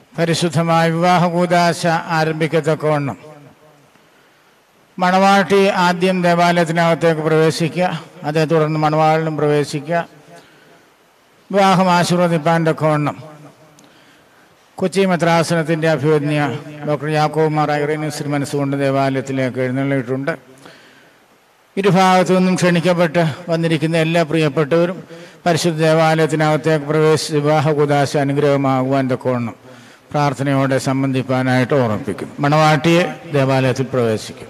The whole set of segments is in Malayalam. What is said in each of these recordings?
പരിശുദ്ധമായ വിവാഹ കൂതാശ ആരംഭിക്കത്തക്കവണ്ണം മണവാട്ടി ആദ്യം ദേവാലയത്തിനകത്തേക്ക് പ്രവേശിക്കുക അതേ തുടർന്ന് മണവാളിനും പ്രവേശിക്കുക വിവാഹം ആശീർവദിപ്പാൻ തക്കവണ്ണം കൊച്ചി മെത്രാസനത്തിൻ്റെ അഭിവന്യ ഡോക്ടർ യാക്കോബ് മാർ ഐറേനീസ് മനസ്സുകൊണ്ട് ദേവാലയത്തിലേക്ക് എഴുന്നള്ളിയിട്ടുണ്ട് ഇരുഭാഗത്തു നിന്നും ക്ഷണിക്കപ്പെട്ട് വന്നിരിക്കുന്ന എല്ലാ പ്രിയപ്പെട്ടവരും പരിശുദ്ധ ദേവാലയത്തിനകത്തേക്ക് പ്രവേശിച്ച് വിവാഹ കുദാശ അനുഗ്രഹമാകുവാൻ തക്കവണ്ണം പ്രാർത്ഥനയോടെ സംബന്ധിപ്പാനായിട്ട് ഓർമ്മിപ്പിക്കുന്നു മണവാട്ടിയെ ദേവാലയത്തിൽ പ്രവേശിക്കും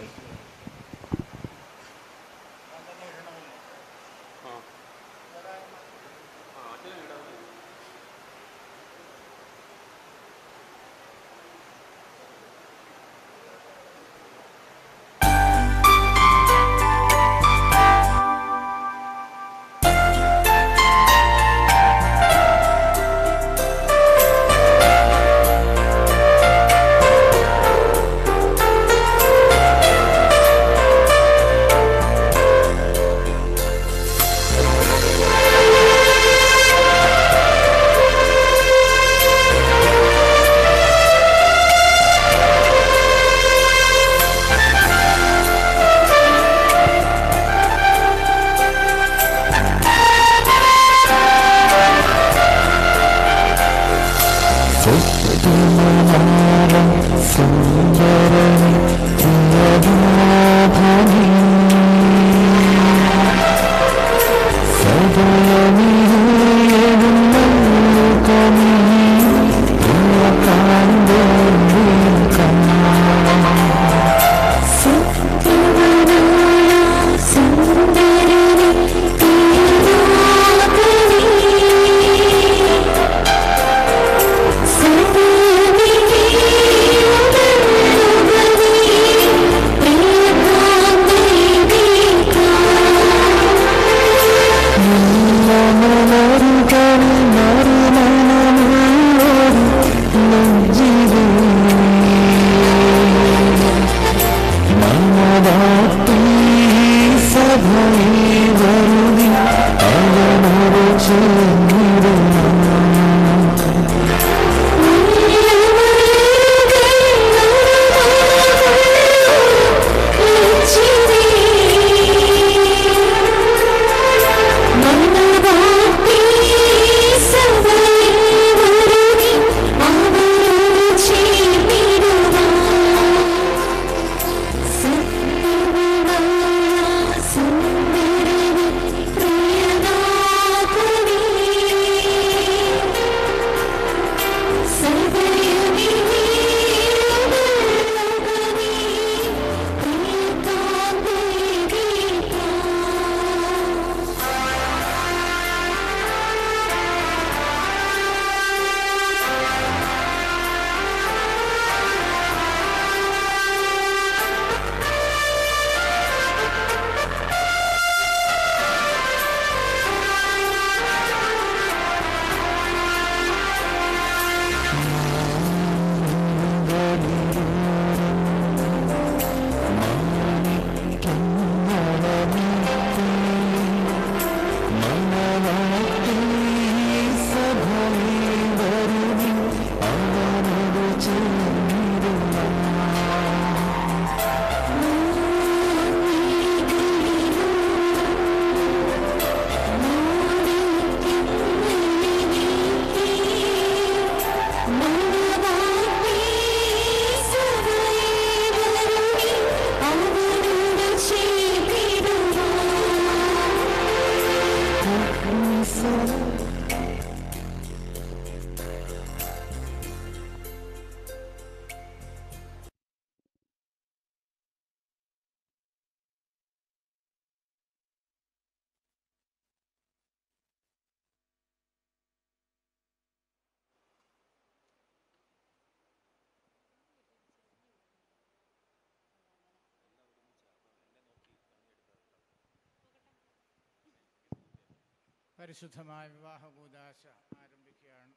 പരിശുദ്ധമായ വിവാഹ കൂതാശ ആരംഭിക്കുകയാണ്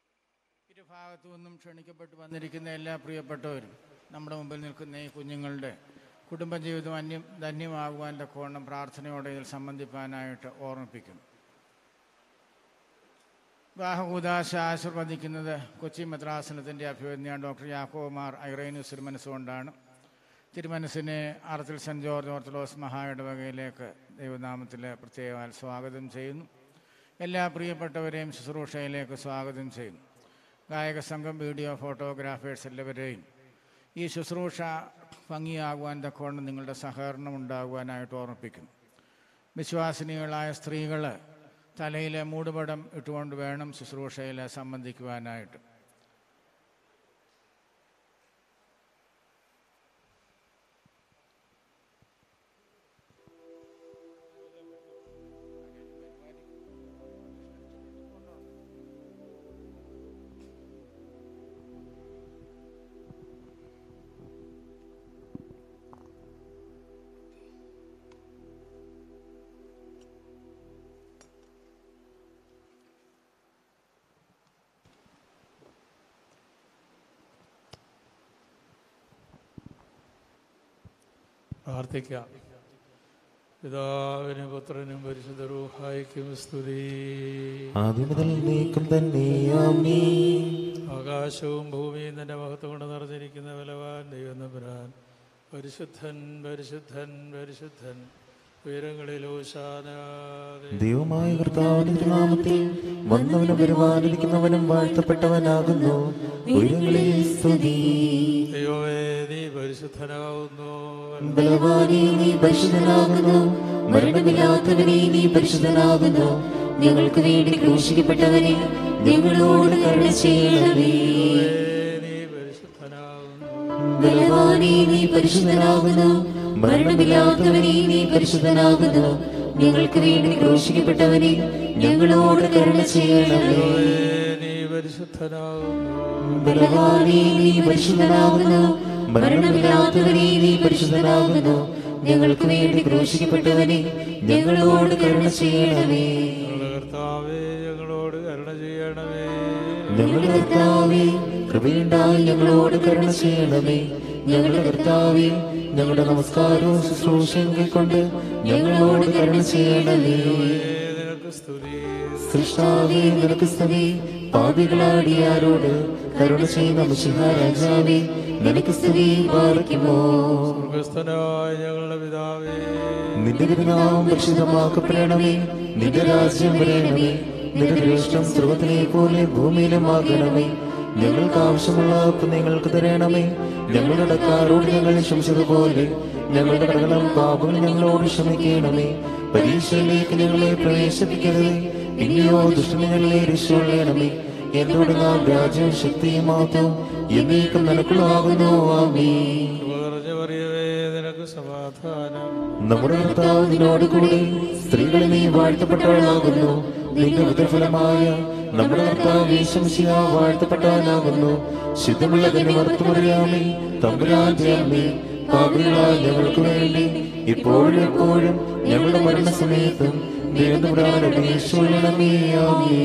ഇരുഭാഗത്തു നിന്നും ക്ഷണിക്കപ്പെട്ട് വന്നിരിക്കുന്ന എല്ലാ പ്രിയപ്പെട്ടവരും നമ്മുടെ മുമ്പിൽ നിൽക്കുന്ന ഈ കുഞ്ഞുങ്ങളുടെ കുടുംബജീവിതം അന്യം ധന്യമാകുവാൻ തക്കവണ്ണം പ്രാർത്ഥനയോടെ ഇതിൽ സംബന്ധിപ്പാനായിട്ട് ഓർമ്മിപ്പിക്കുന്നു വിവാഹകൂദാശ ആശീർവദിക്കുന്നത് കൊച്ചി മദ്രാസനത്തിൻ്റെ അഭിവന്യ ഡോക്ടർ യാക്കോമാർ ഐറേനൂസ് തിരുമനസ്സുകൊണ്ടാണ് തിരുമനസ്സിനെ ആർത്തിൽ സെൻറ് ജോർജ് ഓർത്തഡോക്സ് മഹാ ഇടവകയിലേക്ക് ദൈവനാമത്തിൽ പ്രത്യേകമായി സ്വാഗതം ചെയ്യുന്നു എല്ലാ പ്രിയപ്പെട്ടവരെയും ശുശ്രൂഷയിലേക്ക് സ്വാഗതം ചെയ്യുന്നു ഗായക സംഘം വീഡിയോ ഫോട്ടോഗ്രാഫേഴ്സ് എല്ലാവരെയും ഈ ശുശ്രൂഷ ഭംഗിയാകുവാൻ തക്കവണ്ണം നിങ്ങളുടെ സഹകരണം ഉണ്ടാകുവാനായിട്ട് ഓർമ്മിപ്പിക്കുന്നു വിശ്വാസിനികളായ സ്ത്രീകൾ തലയിലെ മൂടുപടം ഇട്ടുകൊണ്ട് വേണം ശുശ്രൂഷയിൽ സംബന്ധിക്കുവാനായിട്ട് പ്രാർത്ഥിക്കാം പിതാവിനും പുത്രനും പരിശുദ്ധ റൂഹായിക്കും സ്തുതി ആദ്യം മുതൽ നീക്കം തന്നെ ആമീൻ ആകാശവും ഭൂമിയും നിന്റെ മഹത്വം കൊണ്ട് നിറഞ്ഞിരിക്കുന്ന ബലവാൻ ദൈവം നമ്പുരാൻ പരിശുദ്ധൻ പരിശുദ്ധൻ പരിശുദ്ധൻ ഉയരങ്ങളിൽ ഊശാനാദേ ദൈവമായ കർത്താവിന്റെ തിരുനാമത്തിൽ വന്നവനും വരുവാനിരിക്കുന്നവനും വാഴ്ത്തപ്പെട്ടവനാകുന്നു ഉയരങ്ങളിൽ സ്തുതി ദൈവമേ നീ പരിശുദ്ധനാവുന്നു ബലവാനേ നീ പരിശുദ്ധനാകുന്നു മരണമില്ലാത്തവനെ നീ പരിശുദ്ധനാകുന്നു ഞങ്ങൾക്ക് വേണ്ടി ക്രൂശിക്കപ്പെട്ടവനെ ഞങ്ങളോട് കരുണ ചെയ്യണമേ നീ പരിശുദ്ധനാവുന്നു ബലവാനേ നീ പരിശുദ്ധനാകുന്നു മരണമില്ലാത്തവനെ നീ പരിശുദ്ധനാകുന്നു ഞങ്ങൾക്ക് വേണ്ടി ക്രൂശിക്കപ്പെട്ടവനെ ഞങ്ങളോട് കരുണ ചെയ്യണമേ നീ പരിശുദ്ധനാവുന്നു ബലവാനേ നീ പരിശുദ്ധനാകുന്നു മരണമില്ലാത്തവനെ നീ പരിശുദ്ധനാകുന്നു ഞങ്ങൾക്ക് വേണ്ടി ക്രൂശിക്കപ്പെട്ടവനെ ഞങ്ങളോട് കരുണ ചെയ്യണമേ ഞങ്ങളുടെ കർത്താവേ ഞങ്ങളോട് കരുണ ചെയ്യണമേ ഞങ്ങളുടെ കർത്താവേ കൃപയുണ്ടായി ഞങ്ങളോട് കരുണ ചെയ്യണമേ ഞങ്ങളുടെ കർത്താവേ ഞങ്ങളുടെ നമസ്കാരവും ശുശ്രൂഷയും കൈക്കൊണ്ട് ഞങ്ങളോട് കരുണ ചെയ്യണമേ നിനക്ക് സ്തുതി സൃഷ്ടാവേ നിനക്ക് സ്തുതി പാപികളാടിയാരോട് കരുണ ചെയ്യുന്ന മിശിഹ രാജാവേ നിനക്ക് സ്തുതി പാലിക്കുമോ സ്വർഗസ്ഥനായ ഞങ്ങളുടെ പിതാവേ നിന്റെ തിരുനാമം പരിശുദ്ധമാക്കപ്പെടണമേ നിന്റെ രാജ്യം വരണമേ നിന്റെ ദൃഷ്ടം സ്രോതത്തിലെ പോലെ ഭൂമിയിലുമാകണമേ ഞങ്ങൾക്ക് ആവശ്യമുള്ള ഉപ്പ് ഞങ്ങൾക്ക് തരണമേ ഞങ്ങളുടെ കടക്കാരോട് ഞങ്ങൾ ക്ഷമിച്ചതുപോലെ ഞങ്ങളുടെ കടകളും പാപങ്ങൾ ഞങ്ങളോട് ക്ഷമിക്കണമേ പരീക്ഷയിലേക്ക് ഞങ്ങളെ പ്രവേശിപ്പിക്കരുതേ പിന്നെയോ ദുഷ്ടനെ ഞങ്ങളെ രക്ഷിക്കണമേ എന്നോട് നാം രാജ്യവും ശക്തിയും മാത്രം എന്നേക്കും നിനക്കുള്ളതാകുന്നു ആമേ നിറഞ്ഞു പറയവേ നിനക്ക് സമാധാനം നമ്മുടെ കർത്താവ് നിന്നോട് കൂടി സ്ത്രീകൾ നീ വാഴ്ത്തപ്പെട്ടവളാകുന്നു നിന്റെ ഉദരഫലമായ നമ്മുടെ കർത്താവ് യേശംശിയ വാഴ്ത്തപ്പെട്ടവനാകുന്നു ശുദ്ധമുള്ള തന്നെ മറുത്തുമറിയാമേ തമ്പുരാന്റെ അമ്മേ പാപികളായ ഞങ്ങൾക്ക് വേണ്ടി ഇപ്പോഴും എപ്പോഴും ഞങ്ങളുടെ മരണസമയത്തും ദേവപുരാണ അപേക്ഷണമേ ആമേ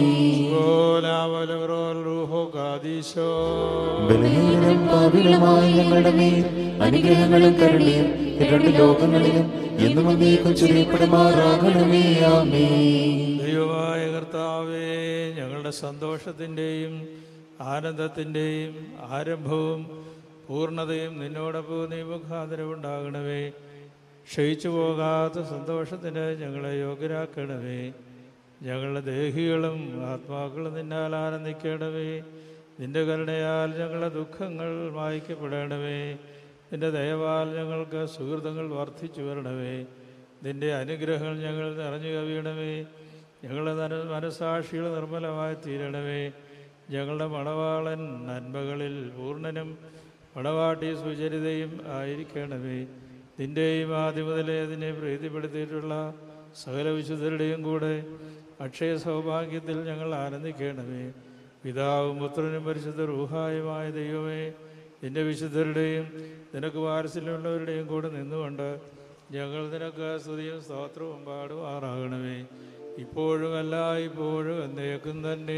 ഓലാവലവറോൽ റൂഹോ കാദീശോ ബലഹീനരും പാപികളുമായ ഞങ്ങളുടെ മേൽ അനുഗ്രഹങ്ങളും കരുണയും രണ്ട് ലോകങ്ങളിലും എന്നും എന്നേക്കും ചുരിയപ്പെടുമാറാകണമേ ആമേ ദൈവമായ കർത്താവേ ഞങ്ങളുടെ സന്തോഷത്തിൻ്റെയും ആനന്ദത്തിൻ്റെയും ആരംഭവും പൂർണ്ണതയും നിന്നോടൊപ്പം നീ മുഖാന്തരമുണ്ടാകണമേ ക്ഷയിച്ചു പോകാത്ത സന്തോഷത്തിന് ഞങ്ങളെ യോഗ്യരാക്കണമേ ഞങ്ങളുടെ ദേഹികളും ആത്മാക്കളും നിന്നാൽ ആനന്ദിക്കണമേ നിന്റെ കരുണയാൽ ഞങ്ങളുടെ ദുഃഖങ്ങൾ മായ്ക്കപ്പെടണമേ നിന്റെ ദയവാൽ ഞങ്ങൾക്ക് സുഹൃതങ്ങൾ വർദ്ധിച്ചു വരണമേ നിന്റെ അനുഗ്രഹങ്ങൾ ഞങ്ങൾ നിറഞ്ഞു കവിയണമേ ഞങ്ങളുടെ നന മനസാക്ഷികൾ നിർമ്മലമായി തീരണമേ ഞങ്ങളുടെ മണവാളൻ നന്മകളിൽ പൂർണ്ണനും മണവാട്ടി സുചരിതയും ആയിരിക്കണമേ നിന്റെയും ആദ്യം മുതലേ അതിനെ പ്രീതിപ്പെടുത്തിയിട്ടുള്ള സകല വിശുദ്ധരുടെയും കൂടെ അക്ഷയ സൗഭാഗ്യത്തിൽ ഞങ്ങൾ ആനന്ദിക്കണമേ പിതാവും പുത്രനും പരിശുദ്ധ റൂഹായുമായ ദൈവമേ നിന്റെ വിശുദ്ധരുടെയും നിനക്ക് വാരസ്യമുള്ളവരുടെയും കൂടെ നിന്നുകൊണ്ട് ഞങ്ങൾ നിനക്ക് സ്തുതിയും സ്തോത്രവും പാടുമാറാകണമേ ഇപ്പോഴും അല്ല ഇപ്പോഴും എന്നേക്കും തന്നെ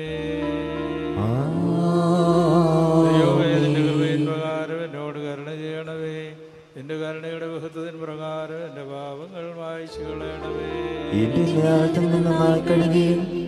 ദൈവമേ നിന്റെ കൃപയിൻ പ്രകാരം എന്നോട് കരുണ ചെയ്യണമേ നിന്റെ കരുണയുടെ ബഹുത്വത്തിൻ പ്രകാരം എൻ്റെ പാപങ്ങൾ വായിച്ചു കളയണമേ എന്റെ ന്യായത്തിൽ നിന്ന് നായി കഴുകി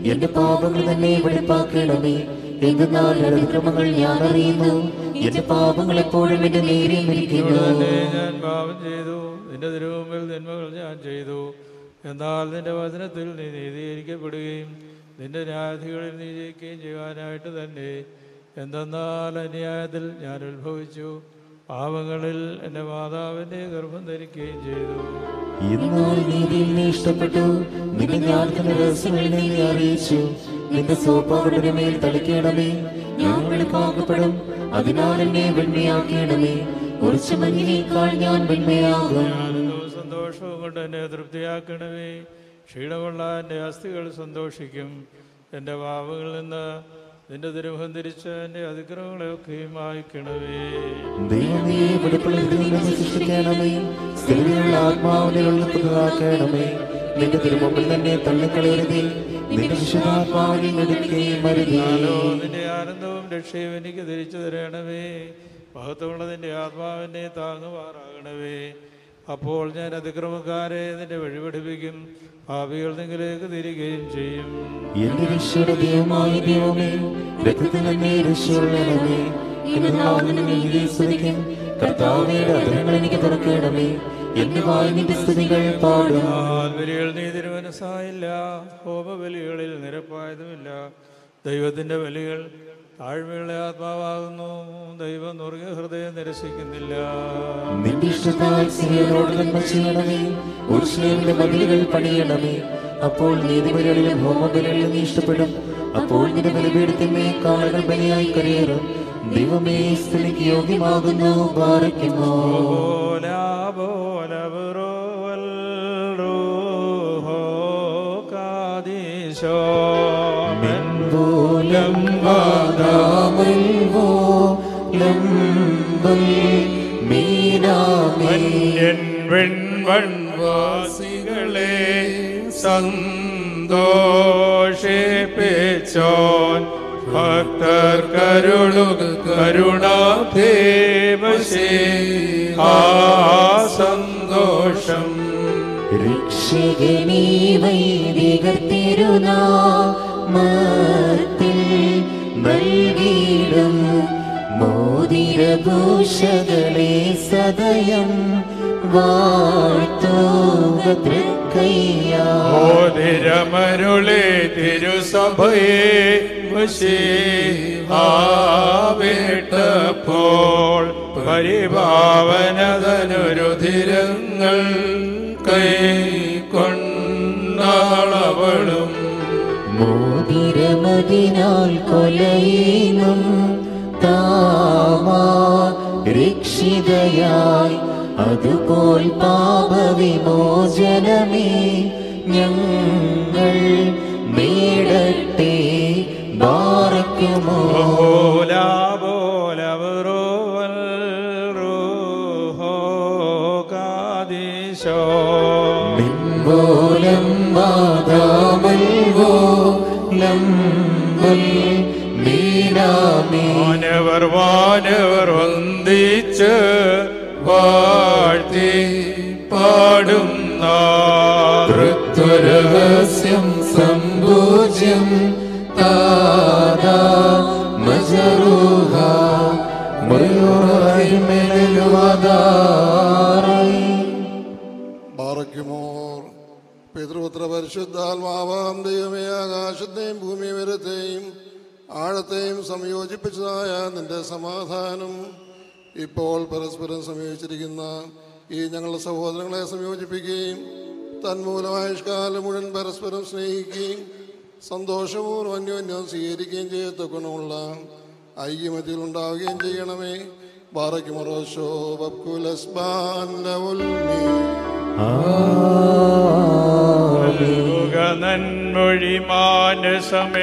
എന്റെ പാപങ്ങൾ തന്നെ വെളിപ്പാക്കണമേ എന്തെന്നാൽ അതിക്രമങ്ങൾ ഞാൻ അറിയുന്നു എന്റെ പാപങ്ങൾ എപ്പോഴും എന്റെ നേരെ മരിക്കുന്നു തന്നെ ഞാൻ പാപം ചെയ്തു നിന്റെ തിരുമുമ്പിൽ നന്മകൾ ഞാൻ ചെയ്തു എന്നാൽ നിന്റെ വചനത്തിൽ നീ നീതീകരിക്കപ്പെടുകയും നിന്റെ ന്യായാധികളിൽ നീ ജയിക്കുകയും ചെയ്യുവാനായിട്ട് തന്നെ എന്തെന്നാൽ അന്യായത്തിൽ ഞാൻ ഉത്ഭവിച്ചു പാവങ്ങളിൽ എൻ്റെ മാതാവിൻ്റെ ഗർഭം ധരിക്കുകയും ചെയ്തു എന്നാൽ നീതിയിൽ നീ ഇഷ്ടപ്പെട്ടു നിന്റെ ജ്ഞാനത്തിന്റെ രഹസ്യങ്ങളിൽ നീ അറിയിച്ചു നിന്റെ സോപ്പാകളുടെ മേൽ തളിക്കണമേ ഞാൻ വെളുപ്പാക്കപ്പെടും അതിനാൽ എന്നെ വെണ്മയാക്കണമേ കുറച്ച് മഞ്ഞിനേക്കാൾ ഞാൻ വെണ്മയാകും ആനന്ദവും സന്തോഷവും കൊണ്ട് എന്നെ തൃപ്തിയാക്കണമേ ക്ഷീണമുള്ള എൻ്റെ അസ്ഥികൾ സന്തോഷിക്കും എൻ്റെ പാവങ്ങളിൽ നിന്ന് നിന്റെ തിരുമുഖം തിരിച്ച് എൻ്റെ അതിക്രമങ്ങളെയൊക്കെയും മായ്ക്കണമേ ദൈവമേ വെളുപ്പുള്ള ഹൃദയം സൃഷ്ടിക്കണമേ സ്ഥിരതയുള്ള ആത്മാവിനെ ഉള്ളതാക്കണമേ നിന്റെ തിരുമുമ്പിൽ തന്നെ തള്ളിക്കളയരുതേ നിന്റെ വിശുദ്ധാത്മാവിനെ എടുക്കുകയും മരുതേ ഞാനോ നിന്റെ ആനന്ദവും രക്ഷയും എനിക്ക് തിരിച്ചു തരണമേ മഹത്വമുള്ള നിന്റെ ആത്മാവിനെ താങ്ങുമാറാകണമേ അപ്പോൾ ഞാൻ അതിക്രമക്കാരെ നിന്റെ വഴി പഠിപ്പിക്കും ഭാവികൾ നിങ്ങളിലേക്ക് തിരികെയും ചെയ്യും എന്റെ രക്ഷയുടെ ദൈവമായ ദൈവമേ രക്തത്തിൽ തന്നെ രക്ഷയുള്ളണമേ എന്റെ നാവിനെ നീതി സ്തുതിക്കും കർത്താവയുടെ അതിരങ്ങൾ എനിക്ക് തുറക്കണമേ എന്റെ വായി നിന്റെ സ്തുതികൾ പാടും ബലികൾ നീ തിരുമനസ്സായില്ല ഹോമബലികളിൽ നിരപ്പായതുമില്ല ദൈവത്തിന്റെ ബലികൾ താഴ്മയുള്ള ആത്മാവാകുന്നു ദൈവം നുറുകിയ ഹൃദയം നിരസിക്കുന്നില്ല നിന്റെ ഇഷ്ടത്താൽ സിറിയനോട് നന്മ ചെയ്യണമേ ഉരുഷ്ലേമിന്റെ മതിലുകൾ പണിയണമേ അപ്പോൾ നീതിബലികളിലും ഹോമബലികളിലും നീ ഇഷ്ടപ്പെടും അപ്പോൾ നിന്റെ ബലിപീഠത്തിന്മേ കാളകൾ ബലിയായി കരയേറും ദൈവമേ സ്തുതിക്ക് യോഗ്യമാകുന്നു പാറയ്ക്കുമോ ബോല ബോല ബുറോവൽ റൂഹോ കാദീശോ പോലം വാദാമൽ ലംബൽ മീനാമേ മന്യൻ വെൺവൺവാസികളെ സന്തോഷിപ്പിച്ചോൻ ഭക്തർ കരുളുക കരുണാധേമശേ ആ സന്തോഷം രക്ഷകനീ വൈദികർ തിരുനാമത്തിൽ നൽകിയിടും മോതിരഭൂഷകളെ സദയം വാഴ്ത്തുക തൃക്കയ്യാ ഓതിരമരുളെ തിരുസഭയെ ആവേട്ടപ്പോൾ പരിഭാവനതനുരുധിരങ്ങൾ കൈ കൊണ്ടാളവളും മോതിരമതിനാൽ കൊലയിനും താമാ രക്ഷിതയായി അതുപോൽ പാപവിമോചനമേ ഞങ്ങൾ നേടട്ടെ ബാറക്കുമോ ബോല ബോല ബുറോവൽ റൂഹോ കാദീശോ മിൻപോലം വാദാമൽവോ ലംബൽ മീനാമേ വാനവർ വാനവർ വന്ദിച്ച് വാഴ്ത്തി പാടുന്ന ഋത്വരഹസ്യം സംഭോജ്യം താദാ മജറൂഹ മുറിയോറായി മേലുവാദാറായി ബാറയ്ക്കുമോർ പിതൃപുത്ര പരിശുദ്ധാത്മാവാം ദൈവമേ ആകാശത്തെയും ഭൂമി വരത്തെയും ആഴത്തെയും സംയോജിപ്പിച്ചതായ നിന്റെ സമാധാനം ഇപ്പോൾ പരസ്പരം സംയോജിച്ചിരിക്കുന്ന ഈ ഞങ്ങളുടെ സഹോദരങ്ങളെ സംയോജിപ്പിക്കുകയും തന്മൂലമായുഷ്കാലം മുഴുവൻ പരസ്പരം സ്നേഹിക്കുകയും സന്തോഷപൂർവ്വം അന്യോന്യം സ്വീകരിക്കുകയും ചെയ്യത്തക്കണമുള്ള ഐക്യമതിൽ ഉണ്ടാവുകയും ചെയ്യണമേ ബാറയ്ക്കുമറോശോ ബക്കുലസ്ബാൻ ലവുൽമീ നന്മൊഴി മാനസമേ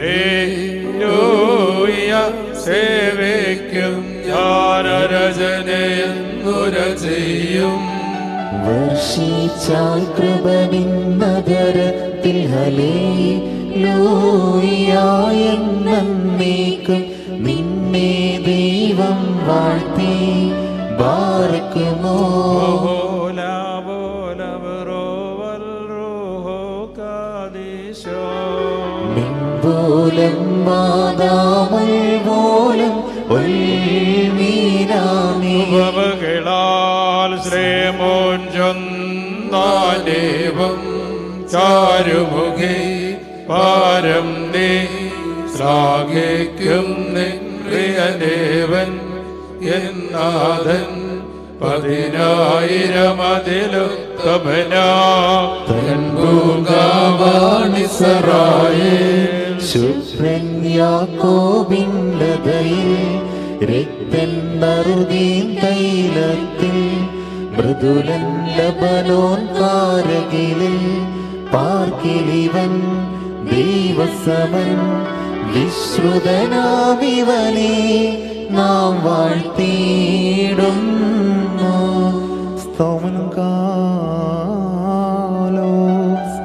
ഹലേലൂയ സേവയ്ക്കും ജ്ഞാനരചനയെന്നുര ചെയ്യും വർഷിച്ചാൽ കൃപ നിന്നതരത്തിൽ ഹലേ ലൂയായെന്നേക്കും നിന്നെ ദൈവം വാഴ്ത്തി ബാറക്കുമോ ബോല ബോല ബറോവൽ റൂഹോ കാദീശോ ലോലം മാതാമൽ പോലും ഒൽമീനാമേ ഉപമകളാൽ ശ്രേമോൻ ചൊന്നാനേവം ചാരുമുഖേ പാരം നീ ശ്ലാഘിക്കും നിൻപ്രിയനേവൻ എന്നാഥൻ പതിനായിരമതിലുത്തമനാ തൻപൂങ്കാവാണിസറായേ ശുഭ്രൻ യാക്കോബിൻ്റെതയിൽ രക്തൻ നറുതീൻ തൈലത്തിൽ മൃദുലൻ ലബനോൻ കാരകിലിൽ പാർക്കിലിവൻ ദൈവസമൻ വിശ്രുതനാമിവനെ നാം വാഴ്ത്തിയിടുന്നു സ്തോമനം കാലോസ്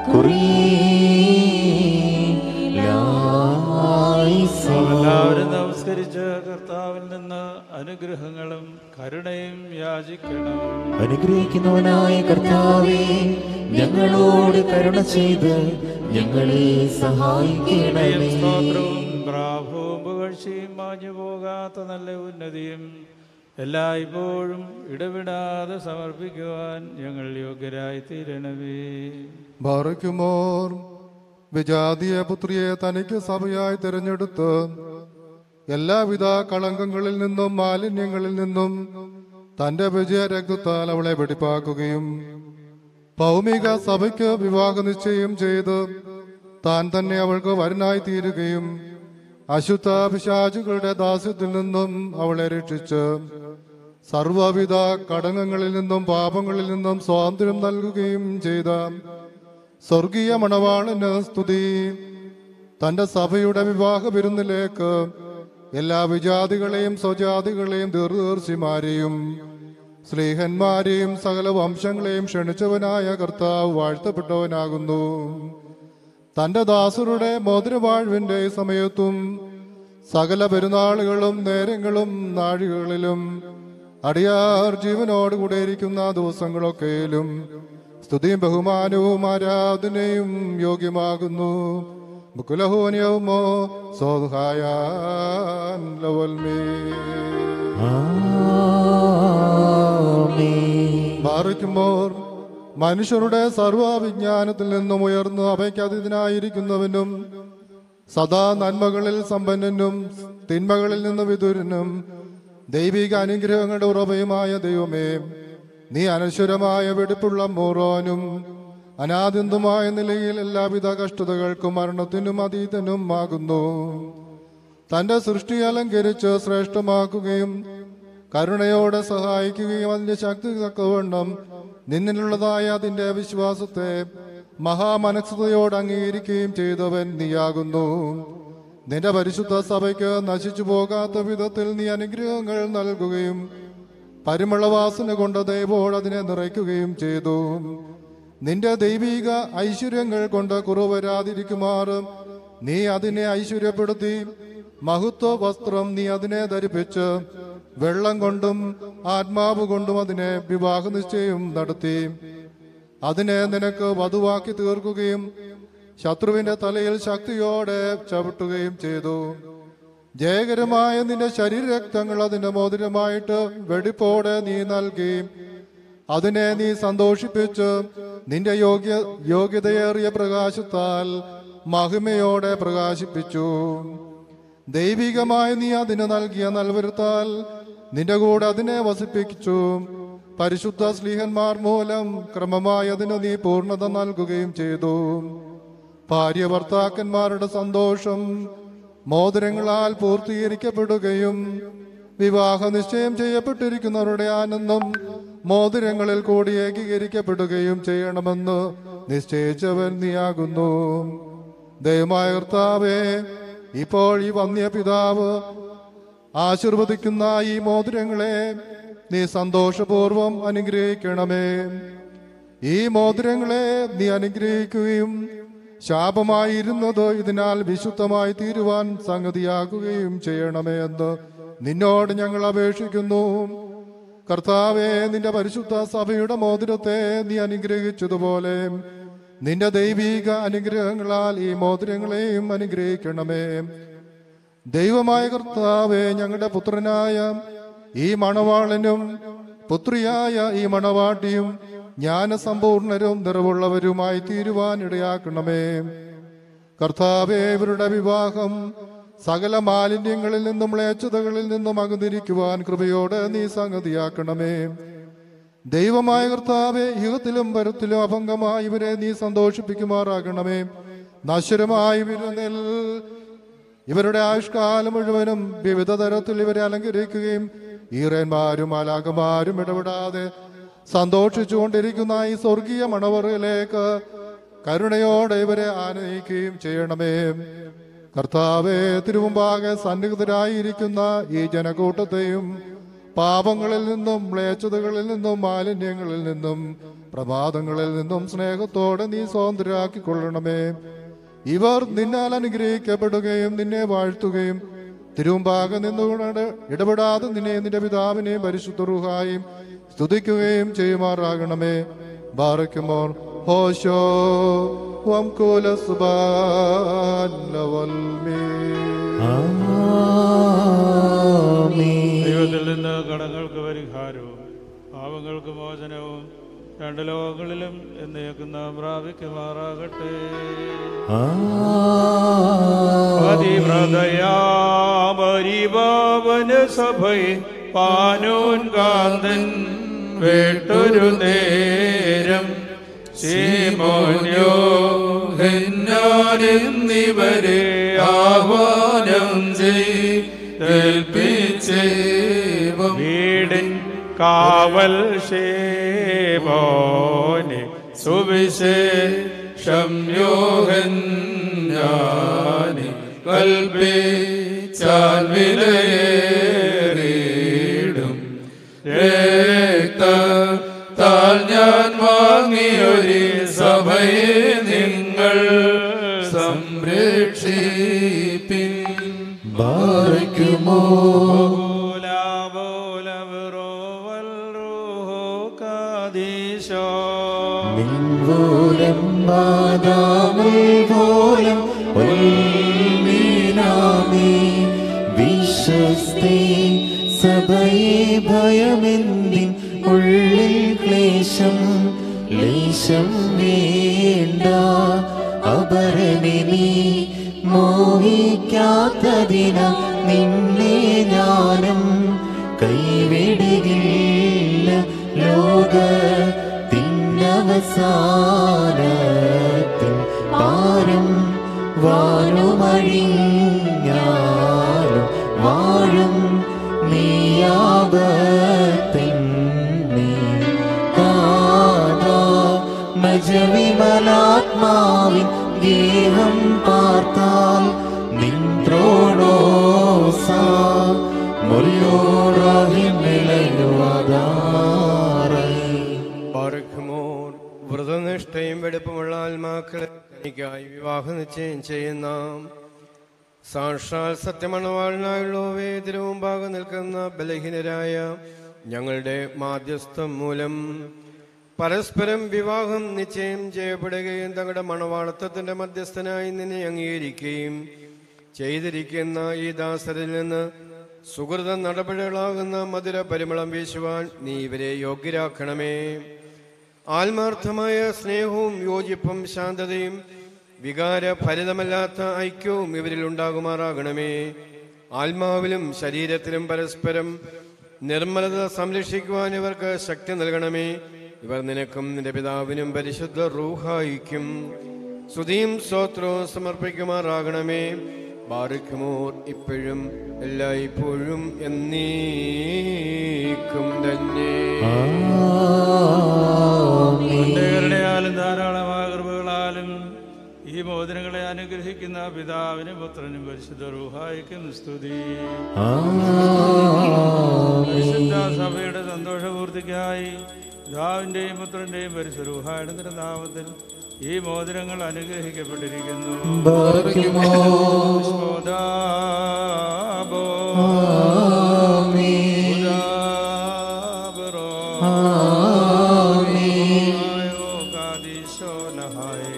എല്ലാവരും നമസ്കരിച്ച് കർത്താവിൽ നിന്ന് അനുഗ്രഹങ്ങളും കരുണയും യാചിക്കണം അനുഗ്രഹിക്കുന്നവനായ കർത്താവേ ഞങ്ങളോട് കരുണ ചെയ്ത് ഞങ്ങളെ സഹായിക്കണമേ സ്തോത്രവും പ്രാഭവും പുകഴ്ചയും മാഞ്ഞു പോകാത്ത നല്ല ഉന്നതിയും എല്ലായ്പ്പോഴും ഇടവിടാതെ സമർപ്പിക്കുവാൻ ഞങ്ങൾ യോഗ്യരായി തീരണമേ ബാറയ്ക്കുമോർ വിജാതീയ പുത്രിയെ തനിക്ക് സഭയായി തിരഞ്ഞെടുത്ത് എല്ലാവിധ കളങ്കങ്ങളിൽ നിന്നും മാലിന്യങ്ങളിൽ നിന്നും തന്റെ വിജയ രക്തത്താൽ അവളെ വെടിപ്പാക്കുകയും ഭൗമിക സഭയ്ക്ക് വിവാഹ നിശ്ചയം ചെയ്ത് താൻ തന്നെ അവൾക്ക് വരനായി തീരുകയും അശുദ്ധ പിശാചുകളുടെ ദാസ്യത്തിൽ നിന്നും അവളെ രക്ഷിച്ച് സർവവിധ കടങ്ങങ്ങളിൽ നിന്നും പാപങ്ങളിൽ നിന്നും സ്വാതന്ത്ര്യം നൽകുകയും ചെയ്ത സ്വർഗീയ മണവാളന് സ്തുതി തന്റെ സഭയുടെ വിവാഹ വിരുന്നിലേക്ക് എല്ലാ വിജാതികളെയും സ്വജാതികളെയും ദീർഘദർശിമാരെയും സ്ലീഹന്മാരെയും സകല വംശങ്ങളെയും ക്ഷണിച്ചവനായ കർത്താവ് വാഴ്ത്തപ്പെട്ടവനാകുന്നു തന്റെ ദാസരുടെ മോതിരവാഴ്വിന്റെ സമയത്തും സകല പെരുന്നാളുകളും നേരങ്ങളും നാഴികളിലും അടിയാർ ജീവനോടുകൂടെ ഇരിക്കുന്ന ദിവസങ്ങളൊക്കെയിലും സ്തുതിയും ബഹുമാനവും ആരാധനയും യോഗ്യമാകുന്നു മുക്കുലഹോനിയവുമോ സോഹായാൻ ലവൽമേ ബാറിക്കുമ്പോൾ മനുഷ്യരുടെ സർവവിജ്ഞാനത്തിൽ നിന്നും ഉയർന്നു അവയ്ക്കതീതനായിരിക്കുന്നവനും സദാ നന്മകളിൽ സമ്പന്നനും തിന്മകളിൽ നിന്ന് വിദുരനും ദൈവിക അനുഗ്രഹങ്ങളുടെ ഉറവയുമായ ദൈവമേ നീ അനശ്വരമായ വെടിപ്പുള്ള മോറോനും അനാദിന്തുമായ നിലയിൽ എല്ലാവിധ കഷ്ടതകൾക്കും മരണത്തിനും അതീതനും ആകുന്നു തന്റെ സൃഷ്ടി അലങ്കരിച്ച് ശ്രേഷ്ഠമാക്കുകയും കരുണയോടെ സഹായിക്കുകയും അതിന്റെ ശക്തി തക്കവണ്ണം നിന്നിലുള്ളതായ അതിന്റെ വിശ്വാസത്തെ മഹാമനസ്സതയോട് അംഗീകരിക്കുകയും ചെയ്തവൻ നീയാകുന്നു നിന്റെ പരിശുദ്ധ സഭയ്ക്ക് നശിച്ചു പോകാത്ത വിധത്തിൽ നീ അനുഗ്രഹങ്ങൾ നൽകുകയും പരിമളവാസന കൊണ്ട് ദൈവോട് അതിനെ നിറയ്ക്കുകയും ചെയ്തു നിന്റെ ദൈവിക ഐശ്വര്യങ്ങൾ കൊണ്ട് കുറവ് വരാതിരിക്കുമാറ് നീ അതിനെ ഐശ്വര്യപ്പെടുത്തി മഹത്വ വസ്ത്രം നീ അതിനെ ധരിപ്പിച്ച് വെള്ളം കൊണ്ടും ആത്മാവ് കൊണ്ടും അതിനെ വിവാഹ നിശ്ചയം നടത്തി അതിനെ നിനക്ക് വധുവാക്കി തീർക്കുകയും ശത്രുവിന്റെ തലയിൽ ശക്തിയോടെ ചവിട്ടുകയും ചെയ്തു ജയകരമായ നിന്റെ ശരീരരക്തങ്ങൾ അതിന്റെ മോതിരമായിട്ട് വെടിപ്പോടെ നീ നൽകി അതിനെ നീ സന്തോഷിപ്പിച്ച് നിന്റെ യോഗ്യ യോഗ്യതയേറിയ പ്രകാശത്താൽ മഹിമയോടെ പ്രകാശിപ്പിച്ചു ദൈവികമായി നീ അതിന് നൽകിയ നൽവരുത്താൽ നിന്റെ കൂടെ അതിനെ വസിപ്പിച്ചു പരിശുദ്ധ സ്ലീഹന്മാർ മൂലം ക്രമമായി അതിന് നീ പൂർണ്ണത നൽകുകയും ചെയ്തു ഭാര്യ ഭർത്താക്കന്മാരുടെ സന്തോഷം മോതിരങ്ങളാൽ പൂർത്തീകരിക്കപ്പെടുകയും വിവാഹ നിശ്ചയം ചെയ്യപ്പെട്ടിരിക്കുന്നവരുടെ ആനന്ദം മോതിരങ്ങളിൽ കൂടി ഏകീകരിക്കപ്പെടുകയും ചെയ്യണമെന്ന് നിശ്ചയിച്ചവൻ നീയാകുന്നു ദയമായ കർത്താവേ ഇപ്പോൾ ഈ വന്യ പിതാവ് ആശീർവദിക്കുന്ന ഈ മോതിരങ്ങളെ നീ സന്തോഷപൂർവം അനുഗ്രഹിക്കണമേ ഈ മോതിരങ്ങളെ നീ അനുഗ്രഹിക്കുകയും ശാപമായിരുന്നത് ഇതിനാൽ വിശുദ്ധമായി തീരുവാൻ സംഗതിയാകുകയും ചെയ്യണമേ എന്ന് നിന്നോട് ഞങ്ങൾ അപേക്ഷിക്കുന്നു കർത്താവെ നിന്റെ പരിശുദ്ധ സഭയുടെ മോതിരത്തെ നീ അനുഗ്രഹിച്ചതുപോലെ നിന്റെ ദൈവീക അനുഗ്രഹങ്ങളാൽ ഈ മോതിരങ്ങളെയും അനുഗ്രഹിക്കണമേ ദൈവമായ കർത്താവെ ഞങ്ങളുടെ പുത്രനായ ഈ മണവാളനും പുത്രിയായ ഈ മണവാട്ടിയും ജ്ഞാനസമ്പൂർണരും നിറവുള്ളവരുമായി തീരുവാൻ ഇടയാക്കണമേ കർത്താവെ ഇവരുടെ വിവാഹം സകല മാലിന്യങ്ങളിൽ നിന്നും മ്ലേച്ഛതകളിൽ നിന്നും അകന്നിരിക്കുവാൻ കൃപയോടെ നീ സംഗതിയാക്കണമേ ദൈവമായ കർത്താവെ യുഗത്തിലും പരത്തിലും അഭംഗമായി ഇവരെ നീ സന്തോഷിപ്പിക്കുമാറാകണമേ നശ്വരമായി വിരുന്നിൽ ഇവരുടെ ആയുഷ്കാലം മുഴുവനും വിവിധ തരത്തിൽ ഇവരെ അലങ്കരിക്കുകയും ഈറന്മാരും അലാകമാരും ഇടപെടാതെ സന്തോഷിച്ചുകൊണ്ടിരിക്കുന്ന ഈ സ്വർഗീയ മണവറയിലേക്ക് കരുണയോടെ ഇവരെ ആനയിക്കുകയും ചെയ്യണമേ കർത്താവെ തിരുമുമ്പാകെ സന്നിഹിതരായിരിക്കുന്ന ഈ ജനക്കൂട്ടത്തെയും പാപങ്ങളിൽ നിന്നും മ്ലേച്ഛതകളിൽ നിന്നും മാലിന്യങ്ങളിൽ നിന്നും പ്രമാദങ്ങളിൽ നിന്നും സ്നേഹത്തോടെ നീ സ്വതന്ത്രരാക്കിക്കൊള്ളണമേ ഇവർ നിന്നാൽ അനുഗ്രഹിക്കപ്പെടുകയും നിന്നെ വാഴ്ത്തുകയും തിരുമുമ്പാകെ നിന്നുകൊണ്ട് ഇടപെടാതെ നിന്നെ നിന്റെ പിതാവിനെയും പരിശുദ്ധ റുഹായും സ്തുതിക്കുകയും ചെയ്യുമാറാകണമേ ബാറയ്ക്കുമോർ ഹോശോ വംകുല ദൈവത്തിൽ നിന്ന് കടങ്ങൾക്ക് പരിഹാരവും പാവങ്ങൾക്ക് മോചനവും രണ്ട് ലോകങ്ങളിലും എന്നേക്കും നാം പ്രാപിക്കുമാറാകട്ടെ അതിവ്രതയാപരിപാവന സഭയെ പാനോൻ കാന്തൻ വേട്ടൊരു നേരം സീമോന്യോ എന്നിവരെ ആഹ്വാനം ചെയ്തേൽപ്പിച്ചേവം വീടിൻ കാവൽ ശേമോനെ സുവിശേഷം യോഹന്നാനെ കൽപ്പിച്ചാൽ വിലയേറിയിടും രക്തത്താൽ ഞാൻ വാങ്ങിയൊരു സഭയെ നിങ്ങൾ സംരക്ഷിപ്പിൻ ബാറയ്ക്കുമോ മിൻവോലം മാതാമേ പോലം ഒൽമീനാമേ വിശ്വസ്തേ സഭയെ ഭയമെന്തിൻ ഉള്ളിൽ ക്ലേശം ലേശം വേണ്ട അപരനെ നീ മോഹിക്കാത്തതിന നിന്നെ ഞാനും കൈവിടുകില്ല ലോക തിന്നവസാനത്തിൽ പാരും വാനുമഴിഞ്ഞാലും വാഴും നീയാപത്തിന്നെ കാതാ മജവിമലാത്മാവിൻ ഗേഹം പാർത്താൽ നിൻത്രോണോസാ മുറിയോറാഹിൻ നിലയുവാതാറൈ ബാറക്കുമോർ വ്രതനിഷ്ഠയും വെടുപ്പുമുള്ള ആത്മാക്കളെ തനിക്കായി വിവാഹ നിശ്ചയം ചെയ്യുന്ന സാക്ഷാൽ സത്യമണവാളിനായുള്ളവേ തിരുമുമ്പാകെ നിൽക്കുന്ന ബലഹീനരായ ഞങ്ങളുടെ മാധ്യസ്ഥം മൂലം പരസ്പരം വിവാഹം നിശ്ചയം ചെയ്യപ്പെടുകയും തങ്ങളുടെ മണവാളത്വത്തിന്റെ മധ്യസ്ഥനായി നിന്നെ അംഗീകരിക്കുകയും ചെയ്തിരിക്കുന്ന ഈ ദാസരിൽ നിന്ന് സുഹൃത നടപടികളാകുന്ന മധുര പരിമളം വീശുവാൻ നീ ഇവരെ യോഗ്യരാക്കണമേ ആത്മാർത്ഥമായ സ്നേഹവും യോജിപ്പും ശാന്തതയും വികാരഭരിതമല്ലാത്ത ഐക്യവും ഇവരിൽ ഉണ്ടാകുമാറാകണമേ ആത്മാവിലും ശരീരത്തിലും പരസ്പരം നിർമ്മലത സംരക്ഷിക്കുവാൻ ഇവർക്ക് ശക്തി നൽകണമേ ഇവർ നിനക്കും നിന്റെ പിതാവിനും പരിശുദ്ധ റൂഹായിക്കും സ്തുതിയും സ്തോത്രവും സമർപ്പിക്കുമാറാകണമേ ബാറിക്കുമോർ ഇപ്പോഴും എല്ലായ്പ്പോഴും എന്നീക്കും തന്നെ കരുണയാലും ധാരാളമായ കൃപകളാലും ഈ മോചനങ്ങളെ അനുഗ്രഹിക്കുന്ന പിതാവിനും പുത്രനും പരിശുദ്ധ റൂഹായിക്കും സ്തുതി പരിശുദ്ധ സഭയുടെ സന്തോഷപൂർത്തിക്കായി പിതാവിന്റെയും പുത്രന്റെയും പരിശുദ്ധ റൂഹായുടെ നാമത്തിൽ ഈ മോതിരങ്ങൾ അനുഗ്രഹിക്കപ്പെട്ടിരിക്കുന്നു ബാറയ്ക്കുമോ സ്മോദാബോ. ഉദാബറോ. ആയോ കാദീശോ നഹായേ.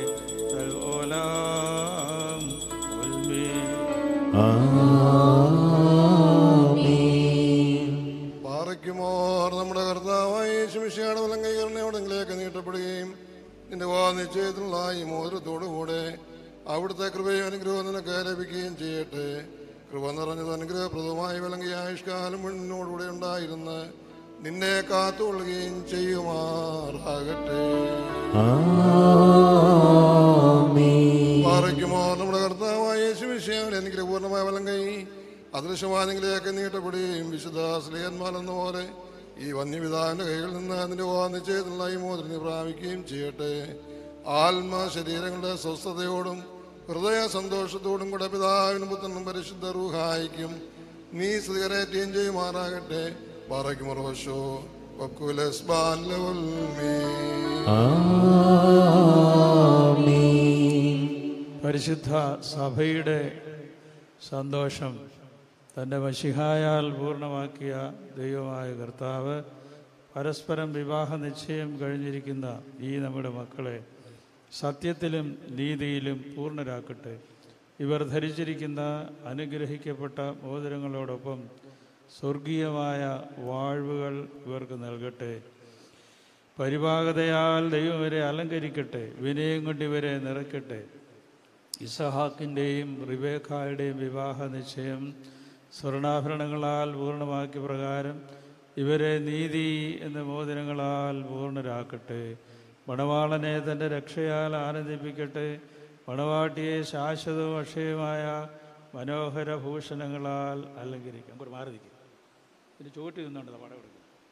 ആമേൻ പാറയ്ക്കുമോർ നമ്മുടെ കർത്താവായ യേശുമിശിയുടെ വലം കൈകരണയോടെങ്കിലേക്ക് നീട്ടപ്പെടുകയും നിന്റെ വാ നിശ്ചയത്തിലുള്ള ഈ മോതിരത്തോടുകൂടെ അവിടുത്തെ കൃപയും അനുഗ്രഹവും നിനക്ക് ലഭിക്കുകയും ചെയ്യട്ടെ കൃപ നിറഞ്ഞത് അനുഗ്രഹപ്രദമായ വിലങ്ങിയ ആയുഷ്കാലം മുന്നോടുകൂടെ ഉണ്ടായിരുന്ന് നിന്നെ കാത്തുകൊള്ളുകയും ചെയ്യുമാറാകട്ടെ ആമേൻ പാറയ്ക്കുമോ നമ്മുടെ കർത്താവായ യേശുമിശിയുടെ അനുഗ്രഹപൂർണ്ണമായ വലം കൈ അദൃശ്യവാദികളിലേക്ക് നീട്ടപ്പെടുകയും വിശുദ്ധ സ്ലേഹന്മാരെന്ന പോലെ ഈ വന്യപിതാവിന്റെ കൈകളിൽ നിന്ന് അതിന്റെ നിശ്ചയത്തിലുള്ള ഈ മോതിരനെ പ്രാപിക്കുകയും ചെയ്യട്ടെ ആത്മ ശരീരങ്ങളുടെ സ്വസ്ഥതയോടും ഹൃദയ സന്തോഷത്തോടും കൂടെ പിതാവിനും പുത്രനും പരിശുദ്ധ റൂഹായിക്കും നീ സ്ഥിരേറ്റുകയും ചെയ്യുമാറാകട്ടെ പാറയ്ക്കും റോഷോ വക്കുലസ് ബാൻ ലവൽ മീ ആമേൻ പരിശുദ്ധ സഭയുടെ സന്തോഷം തൻ്റെ മഷിഹായാൽ പൂർണ്ണമാക്കിയ ദൈവമായ കർത്താവ് പരസ്പരം വിവാഹ നിശ്ചയം കഴിഞ്ഞിരിക്കുന്ന ഈ നമ്മുടെ മക്കളെ സത്യത്തിലും നീതിയിലും പൂർണ്ണരാക്കട്ടെ ഇവർ ധരിച്ചിരിക്കുന്ന അനുഗ്രഹിക്കപ്പെട്ട മോതിരങ്ങളോടൊപ്പം സ്വർഗീയമായ വാഴ്വുകൾ ഇവർക്ക് നൽകട്ടെ പരിപാകതയാൽ ദൈവം ഇവരെ അലങ്കരിക്കട്ടെ വിനയം കൊണ്ട് ഇവരെ നിറയ്ക്കട്ടെ ഇസഹാക്കിൻ്റെയും റിബേഖായുടെയും വിവാഹ നിശ്ചയം സ്വർണാഭരണങ്ങളാൽ പൂർണ്ണമാക്കിയ പ്രകാരം ഇവരെ നീതി എന്ന മോചനങ്ങളാൽ പൂർണ്ണരാക്കട്ടെ മണവാളനെ തൻ്റെ രക്ഷയാൽ ആനന്ദിപ്പിക്കട്ടെ മണവാട്ടിയെ ശാശ്വതവും അക്ഷയമായ മനോഹര ഭൂഷണങ്ങളാൽ അലങ്കരിക്കാം കൂടെ മാറി നിൽക്കും ഇതിന് ചുവട്ടി നിന്നുണ്ട് പടം എടുക്കും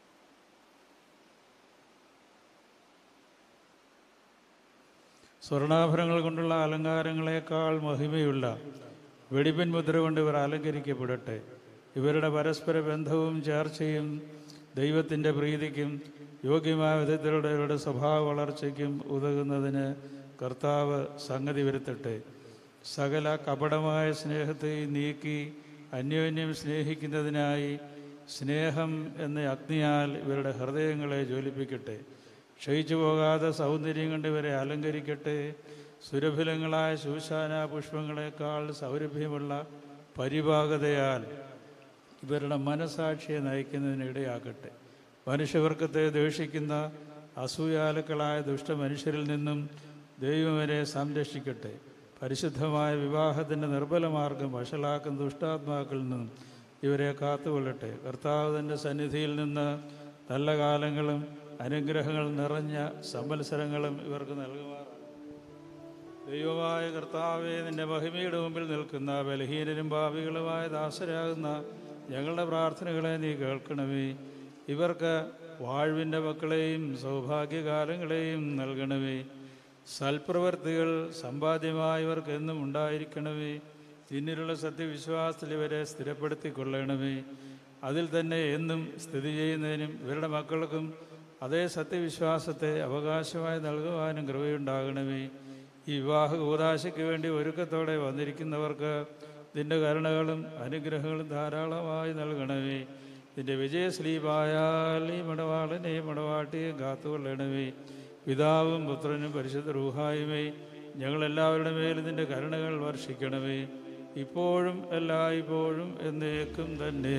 സ്വർണാഭരണങ്ങൾ കൊണ്ടുള്ള അലങ്കാരങ്ങളെക്കാൾ മഹിമയുള്ള വെടിപ്പിൻ മുദ്ര കൊണ്ട് ഇവർ അലങ്കരിക്കപ്പെടട്ടെ ഇവരുടെ പരസ്പര ബന്ധവും ചേർച്ചയും ദൈവത്തിൻ്റെ പ്രീതിക്കും യോഗ്യമായ വിധത്തിലൂടെ ഇവരുടെ സ്വഭാവ വളർച്ചയ്ക്കും ഉതകുന്നതിന് കർത്താവ് സംഗതി വരുത്തട്ടെ സകല കപടമായ സ്നേഹത്തെ നീക്കി അന്യോന്യം സ്നേഹിക്കുന്നതിനായി സ്നേഹം എന്ന അഗ്നിയാൽ ഇവരുടെ ഹൃദയങ്ങളെ ജ്വലിപ്പിക്കട്ടെ ക്ഷയിച്ചു പോകാതെ സൗന്ദര്യം കൊണ്ട് ഇവരെ അലങ്കരിക്കട്ടെ സുരഭിലങ്ങളായ ശൂശാന പുഷ്പങ്ങളെക്കാൾ സൗരഭ്യമുള്ള പരിപാകതയാൽ ഇവരുടെ മനസാക്ഷിയെ നയിക്കുന്നതിന് ഇടയാക്കട്ടെ മനുഷ്യവർഗത്തെ ദ്വേഷിക്കുന്ന അസൂയാലുക്കളായ ദുഷ്ടമനുഷ്യരിൽ നിന്നും ദൈവം ഇവരെ സംരക്ഷിക്കട്ടെ പരിശുദ്ധമായ വിവാഹത്തിൻ്റെ നിർബല മാർഗം വഷളാക്കുന്ന ദുഷ്ടാത്മാക്കളിൽ നിന്നും ഇവരെ കാത്തുകൊള്ളട്ടെ കർത്താവ് തൻ്റെ സന്നിധിയിൽ നിന്ന് നല്ല കാലങ്ങളും അനുഗ്രഹങ്ങൾ നിറഞ്ഞ സംവത്സരങ്ങളും ഇവർക്ക് നൽകുമാറാണ് ദൈവമായ കർത്താവെ നിന്റെ മഹിമയുടെ മുമ്പിൽ നിൽക്കുന്ന ബലഹീനരും ഭാവികളുമായ ദാസരാകുന്ന ഞങ്ങളുടെ പ്രാർത്ഥനകളെ നീ കേൾക്കണമേ ഇവർക്ക് വാഴ്വിൻ്റെ മക്കളെയും സൗഭാഗ്യകാലങ്ങളെയും നൽകണമേ സൽപ്രവർത്തികൾ സമ്പാദ്യമായവർക്ക് എന്നും ഉണ്ടായിരിക്കണമേ പിന്നിലുള്ള സത്യവിശ്വാസത്തിൽ ഇവരെ സ്ഥിരപ്പെടുത്തിക്കൊള്ളണമേ അതിൽ തന്നെ എന്നും സ്ഥിതി ചെയ്യുന്നതിനും ഇവരുടെ മക്കൾക്കും അതേ സത്യവിശ്വാസത്തെ അവകാശമായി നൽകുവാനും കൃപയുണ്ടാകണമേ ഈ വിവാഹ കൂതാശയ്ക്ക് വേണ്ടി ഒരുക്കത്തോടെ വന്നിരിക്കുന്നവർക്ക് നിന്റെ കരുണകളും അനുഗ്രഹങ്ങളും ധാരാളമായി നൽകണമേ നിന്റെ വിജയശ്ലീപായാൽ ഈ മടവാളനെയും മടവാട്ടിയെയും കാത്തുകൊള്ളണമേ പിതാവും പുത്രനും പരിശുദ്ധ റൂഹായുമേ ഞങ്ങളെല്ലാവരുടെ മേലും നിന്റെ കരുണകൾ വർഷിക്കണമേ ഇപ്പോഴും എല്ലായ്പ്പോഴും എന്നേക്കും തന്നെ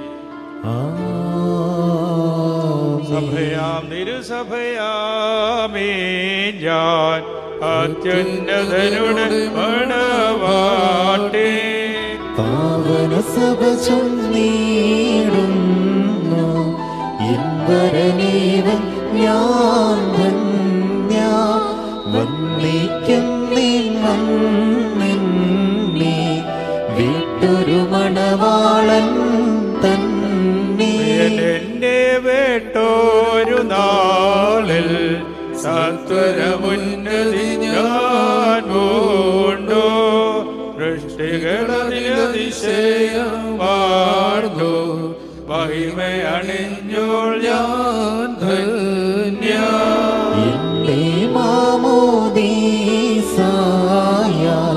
സഭയാം നിരുസഭയാമേ ഞാൻ അത്യുന്നതനുടെ മണവാട്ടേ പാവന സഭ ചൊന്നീടുന്നു ഇൻവരനേവൻ ഞാൻ ധന്യ വന്നേക്കും നിന്നെ വിട്ടൊരു മണവാളൻ തന്നെ എന്നെ വേട്ടോരു നാളിൽ സത്വരമുന്നതി ഞാൻ പൂണ്ടോ വൃഷ്ടികളതിശയം വാർന്നു മഹിമയണിഞ്ഞോൾ ഞാൻ ധന്യ എന്റെ മാമോദീസായാൽ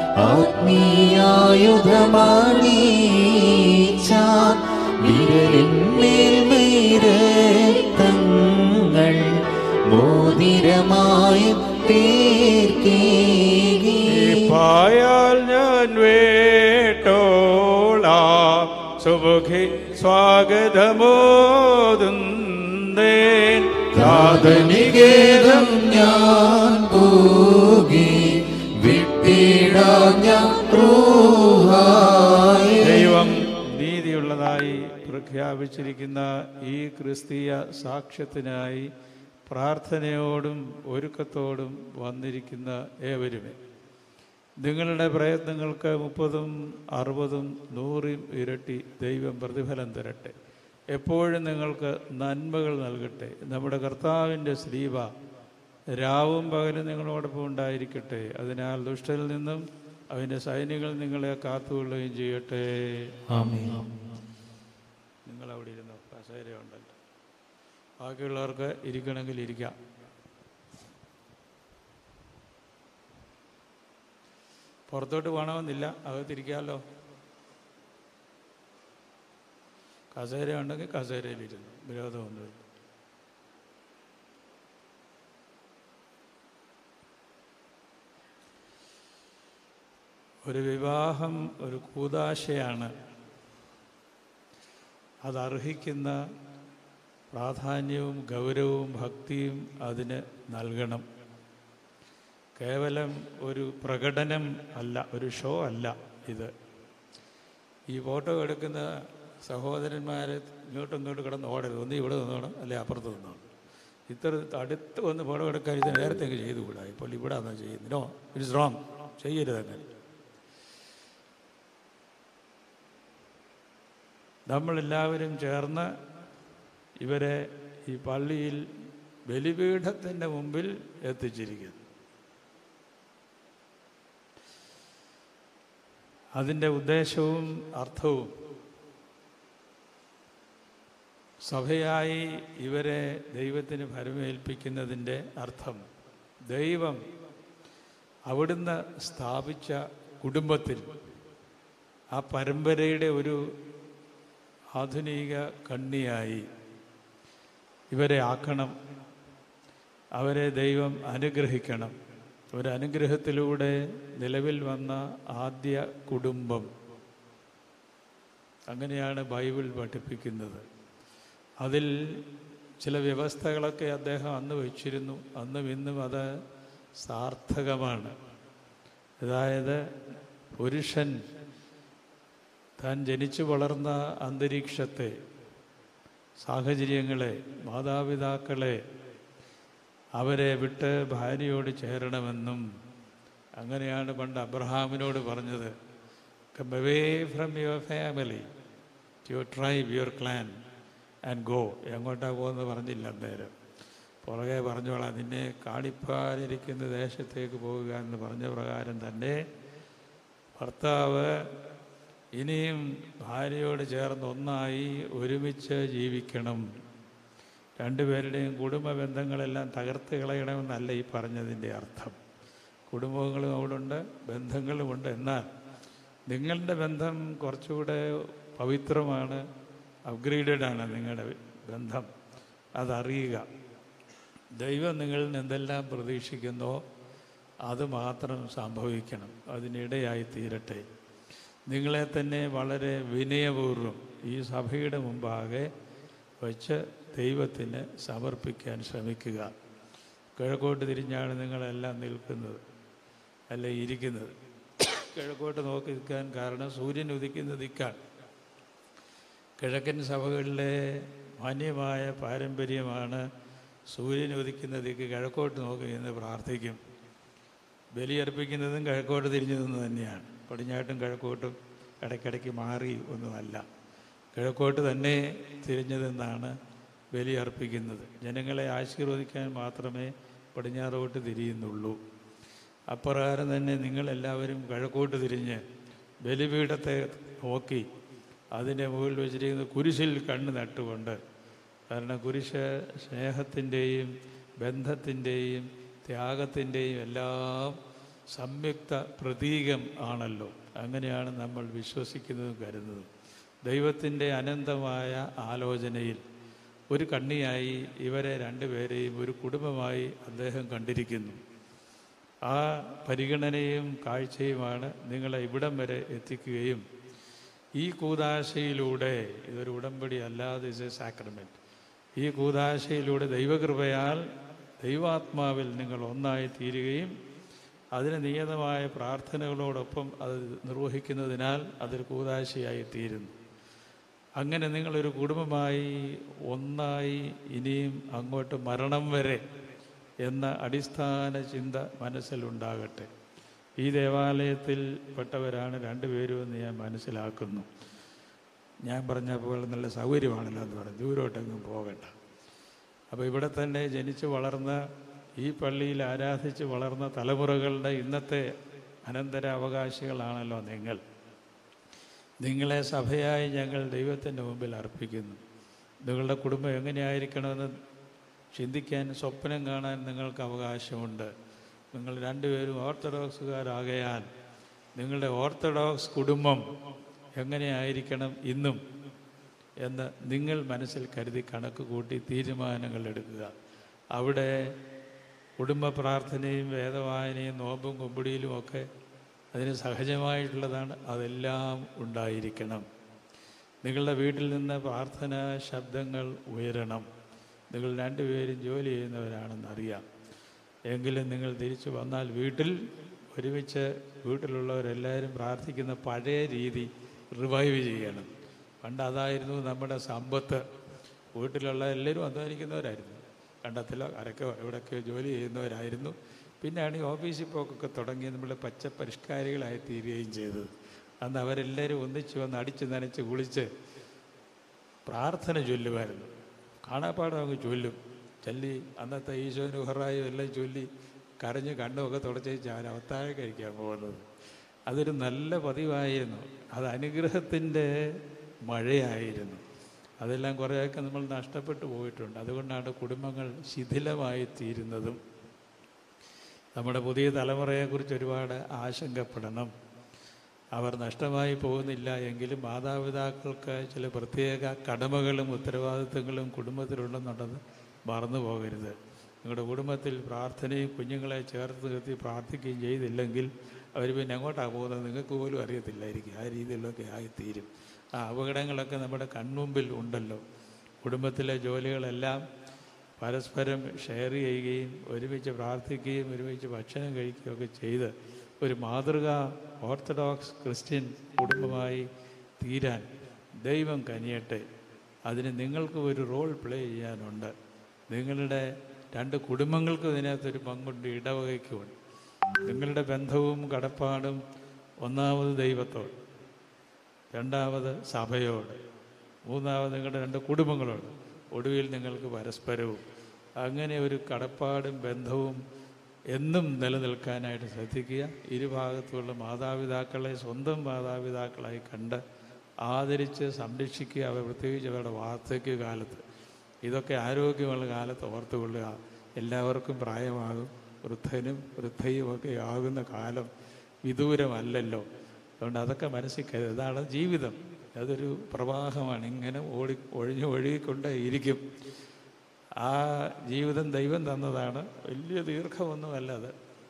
ആത്മീയായുധമാണീച്ചാൻ വിരലിന്മേൽ മേരത്തങ്ങൾ മോതിരമായി തീർക്കേ പായാൽ ഞാൻ വേട്ടോ സുമുഖി സ്വാഗതമോതുന്നേൻ പ്രാഥമികേതം ഞാൻ പോകി വിട്ടിടാം ഞാൻ റൂഹായി ദൈവം നീതിയുള്ളതായി പ്രഖ്യാപിച്ചിരിക്കുന്ന ഈ ക്രിസ്തീയ സാക്ഷ്യത്തിനായി പ്രാർത്ഥനയോടും ഒരുക്കത്തോടും വന്നിരിക്കുന്ന ഏവരുമേ നിങ്ങളുടെ പ്രയത്നങ്ങൾക്ക് മുപ്പതും അറുപതും നൂറും ഇരട്ടി ദൈവം പ്രതിഫലം തരട്ടെ എപ്പോഴും നിങ്ങൾക്ക് നന്മകൾ നൽകട്ടെ നമ്മുടെ കർത്താവിൻ്റെ സ്ലീവ രാവും പകലും നിങ്ങളോടൊപ്പം ഉണ്ടായിരിക്കട്ടെ അതിനാൽ ദുഷ്ടനിൽ നിന്നും അവൻ്റെ സൈനികൾ നിങ്ങളെ കാത്തുകൊള്ളുകയും ചെയ്യട്ടെ ആമേൻ നിങ്ങൾ അവിടെ ഇരുന്നോ കസേര ഉണ്ടല്ലോ ബാക്കിയുള്ളവർക്ക് ഇരിക്കണമെങ്കിൽ ഇരിക്കാം പുറത്തോട്ട് പോകണമെന്നില്ല അകത്തിരിക്കാമല്ലോ കസേര ഉണ്ടെങ്കിൽ കസേരയിലിരുന്നു വിരോധമൊന്നുമില്ല ഒരു വിവാഹം ഒരു കൂതാശയാണ് അതർഹിക്കുന്ന പ്രാധാന്യവും ഗൗരവവും ഭക്തിയും അതിന് നൽകണം കേവലം ഒരു പ്രകടനം അല്ല ഒരു ഷോ അല്ല ഇത് ഈ ഫോട്ടോ എടുക്കുന്ന സഹോദരന്മാർ ഇങ്ങോട്ടും ഇങ്ങോട്ടും കിടന്ന് ഓടരുത് ഒന്ന് ഇവിടെ നിന്നോണം അല്ലെ അപ്പുറത്ത് നിന്നോണം ഇത്ര അടുത്ത് വന്ന് ഫോട്ടോ എടുക്കാൻ ഇത് നേരത്തെ അങ്ങ് ചെയ്തുകൂടാ ഇപ്പോൾ ഇവിടെ അതാ ചെയ്യുന്നത് നോ ഇറ്റ്സ് റോങ് ചെയ്യരുത് അങ്ങനെ നമ്മളെല്ലാവരും ചേർന്ന് ഇവരെ ഈ പള്ളിയിൽ ബലിപീഠത്തിൻ്റെ മുമ്പിൽ എത്തിച്ചിരിക്കുന്നു അതിൻ്റെ ഉദ്ദേശവും അർത്ഥവും സഭയായി ഇവരെ ദൈവത്തിന് ഫലമേൽപ്പിക്കുന്നതിൻ്റെ അർത്ഥം ദൈവം അവിടുന്ന് സ്ഥാപിച്ച കുടുംബത്തിൽ ആ പരമ്പരയുടെ ഒരു ആധുനിക കണ്ണിയായി ഇവരെ ആക്കണം അവരെ ദൈവം അനുഗ്രഹിക്കണം ഒരു അനുഗ്രഹത്തിലൂടെ നിലവിൽ വന്ന ആദ്യ കുടുംബം അങ്ങനെയാണ് ബൈബിൾ പഠിപ്പിക്കുന്നത് അതിൽ ചില വ്യവസ്ഥകളൊക്കെ അദ്ദേഹം അന്ന് വച്ചിരുന്നു അന്നും ഇന്നും അത് സാർത്ഥകമാണ് അതായത് പുരുഷൻ താൻ ജനിച്ചു വളർന്ന അന്തരീക്ഷത്തെ സാഹചര്യങ്ങളെ മാതാപിതാക്കളെ അവരെ വിട്ട് ഭാര്യയോട് ചേരണമെന്നും അങ്ങനെയാണ് പണ്ട് അബ്രഹാമിനോട് പറഞ്ഞത് come away from your family your tribe your clan and go എങ്ങോട്ടാ പോകുന്നത് പറഞ്ഞില്ല അന്നേരം പുറകെ പറഞ്ഞോളാം നിന്നെ കാണിപ്പാനിരിക്കുന്ന ദേശത്തേക്ക് പോകുക എന്ന് പറഞ്ഞ പ്രകാരം തന്നെ ഭർത്താവ് ഇനിയും ഭാര്യയോട് ചേർന്ന് ഒന്നായി ഒരുമിച്ച് ജീവിക്കണം രണ്ടുപേരുടെയും കുടുംബ ബന്ധങ്ങളെല്ലാം തകർത്ത് കളയണമെന്നല്ല ഈ പറഞ്ഞതിൻ്റെ അർത്ഥം കുടുംബങ്ങളും അവിടുണ്ട് ബന്ധങ്ങളുമുണ്ട് എന്നാൽ നിങ്ങളുടെ ബന്ധം കുറച്ചുകൂടെ പവിത്രമാണ് അപ്ഗ്രേഡഡ് ആണ് നിങ്ങളുടെ ബന്ധം അതറിയുക ദൈവം നിങ്ങളിൽ നിന്ന് എന്തെല്ലാം പ്രതീക്ഷിക്കുന്നോ അത് മാത്രം സംഭവിക്കണം അതിനിടയായി തീരട്ടെ നിങ്ങളെ തന്നെ വളരെ വിനയപൂർവ്വം ഈ സഭയുടെ മുമ്പാകെ വച്ച് ദൈവത്തിന് സമർപ്പിക്കാൻ ശ്രമിക്കുക കിഴക്കോട്ട് തിരിഞ്ഞാണ് നിങ്ങളെല്ലാം നിൽക്കുന്നത് അല്ല ഇരിക്കുന്നത് കിഴക്കോട്ട് നോക്കി നിൽക്കാൻ കാരണം സൂര്യൻ ഉദിക്കുന്ന ദിക്കാണ് കിഴക്കൻ സഭകളിലെ മാന്യമായ പാരമ്പര്യമാണ് സൂര്യൻ ഉദിക്കുന്ന ദിക്ക് കിഴക്കോട്ട് നോക്കി നിന്ന് പ്രാർത്ഥിക്കും ബലിയർപ്പിക്കുന്നതും കിഴക്കോട്ട് തിരിഞ്ഞു നിന്ന് തന്നെയാണ് പടിഞ്ഞാട്ടും കിഴക്കോട്ടും ഇടയ്ക്കിടയ്ക്ക് മാറി ഒന്നുമല്ല കിഴക്കോട്ട് തന്നെ തിരിഞ്ഞു നിന്നാണ് ബലി അർപ്പിക്കുന്നത് ജനങ്ങളെ ആശീർവദിക്കാൻ മാത്രമേ പടിഞ്ഞാറോട്ട് തിരിയുന്നുള്ളൂ അപ്രകാരം തന്നെ നിങ്ങളെല്ലാവരും കിഴക്കോട്ട് തിരിഞ്ഞ് ബലിപീഠത്തെ നോക്കി അതിൻ്റെ മുകളിൽ വെച്ചിരിക്കുന്ന കുരിശിൽ കണ്ണ് നട്ടുകൊണ്ട് കാരണം കുരിശ് സ്നേഹത്തിൻ്റെയും ബന്ധത്തിൻ്റെയും ത്യാഗത്തിൻ്റെയും എല്ലാം സംയുക്ത പ്രതീകം ആണല്ലോ അങ്ങനെയാണ് നമ്മൾ വിശ്വസിക്കുന്നതും കരുതുന്നതും ദൈവത്തിൻ്റെ അനന്തമായ ആലോചനയിൽ ഒരു കണ്ണിയായി ഇവരെ രണ്ടുപേരെയും ഒരു കുടുംബമായി അദ്ദേഹം കണ്ടിരിക്കുന്നു ആ പരിഗണനയും കാഴ്ചയുമാണ് നിങ്ങളെ ഇവിടം വരെ എത്തിക്കുകയും ഈ കൂതാശയിലൂടെ ഇതൊരു ഉടമ്പടി അല്ലാതെ ഇസ് എ സാക്രമെൻറ്റ് ഈ കൂതാശയിലൂടെ ദൈവകൃപയാൽ ദൈവാത്മാവിൽ നിങ്ങൾ ഒന്നായി തീരുകയും അതിന് നിയതമായ പ്രാർത്ഥനകളോടൊപ്പം അത് നിർവഹിക്കുന്നതിനാൽ അതൊരു കൂതാശയായി തീരുന്നു അങ്ങനെ നിങ്ങളൊരു കുടുംബമായി ഒന്നായി ഇനിയും അങ്ങോട്ട് മരണം വരെ എന്ന അടിസ്ഥാന ചിന്ത മനസ്സിലുണ്ടാകട്ടെ ഈ ദേവാലയത്തിൽ പെട്ടവരാണ് രണ്ടുപേരും എന്ന് ഞാൻ മനസ്സിലാക്കുന്നു ഞാൻ പറഞ്ഞപ്പോൾ നല്ല സൗകര്യമാണല്ലോ എന്ന് പറഞ്ഞു ദൂരോട്ടെങ്ങും പോകണ്ട അപ്പോൾ ഇവിടെ തന്നെ ജനിച്ച് വളർന്ന ഈ പള്ളിയിൽ ആരാധിച്ച് വളർന്ന തലമുറകളുടെ ഇന്നത്തെ അനന്തരാവകാശികളാണല്ലോ നിങ്ങൾ നിങ്ങളെ സഭയായി ഞങ്ങൾ ദൈവത്തിൻ്റെ മുമ്പിൽ അർപ്പിക്കുന്നു നിങ്ങളുടെ കുടുംബം എങ്ങനെയായിരിക്കണമെന്ന് ചിന്തിക്കാൻ സ്വപ്നം കാണാൻ നിങ്ങൾക്ക് അവകാശമുണ്ട് നിങ്ങൾ രണ്ടുപേരും ഓർത്തഡോക്സുകാരാകയാൽ നിങ്ങളുടെ ഓർത്തഡോക്സ് കുടുംബം എങ്ങനെയായിരിക്കണം ഇന്നും എന്ന് നിങ്ങൾ മനസ്സിൽ കരുതി കണക്ക് കൂട്ടി തീരുമാനങ്ങൾ എടുക്കുക അവിടെ കുടുംബ പ്രാർത്ഥനയും വേദവായനയും നോമ്പും കുമ്പിടിയിലും ഒക്കെ അതിന് സഹജമായിട്ടുള്ളതാണ് അതെല്ലാം ഉണ്ടായിരിക്കണം നിങ്ങളുടെ വീട്ടിൽ നിന്ന് പ്രാർത്ഥനാ ശബ്ദങ്ങൾ ഉയരണം നിങ്ങൾ രണ്ടുപേരും ജോലി ചെയ്യുന്നവരാണെന്നറിയാം എങ്കിലും നിങ്ങൾ തിരിച്ചു വന്നാൽ വീട്ടിൽ ഒരുമിച്ച് വീട്ടിലുള്ളവരെല്ലാവരും പ്രാർത്ഥിക്കുന്ന പഴയ രീതി റിവൈവ് ചെയ്യണം പണ്ട് അതായിരുന്നു നമ്മുടെ സമ്പത്ത് വീട്ടിലുള്ള എല്ലാവരും അധ്വാനിക്കുന്നവരായിരുന്നു കണ്ടത്തിലോ അരക്കോ എവിടെയൊക്കെ ജോലി ചെയ്യുന്നവരായിരുന്നു പിന്നെയാണ് ഈ ഓഫീസിൽ പോക്കൊക്കെ തുടങ്ങി നമ്മൾ പച്ച പരിഷ്കാരികളായി തീരുകയും ചെയ്തത് അന്ന് അവരെല്ലാവരും ഒന്നിച്ച് വന്ന് അടിച്ച് നനച്ച് കുളിച്ച് പ്രാർത്ഥന ചൊല്ലുമായിരുന്നു കാണാപ്പാടം അങ്ങ് ചൊല്ലും ചൊല്ലി അന്നത്തെ ഈശോന് ഉഹറായും എല്ലാം ചൊല്ലി കരഞ്ഞ് കണ്ണുമൊക്കെ തുടച്ചേച്ച് അവൻ അവത്താഴ കഴിക്കാൻ പോകുന്നത് അതൊരു നല്ല പതിവായിരുന്നു അത് അനുഗ്രഹത്തിൻ്റെ മഴയായിരുന്നു അതെല്ലാം കുറേയൊക്കെ നമ്മൾ നഷ്ടപ്പെട്ടു പോയിട്ടുണ്ട് അതുകൊണ്ടാണ് കുടുംബങ്ങൾ ശിഥിലമായി തീരുന്നതും നമ്മുടെ പുതിയ തലമുറയെക്കുറിച്ച് ഒരുപാട് ആശങ്കപ്പെടണം അവർ നഷ്ടമായി പോകുന്നില്ല എങ്കിലും മാതാപിതാക്കൾക്ക് ചില പ്രത്യേക കടമകളും ഉത്തരവാദിത്തങ്ങളും കുടുംബത്തിലുണ്ടെന്നുള്ളത് മറന്നു പോകരുത് നിങ്ങളുടെ കുടുംബത്തിൽ പ്രാർത്ഥനയും കുഞ്ഞുങ്ങളെ ചേർത്ത് നിർത്തി പ്രാർത്ഥിക്കുകയും ചെയ്തില്ലെങ്കിൽ അവർ പിന്നെ എങ്ങോട്ടാണ് പോകുന്നത് നിങ്ങൾക്ക് പോലും അറിയത്തില്ലായിരിക്കും ആ രീതിയിലൊക്കെ ആയിത്തീരും ആ അപകടങ്ങളൊക്കെ നമ്മുടെ കൺമുമ്പിൽ ഉണ്ടല്ലോ കുടുംബത്തിലെ ജോലികളെല്ലാം പരസ്പരം ഷെയർ ചെയ്യുകയും ഒരുമിച്ച് പ്രാർത്ഥിക്കുകയും ഒരുമിച്ച് ഭക്ഷണം കഴിക്കുകയൊക്കെ ചെയ്ത് ഒരു മാതൃക ഓർത്തഡോക്സ് ക്രിസ്ത്യൻ കുടുംബമായി തീരാൻ ദൈവം കനിയട്ടെ അതിന് നിങ്ങൾക്ക് ഒരു റോൾ പ്ലേ ചെയ്യാനുണ്ട് നിങ്ങളുടെ രണ്ട് കുടുംബങ്ങൾക്കും ഇതിനകത്തൊരു പങ്കുണ്ട് ഇടവകയ്ക്കുമുണ്ട് നിങ്ങളുടെ ബന്ധവും കടപ്പാടും ഒന്നാമത് ദൈവത്തോട് രണ്ടാമത് സഭയോട് മൂന്നാമത് നിങ്ങളുടെ രണ്ട് കുടുംബങ്ങളോട് ഒടുവിൽ നിങ്ങൾക്ക് പരസ്പരവും അങ്ങനെ ഒരു കടപ്പാടും ബന്ധവും എന്നും നിലനിൽക്കാനായിട്ട് ശ്രദ്ധിക്കുക ഇരുഭാഗത്തുള്ള മാതാപിതാക്കളെ സ്വന്തം മാതാപിതാക്കളായി കണ്ട് ആദരിച്ച് സംരക്ഷിക്കുക അവർ പ്രത്യേകിച്ച് അവരുടെ വാർദ്ധക്യ കാലത്ത് ഇതൊക്കെ ആരോഗ്യമുള്ള കാലത്ത് ഓർത്തുകൊള്ളുക എല്ലാവർക്കും പ്രായമാകും വൃദ്ധനും വൃദ്ധയും ഒക്കെ ആകുന്ന കാലം വിദൂരമല്ലല്ലോ അതുകൊണ്ട് അതൊക്കെ മനസ്സിൽ കരുതുക ഇതാണ് ജീവിതം അതൊരു പ്രവാഹമാണ് ഇങ്ങനെ ഓടി ഒഴിഞ്ഞു ഒഴുകിക്കൊണ്ടേ ഇരിക്കും ആ ജീവിതം ദൈവം തന്നതാണ് വലിയ ദീർഘമൊന്നുമല്ല അത്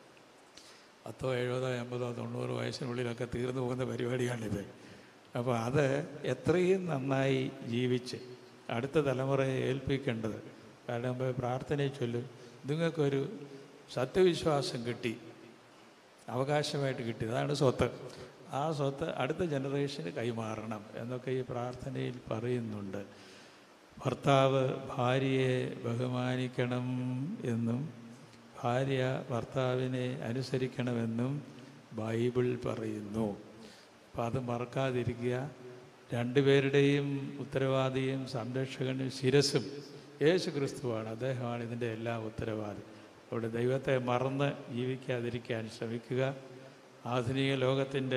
പത്തോ എഴുപതോ എൺപതോ തൊണ്ണൂറ് വയസ്സിനുള്ളിലൊക്കെ തീർന്നു പോകുന്ന പരിപാടിയാണിത് അപ്പോൾ അത് എത്രയും നന്നായി ജീവിച്ച് അടുത്ത തലമുറയെ ഏൽപ്പിക്കേണ്ടത് കാരണം ഇപ്പോൾ പ്രാർത്ഥനയെ ചൊല്ലും നിങ്ങൾക്കൊരു സത്യവിശ്വാസം കിട്ടി അവകാശമായിട്ട് കിട്ടി അതാണ് സ്വത്ത് ആ സ്വത്ത് അടുത്ത ജനറേഷന് കൈമാറണം എന്നൊക്കെ ഈ പ്രാർത്ഥനയിൽ പറയുന്നുണ്ട് ഭർത്താവ് ഭാര്യയെ ബഹുമാനിക്കണം എന്നും ഭാര്യ ഭർത്താവിനെ അനുസരിക്കണമെന്നും ബൈബിൾ പറയുന്നു അപ്പം അത് മറക്കാതിരിക്കുക രണ്ടുപേരുടെയും ഉത്തരവാദിയും സംരക്ഷകനും ശിരസും യേശു ക്രിസ്തുവാണ് അദ്ദേഹമാണ് ഇതിൻ്റെ എല്ലാ ഉത്തരവാദി അവിടെ ദൈവത്തെ മറന്ന് ജീവിക്കാതിരിക്കാൻ ശ്രമിക്കുക ആധുനിക ലോകത്തിൻ്റെ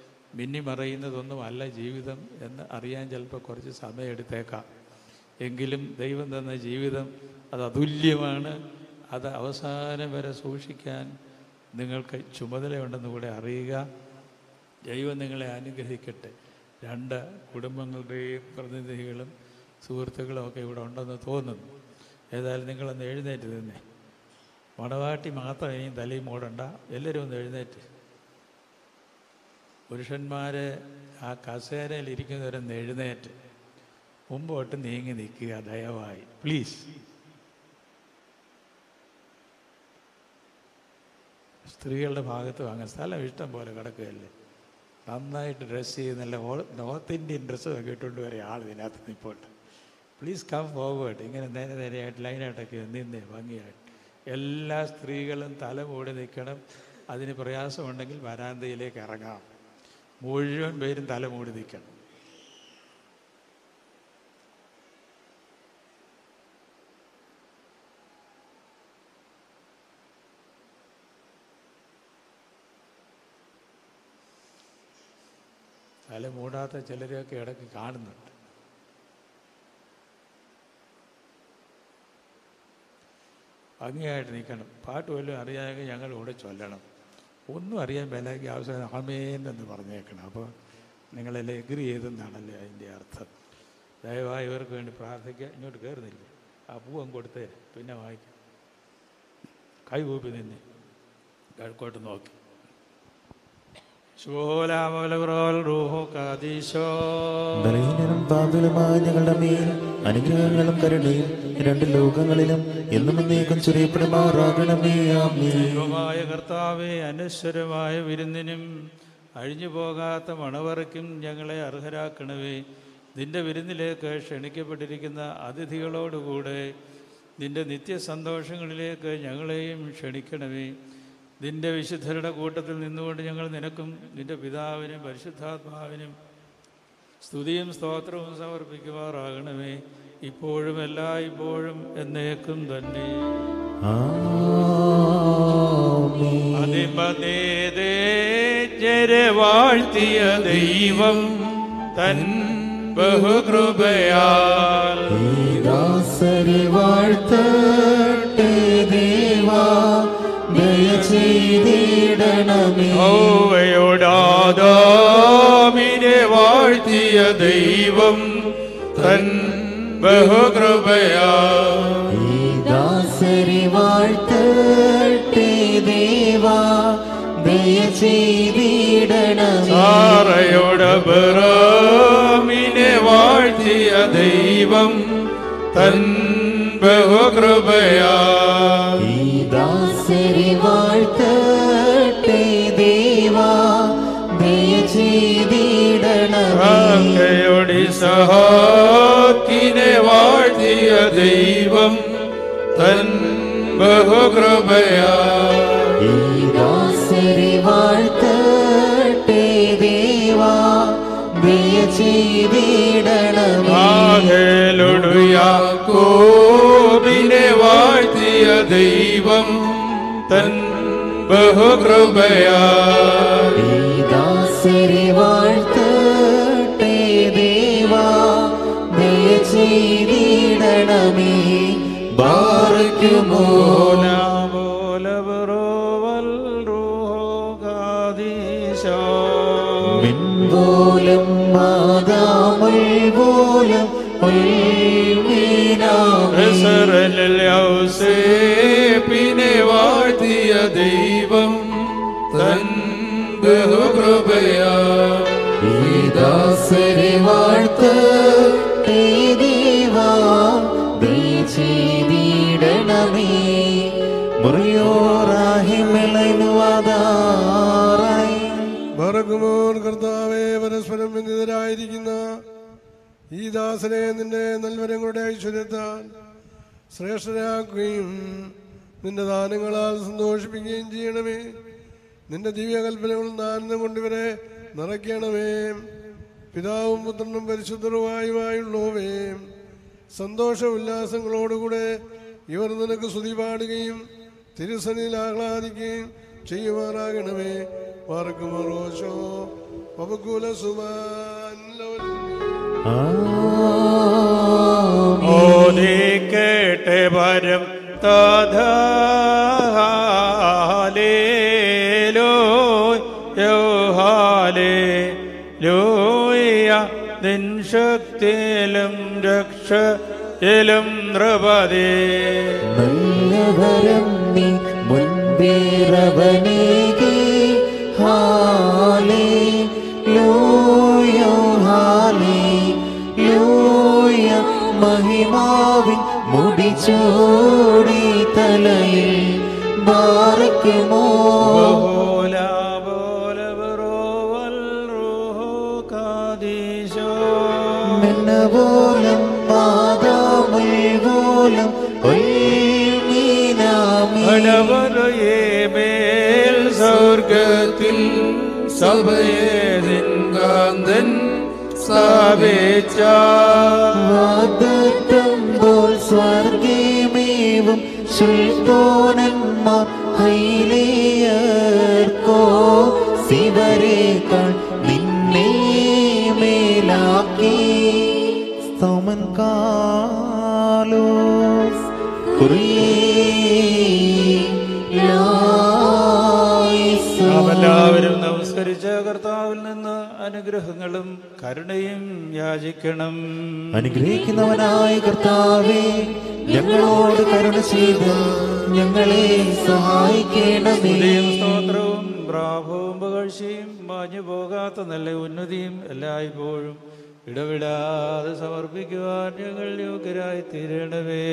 മിന്നിമറയുന്നതൊന്നുമല്ല ജീവിതം എന്ന് അറിയാൻ ചിലപ്പോൾ കുറച്ച് സമയം എടുത്തേക്കാം എങ്കിലും ദൈവം തന്ന ജീവിതം അത് അതുല്യമാണ് അത് അവസാനം വരെ സൂക്ഷിക്കാൻ നിങ്ങൾക്ക് ചുമതലയുണ്ടെന്ന് കൂടെ അറിയുക ദൈവം നിങ്ങളെ അനുഗ്രഹിക്കട്ടെ രണ്ട് കുടുംബങ്ങളുടെയും പ്രതിനിധികളും സുഹൃത്തുക്കളും ഒക്കെ ഇവിടെ ഉണ്ടെന്ന് തോന്നുന്നു ഏതായാലും നിങ്ങളൊന്ന് എഴുന്നേറ്റ് നിന്നേ മണവാട്ടി മാത്രം ഇനിയും തലയും മൂടണ്ട എല്ലാവരും ഒന്ന് എഴുന്നേറ്റ് പുരുഷന്മാരെ ആ കസേരയിൽ ഇരിക്കുന്നവരൊന്ന് എഴുന്നേറ്റ് മുമ്പോട്ട് നീങ്ങി നിൽക്കുക ദയവായി പ്ലീസ് സ്ത്രീകളുടെ ഭാഗത്ത് വാങ്ങാൻ സ്ഥലം ഇഷ്ടം പോലെ കിടക്കുകയല്ലേ നന്നായിട്ട് ഡ്രസ്സ് ചെയ്ത് നല്ല ഓ- നോർത്ത് ഇന്ത്യൻ ഡ്രസ്സൊക്കെ ഇട്ടുകൊണ്ട് വരെ ആൾ ഇതിനകത്ത് നിൽപ്പുണ്ട് പ്ലീസ് കം ഫോർവേഡ് ഇങ്ങനെ നേരെ നേരെയായിട്ട് ലൈനായിട്ടൊക്കെ നിന്നേ ഭംഗിയായിട്ട് എല്ലാ സ്ത്രീകളും തല മൂടി നിൽക്കണം അതിന് പ്രയാസമുണ്ടെങ്കിൽ വരാന്തയിലേക്ക് ഇറങ്ങാം മുഴുവൻ പേരും തല മൂടി നിൽക്കണം തല മൂടാത്ത ചിലരെയൊക്കെ ഇടയ്ക്ക് കാണുന്നുണ്ട് ഭംഗിയായിട്ട് നിൽക്കണം പാട്ട് വല്ലതും അറിയാമെങ്കിൽ ഞങ്ങൾ കൂടെ ചൊല്ലണം ഒന്നും അറിയാൻ മേലാക്കി അവസാനം ആമേൻ എന്ന് പറഞ്ഞേക്കണം അപ്പോൾ നിങ്ങളെല്ലാം എഗ്രി ചെയ്തെന്നാണല്ലേ അതിൻ്റെ അർത്ഥം ദയവായി ഇവർക്ക് വേണ്ടി പ്രാർത്ഥിക്കുക ഇങ്ങോട്ട് കയറുന്നില്ല ആ പൂവം കൊടുത്തേ പിന്നെ വായിക്കാം കൈ കൂപ്പി നിന്നെ കിഴക്കോട്ട് നോക്കി ശോലാമലപ്രോൽ റൂഹോ കാദീശോ ബലഹീനരും പാപികളുമായ ഞങ്ങളുടെ മേൽ അനുഗ്രഹങ്ങളും കരുണയും രണ്ട് ലോകങ്ങളിലും എന്നും എന്നേക്കും ചൊരിയപ്പെടുമാറാകണമേ ആമേ ദൈവമായ കർത്താവെ അനശ്വരമായ വിരുന്നിനും അഴിഞ്ഞു പോകാത്ത മണവറയ്ക്കും ഞങ്ങളെ അർഹരാക്കണമേ നിന്റെ വിരുന്നിലേക്ക് ക്ഷണിക്കപ്പെട്ടിരിക്കുന്ന അതിഥികളോടുകൂടെ നിന്റെ നിത്യസന്തോഷങ്ങളിലേക്ക് ഞങ്ങളെയും ക്ഷണിക്കണമേ നിന്റെ വിശുദ്ധരുടെ കൂട്ടത്തിൽ നിന്നുകൊണ്ട് ഞങ്ങൾ നിനക്കും നിന്റെ പിതാവിനും പരിശുദ്ധാത്മാവിനും സ്തുതിയും സ്തോത്രവും സമർപ്പിക്കുമാറാകണമേ ഇപ്പോഴും എല്ലായ്പ്പോഴും എന്നേക്കും തന്നെ ആമേൻ അതിമതേതേ വാഴ്ത്തിയ ദൈവം തൻ ബഹുകൃപയാൽ ദാസരെ വാഴ്ത്തട്ടെ ദേവാ ദയ ചെയ്തിടണമേ ഔവയോടാദാമിനെ വാഴ്ത്തിയ ദൈവം തൻ ബഹുകൃപയാൽ ഈ ദാസരെ വാഴ്ത്തട്ടെ ദേവാ ദയ ചെയ്തിടണമേ സാറയോടബറാമിനെ വാഴ്ത്തിയ ദൈവം തൻ ബഹുകൃപയാൽ ഈ ദാസരെ വാഴ്ത്തട്ടെ ദേവാ ദയ ചെയ്തിടണമേ റാക്കയോടി സഹാക്കിനെ വാഴ്ത്തിയ ദൈവം തൻ ബഹുകൃപയാൽ ഈ ദാസരെ വാഴ്ത്തട്ടെ ദേവാ ദയ ചെയ്തിടണമേ ആകേലൊടുയാക്കോബിനെ വാഴ്ത്തിയ ദൈവം തൻ ബഹുകൃപയാൽ ഈ ദാസരെ വാഴ്ത്തട്ടെ ദേവാ ദയ ചെയ്തിടണമേ ബാറയ്ക്കുമോ മിൻപോലും മാതാമൽ പോലും ഉൾമീനാമേ പിന്നെ വാഴ്ത്തിയ ദൈവം തൻ ബഹുകൃപയാ ഈ ദാസരെ വാഴ്ത്തട്ടെ ദേവാ ദയ ചെയ്തിടണമേ മുറിയോറാഹിമലനുവാദാറായി ബറക്കുമോൻ കർത്താവെ പരസ്പരം ബന്ധിതരായിരിക്കുന്ന ഈ ദാസനെ നിന്റെ നൽവരങ്ങളുടെ ഐശ്വര്യത്താൽ ശ്രേഷ്ഠരാക്കുകയും നിന്റെ ദാനങ്ങളാൽ സന്തോഷിപ്പിക്കുകയും ചെയ്യണമേ നിന്റെ ദിവ്യകൽപ്പനകളും ദാനം കൊണ്ടിവരെ നിറയ്ക്കണമേ പിതാവും പുത്രനും പരിശുദ്ധരുമായുമായുള്ളവേ സന്തോഷ ഉല്ലാസങ്ങളോടുകൂടെ ഇവർ നിനക്ക് സ്തുതി പാടുകയും തിരുസനിൽ ആഹ്ലാദിക്കുകയും ചെയ്യുമാറാകണമേ പാർക്കുമറോശോ പവകുല സുമാൻ ആമേൻ ഓദിക്കട്ടെ വരം തഥാലേലോഹാലേ ലോയ നിൻ ശക്തിയിലും രക്ഷയിലും നൃപതേ നല്ലവരം നീ മുൻപേറവനേകി ഹാലേ ലൂയ മുടിച്ചൂടി തലയിൽ ബാറയ്ക്കുമോ ബഹോല ബോല ബറോവൽ റൂഹോ കാദീശോ. മിന്നപോലം മാതാമുൽപോലം ഒൽമീനാമി അടവരയേമേൽ സ്വർഗത്തിൽ സഭയെ നിൻകാന്തൻ സ്ഥാപിച്ച വാഗ്ദത്തമ്പോൾ സ്വർഗീമേവും ശുൽത്തോനന്മാർ ഹൈലേയർക്കോ ശിവരേക്കാൾ നിന്നെ മേലാക്കി സ്തോമൻ കാലോസ് നാം എല്ലാവരും നമസ്കരിച്ച കർത്താവിൽ നിന്ന് അനുഗ്രഹങ്ങളും കരുണയും യാചിക്കണം അനുഗ്രഹിക്കുന്നവനായ കർത്താവേ ഞങ്ങളോട് കരുണ ചെയ്ത് ഞങ്ങളെ സഹായിക്കണമേ സ്തുതിയും സ്തോത്രവും പ്രാഭവും പുകഴ്ചയും മാഞ്ഞു പോകാത്ത നല്ല ഉന്നതിയും എല്ലായ്പ്പോഴും ഇടവിടാതെ സമർപ്പിക്കുവാൻ ഞങ്ങൾ യോഗ്യരായി തീരണമേ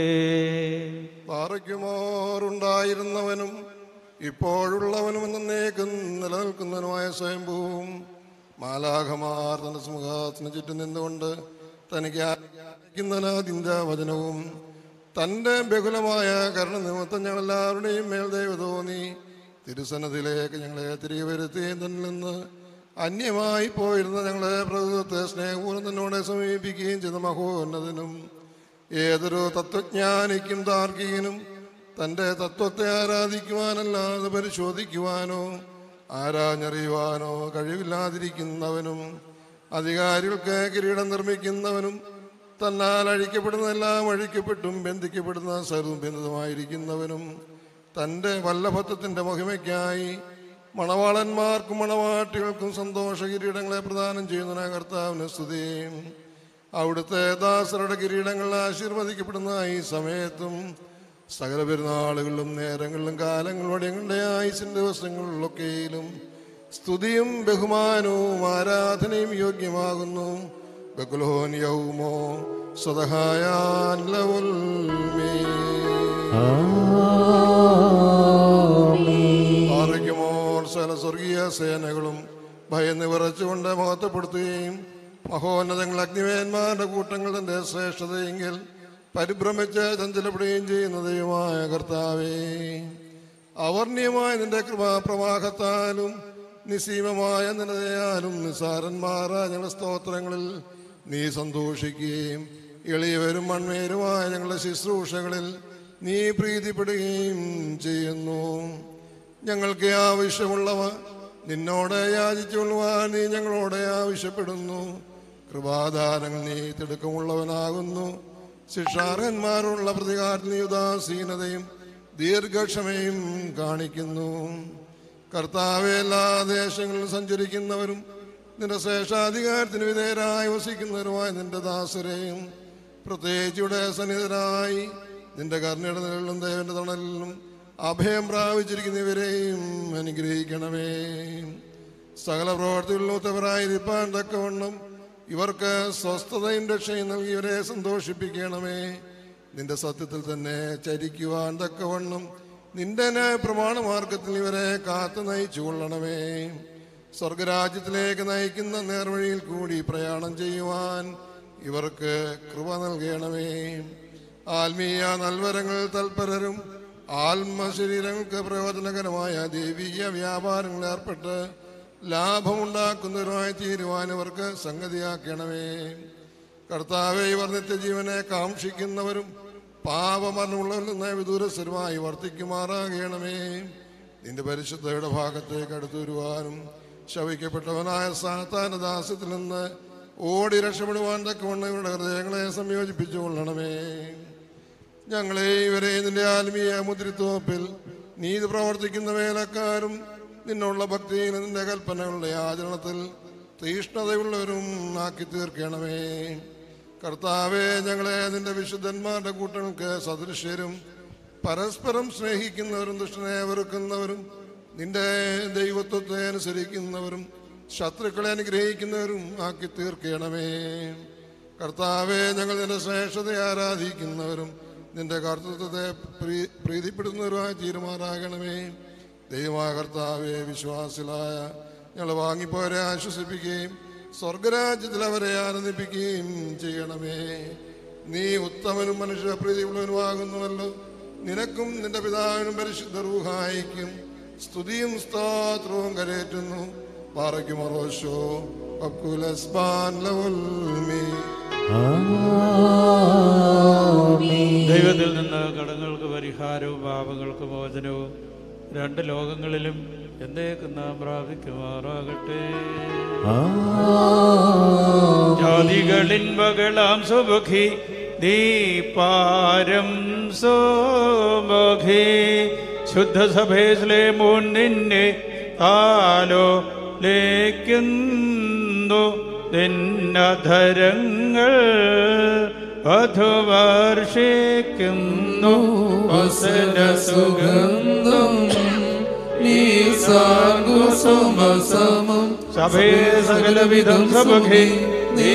പാറയ്ക്കുമോറുണ്ടായിരുന്നവനും ഇപ്പോഴുള്ളവനും എന്നേക്കും നിലനിൽക്കുന്നവനുമായ സ്വയംഭൂവും മാലാഖമാർ തന്റെ സമൂഹത്തിന് ചുറ്റും നിന്നുകൊണ്ട് തനിക്ക് ആരാധിക്കുന്നതിന്റെ വചനവും തന്റെ ബഹുലമായ കരുണ നിമിത്തം ഞങ്ങളെല്ലാവരുടെയും മേൽ ദൈവ തോന്നി തിരുസന്നതിലേക്ക് ഞങ്ങളെ തിരികെ വരുത്തി തന്നിൽ നിന്ന് അന്യമായി പോയിരുന്ന ഞങ്ങളെ പ്രകൃതത്തെ സ്നേഹപൂർവ്വം തന്നോടെ സമീപിക്കുകയും ചെയ്ത മഹോന്നതനും ഏതൊരു തത്വജ്ഞാനിക്കും താർക്കികനും തൻ്റെ തത്വത്തെ ആരാധിക്കുവാനല്ലാതെ പരിശോധിക്കുവാനോ ആരാഞ്ഞറിയുവാനോ കഴിവില്ലാതിരിക്കുന്നവനും അധികാരികൾക്ക് കിരീടം നിർമ്മിക്കുന്നവനും തന്നാൽ അഴിക്കപ്പെടുന്നതെല്ലാം അഴിക്കപ്പെട്ടും ബന്ധിക്കപ്പെടുന്ന സർവ്വം ബന്ധിതമായിരിക്കുന്നവനും തൻ്റെ വല്ലഭത്വത്തിൻ്റെ മഹിമയ്ക്കായി മണവാളന്മാർക്കും മണവാട്ടികൾക്കും സന്തോഷ കിരീടങ്ങളെ പ്രദാനം ചെയ്യുന്ന കർത്താവിന് സ്തുതിയും അവിടുത്തെ ദാസരുടെ കിരീടങ്ങൾ ആശീർവദിക്കപ്പെടുന്ന ഈ സമയത്തും സകല പെരുന്നാളുകളിലും നേരങ്ങളിലും കാലങ്ങളും ഞങ്ങളുടെ ആയുസിൻ്റെ ദിവസങ്ങളിലൊക്കെയിലും സ്തുതിയും ബഹുമാനവും ആരാധനയും യോഗ്യമാകുന്നു ബകുലോൻ യൗമോ സ്വതഹായാൻ ലവുൽമേ ആരോഗ്യമോർ സകല സ്വർഗീയ സേനകളും ഭയന്ന് വിറച്ചുകൊണ്ട് മഹത്വപ്പെടുത്തുകയും മഹോന്നതങ്ങൾ അഗ്നിവേന്മാരുടെ കൂട്ടങ്ങൾ തന്റെ ശ്രേഷ്ഠതയെങ്കിൽ പരിഭ്രമിച്ച് ചഞ്ചലപ്പെടുകയും ചെയ്യുന്ന ദൈവമായ കർത്താവേ അവർണ്യമായ നിന്റെ കൃപാപ്രവാഹത്താലും നിസീമമായ നിലതയാലും നിസാരന്മാരായ ഞങ്ങളുടെ സ്തോത്രങ്ങളിൽ നീ സന്തോഷിക്കുകയും എളിയവരും മൺമേരുമായ ഞങ്ങളുടെ ശുശ്രൂഷകളിൽ നീ പ്രീതിപ്പെടുകയും ചെയ്യുന്നു ഞങ്ങൾക്ക് ആവശ്യമുള്ളവ നിന്നോട് യാചിച്ചുകൊള്ളുവാൻ നീ ഞങ്ങളോട് ആവശ്യപ്പെടുന്നു കൃപാദാനങ്ങൾ നീ തിടുക്കമുള്ളവനാകുന്നു ശിക്ഷാർഹന്മാരുള്ള പ്രതികാരത്തിൽ നീ ഉദാസീനതയും ദീർഘക്ഷമയും കാണിക്കുന്നു കർത്താവെ എല്ലാ ദേശങ്ങളിലും സഞ്ചരിക്കുന്നവരും നിന്റെ ശേഷാധികാരത്തിന് വിധേയരായി വസിക്കുന്നവരുമായ നിന്റെ ദാസരെയും പ്രത്യേകിച്ച് ഇവിടെ സന്നിധരായി നിന്റെ കർണയുടെ നിഴലിലും ദേവന്റെ തണലിലും അഭയം പ്രാപിച്ചിരിക്കുന്നവരെയും അനുഗ്രഹിക്കണമേ സകല പ്രവർത്തികളിലും ഉത്തവരായിരിക്കാൻ തക്കവണ്ണം ഇവർക്ക് സ്വസ്ഥതയും രക്ഷയും നൽകിയവരെ സന്തോഷിപ്പിക്കണമേ നിന്റെ സത്യത്തിൽ തന്നെ ചരിക്കുവാൻ തക്കവണ്ണം നിന്റെ ന്യായ പ്രമാണമാർഗത്തിൽ ഇവരെ കാത്തു നയിച്ചു കൊള്ളണമേ സ്വർഗരാജ്യത്തിലേക്ക് നയിക്കുന്ന നേർവഴിയിൽ കൂടി പ്രയാണം ചെയ്യുവാൻ ഇവർക്ക് കൃപ നൽകണമേ ആത്മീയ നൽവരങ്ങൾ തൽപരരും ആത്മശരീരങ്ങൾക്ക് പ്രയോജനകരമായ ദൈവീയ വ്യാപാരങ്ങളിൽ ഏർപ്പെട്ട് ലാഭമുണ്ടാക്കുന്നവരുമായി തീരുവാൻ ഇവർക്ക് സംഗതിയാക്കണമേ കർത്താവെ ഇവർ നിത്യജീവനെ കാക്ഷിക്കുന്നവരും പാപമരണമുള്ളവരിൽ നിന്ന് വിദൂരസ്ഥരുമായി വർത്തിക്കുമാറാകണമേ നിന്റെ പരിശുദ്ധയുടെ ഭാഗത്തേക്ക് അടുത്തു വരുവാനും ശവിക്കപ്പെട്ടവനായ സാത്താനദാസ്യത്തിൽ നിന്ന് ഓടി രക്ഷപ്പെടുവാൻ തക്കവണ്ണം ഇവരുടെ ഹൃദയങ്ങളെ സംയോജിപ്പിച്ചു കൊള്ളണമേ ഞങ്ങളെ ഇവരെ നിന്റെ ആത്മീയ മുദ്രിത്വപ്പിൽ നീതി പ്രവർത്തിക്കുന്ന വേലക്കാരും നിന്നുള്ള ഭക്തിയിലും നിന്റെ കൽപ്പനകളുടെ ആചരണത്തിൽ തീഷ്ണതയുള്ളവരും ആക്കി തീർക്കണമേ കർത്താവെ ഞങ്ങളെ നിന്റെ വിശുദ്ധന്മാരുടെ കൂട്ടങ്ങൾക്ക് സദൃശ്യരും പരസ്പരം സ്നേഹിക്കുന്നവരും ദുഷ്ടനെ വെറുക്കുന്നവരും നിന്റെ ദൈവത്വത്തെ അനുസരിക്കുന്നവരും ശത്രുക്കളെ അനുഗ്രഹിക്കുന്നവരും ആക്കി തീർക്കണമേ കർത്താവെ ഞങ്ങൾ നിന്റെ ശ്രേഷ്ഠതയെ ആരാധിക്കുന്നവരും നിന്റെ കർത്തൃത്വത്തെ പ്രീ പ്രീതിപ്പെടുന്നവരുമായി തീരുമാനാകണമേ ദൈവമായ കർത്താവെ വിശ്വാസികളായ ഞങ്ങൾ വാങ്ങിപ്പോരെ ആശ്വസിപ്പിക്കുകയും സ്വർഗരാജ്യത്തിൽ അവരെ ആനന്ദിപ്പിക്കുകയും ചെയ്യണമേ നീ ഉത്തമനും മനുഷ്യപ്രീതിയുള്ളവനുമാകുന്നുവല്ലോ നിനക്കും നിന്റെ പിതാവിനും പരിശുദ്ധ റൂഹായിക്കും സ്തുതിയും സ്തോത്രവും കരേറ്റുന്നു പാറയ്ക്കുമറോശോ അബ്കുലസ്ബാൻ ലവുൽമീ ദൈവത്തിൽ നിന്ന് കടങ്ങൾക്ക് പരിഹാരവും പാപങ്ങൾക്ക് മോചനവും രണ്ട് ലോകങ്ങളിലും എന്നേക്കും നാം പ്രാപിക്കുമാറാകട്ടെ ജാതികളിൻ മകളാം സുമുഖി ദീപാരം സോമുഖി ശുദ്ധസഭേസിലെ മുൻ നിന്നെ താലോ ലേക്കുന്നു നിന്നധരങ്ങൾ വധുവർഷിക്കുന്നു സുഗന്ധം നീ സാർഗുസുമസമം സഭേ സകലവിധം സമുഖി നീ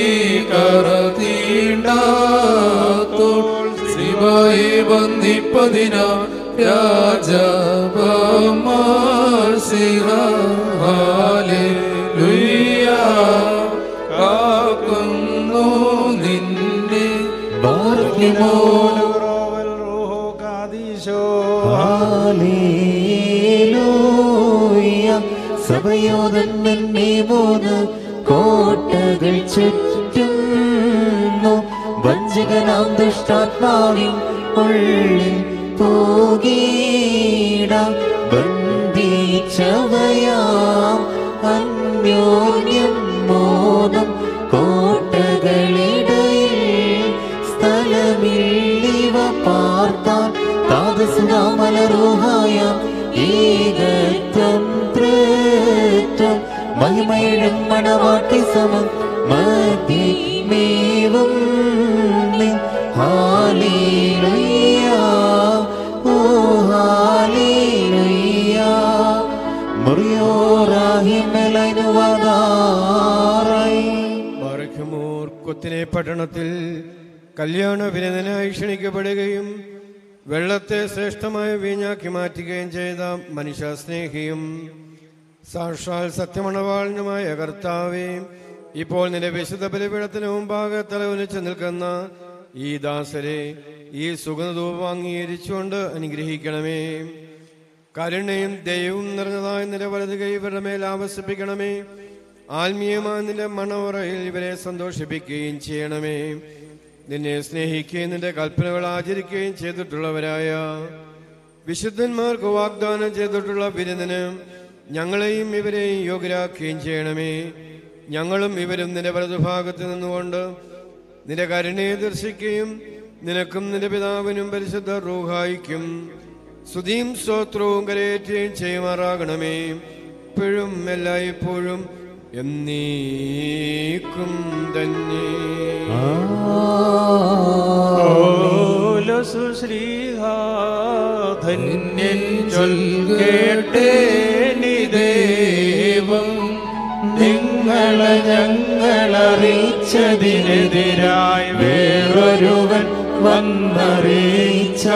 കറതീണ്ടാത്തോൾ ശിവായി വന്ദിപ്പതിന രാജാസിഹാലെ കാക്കുന്നു നിന്നെ ബാർക്കിമോ റോവൽ റൂഹോ കാദീശോ ഹാലേലൂയ സഭയോധൻ നിന്നെ മൂന്ന് കോട്ടകൾ ചുറ്റുന്നു വഞ്ചകനാം ദുഷ്ടാത്മാവിൻ ഉള്ളിൽ പോകീട ബന്ധിച്ചവയാം അന്യോന്യം മോനം കോട്ടകളിടയിൽ സ്ഥലമില്ലിവ പാർത്താൻ താതസുനാമലറൂഹായ ഏകത്വം തൃത്വം മഹിമയിടും മണവാട്ടി സമം മതിമേവും നിൻ ഹാലേലുയ്യ ഓ ഹാലേലുയ്യ മുറിയോറാഹിമലനുവതാറായി ബാറഖ്യമോർ കൊത്തിനെ പട്ടണത്തിൽ കല്യാണ വിരുദ്ധനായി ക്ഷണിക്കപ്പെടുകയും വെള്ളത്തെ ശ്രേഷ്ഠമായ വീഞ്ഞാക്കി മാറ്റുകയും ചെയ്ത മനുഷ്യസ്നേഹിയും സാക്ഷാൽ സത്യമണവാളിനുമായ കർത്താവേ ഇപ്പോൾ നിന്റെ വിശുദ്ധ ബലിപീഠത്തിന് മുമ്പാകെ തലവനിച്ച് നിൽക്കുന്ന ഈ ദാസരെ ഈ സുഗന്ധൂപം അംഗീകരിച്ചുകൊണ്ട് അനുഗ്രഹിക്കണമേ കരുണയും ദൈവവും നിറഞ്ഞതായ നിന്റെ വലത് കൈ ഇവരുടെ മേൽ ആവസിപ്പിക്കണമേ ആത്മീയമായ നിന്റെ മണവറയിൽ ഇവരെ സന്തോഷിപ്പിക്കുകയും ചെയ്യണമേ നിന്നെ സ്നേഹിക്കുകയും നിന്റെ കൽപ്പനകൾ ആചരിക്കുകയും ചെയ്തിട്ടുള്ളവരായ വിശുദ്ധന്മാർക്ക് വാഗ്ദാനം ചെയ്തിട്ടുള്ള വിരുന്നിന് ഞങ്ങളെയും ഇവരെയും യോഗ്യരാക്കുകയും ചെയ്യണമേ ഞങ്ങളും ഇവരും നിന്റെ വലതുഭാഗത്ത് നിന്നുകൊണ്ട് നിന്റെ കരുണയെ ദർശിക്കുകയും നിനക്കും നിന്റെ പിതാവിനും പരിശുദ്ധ റൂഹായിക്കും സ്തുതിയും സ്തോത്രവും കരയേറ്റുകയും ചെയ്യുമാറാകണമേ ഇപ്പോഴും എല്ലായ്പ്പോഴും എന്നീക്കും തന്നെ ധന്യൻ ചൊൽക്കേട്ടേനി ദേവം നിങ്ങളെ ഞങ്ങളറിയിച്ചതിനെതിരായി വേറൊരുവൻ വന്നറിയിച്ച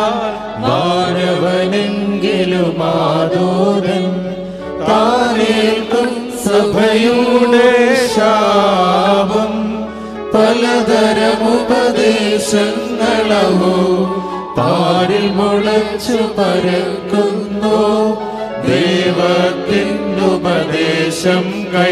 മാനവനെങ്കിലും ആദോരൻ താനേൽക്കും സഭയുടെ ശാപം പലതരമുപദേശങ്ങളവോ പാരിൽ മുളച്ചു പരക്കുന്നു ദൈവത്തിനുപദേശം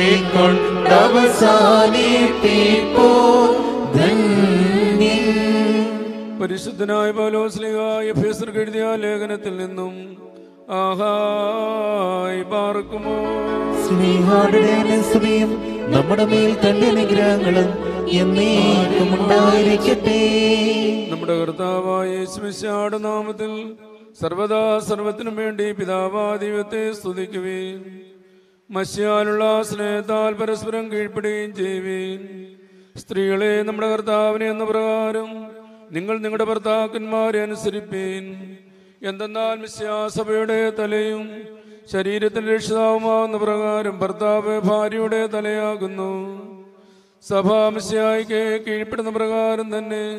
കൈക്കൊണ്ടവസാനിപ്പിപ്പോ ധന്യൻ പരിശുദ്ധനായ പൗലോസ്ലിഹായ ഫേസർക്ക് എഴുതിയ ലേഖനത്തിൽ നിന്നും ആഹായി പാർക്കുമോ സ്നേഹാടുടെ സ്ത്രീയും നമ്മുടെ മേൽ തന്റെ അനുഗ്രഹങ്ങളും എന്നേക്കും ഉണ്ടായിരിക്കട്ടെ നമ്മുടെ കർത്താവായ യേശുമിശിഹായുടെ നാമത്തിൽ സർവദാ സർവത്തിനും വേണ്ടി പിതാവാ ദൈവത്തെ സ്തുതിക്കുവീൻ മസ്യാലുള്ള സ്നേഹത്താൽ പരസ്പരം കീഴ്പ്പെടുകയും ചെയ്യുവീൻ സ്ത്രീകളെ നമ്മുടെ കർത്താവിനെ എന്ന പ്രകാരം നിങ്ങൾ നിങ്ങളുടെ ഭർത്താക്കന്മാരെ അനുസരിപ്പീൻ എന്തെന്നാൽ മിസ്യാസഭയുടെ തലയും ശരീരത്തിന്റെ രക്ഷിതാവുമാവുന്ന പ്രകാരം ഭർത്താവ് ഭാര്യയുടെ തലയാകുന്നു സഭാമിശയായിക്ക് കീഴ്പ്പെടുന്ന പ്രകാരം തന്നെ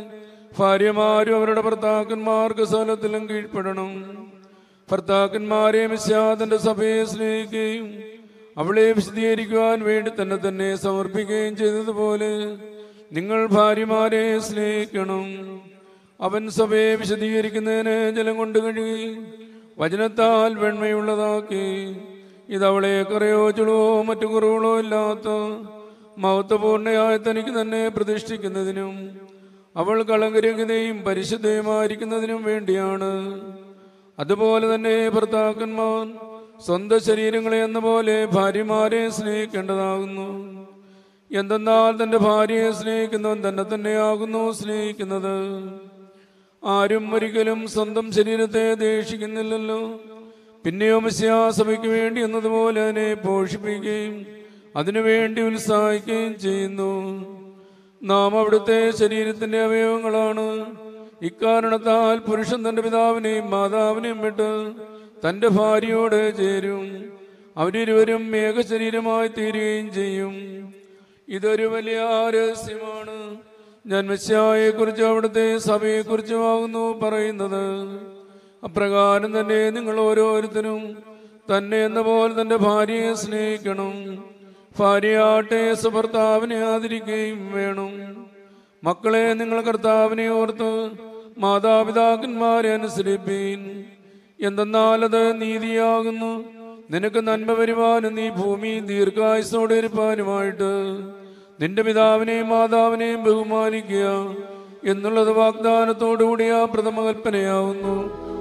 ഭാര്യമാരും അവരുടെ ഭർത്താക്കന്മാർക്ക് സ്ഥലത്തിലും കീഴ്പ്പെടണം ഭർത്താക്കന്മാരെ മിശ്യാതന്റെ സഭയെ സ്നേഹിക്കുകയും അവളെ വിശദീകരിക്കുവാൻ വേണ്ടി തന്നെ തന്നെ സമർപ്പിക്കുകയും ചെയ്തതുപോലെ നിങ്ങൾ ഭാര്യമാരെ സ്നേഹിക്കണം അവൻ സഭയെ വിശദീകരിക്കുന്നതിന് ജലം കൊണ്ട് കഴുകി വചനത്താൽ വെണ്മയുള്ളതാക്കി ഇതവളെ കറയോ ചുളുവോ മറ്റു കുറവുകളോ ഇല്ലാത്ത മഹത്വപൂർണ്ണയായ തനിക്ക് തന്നെ പ്രതിഷ്ഠിക്കുന്നതിനും അവൾ കളങ്കരഹിതയും പരിശുദ്ധയുമായിരിക്കുന്നതിനും വേണ്ടിയാണ് അതുപോലെ തന്നെ ഭർത്താക്കന്മാർ സ്വന്തം ശരീരങ്ങളെ എന്ന പോലെ ഭാര്യമാരെ സ്നേഹിക്കേണ്ടതാകുന്നു എന്തെന്നാൽ തന്റെ ഭാര്യയെ സ്നേഹിക്കുന്നവൻ തന്നെ തന്നെയാകുന്നു സ്നേഹിക്കുന്നത് ആരും ഒരിക്കലും സ്വന്തം ശരീരത്തെ ദേഷിക്കുന്നില്ലല്ലോ പിന്നെയോ മിസ്യാസഭയ്ക്ക് വേണ്ടി എന്നതുപോലെ അതിനെ പോഷിപ്പിക്കുകയും അതിനുവേണ്ടി ഉത്സാഹിക്കുകയും ചെയ്യുന്നു നാം അവിടുത്തെ ശരീരത്തിന്റെ അവയവങ്ങളാണ് ഇക്കാരണത്താൽ പുരുഷൻ തന്റെ പിതാവിനെയും മാതാവിനെയും വിട്ട് തന്റെ ഭാര്യയോട് ചേരും അവരിരുവരും ഏകശരീരമായി തീരുകയും ചെയ്യും ഇതൊരു വലിയ രഹസ്യമാണ് ഞാൻ മെസ്സിയായെക്കുറിച്ചും അവിടുത്തെ സഭയെക്കുറിച്ചുമാകുന്നു പറയുന്നത് അപ്രകാരം തന്നെ നിങ്ങൾ ഓരോരുത്തരും തന്നെ എന്ന പോലെ തന്റെ ഭാര്യയെ സ്നേഹിക്കണം ഭാര്യയാട്ടെ സുഭർത്താവിനെ ആദരിക്കുകയും വേണം മക്കളെ നിങ്ങൾ കർത്താവിനെ ഓർത്ത് മാതാപിതാക്കന്മാരെ അനുസരിപ്പീൻ എന്തെന്നാൽ അത് നീതിയാകുന്നു നിനക്ക് നന്മ വരുവാനും നീ ഭൂമി ദീർഘായുസോടെ ഇരുപ്പാനുമായിട്ട് നിന്റെ പിതാവിനെയും മാതാവിനെയും ബഹുമാനിക്കുക എന്നുള്ളത് വാഗ്ദാനത്തോടുകൂടിയ പ്രഥമ കൽപ്പനയാവുന്നു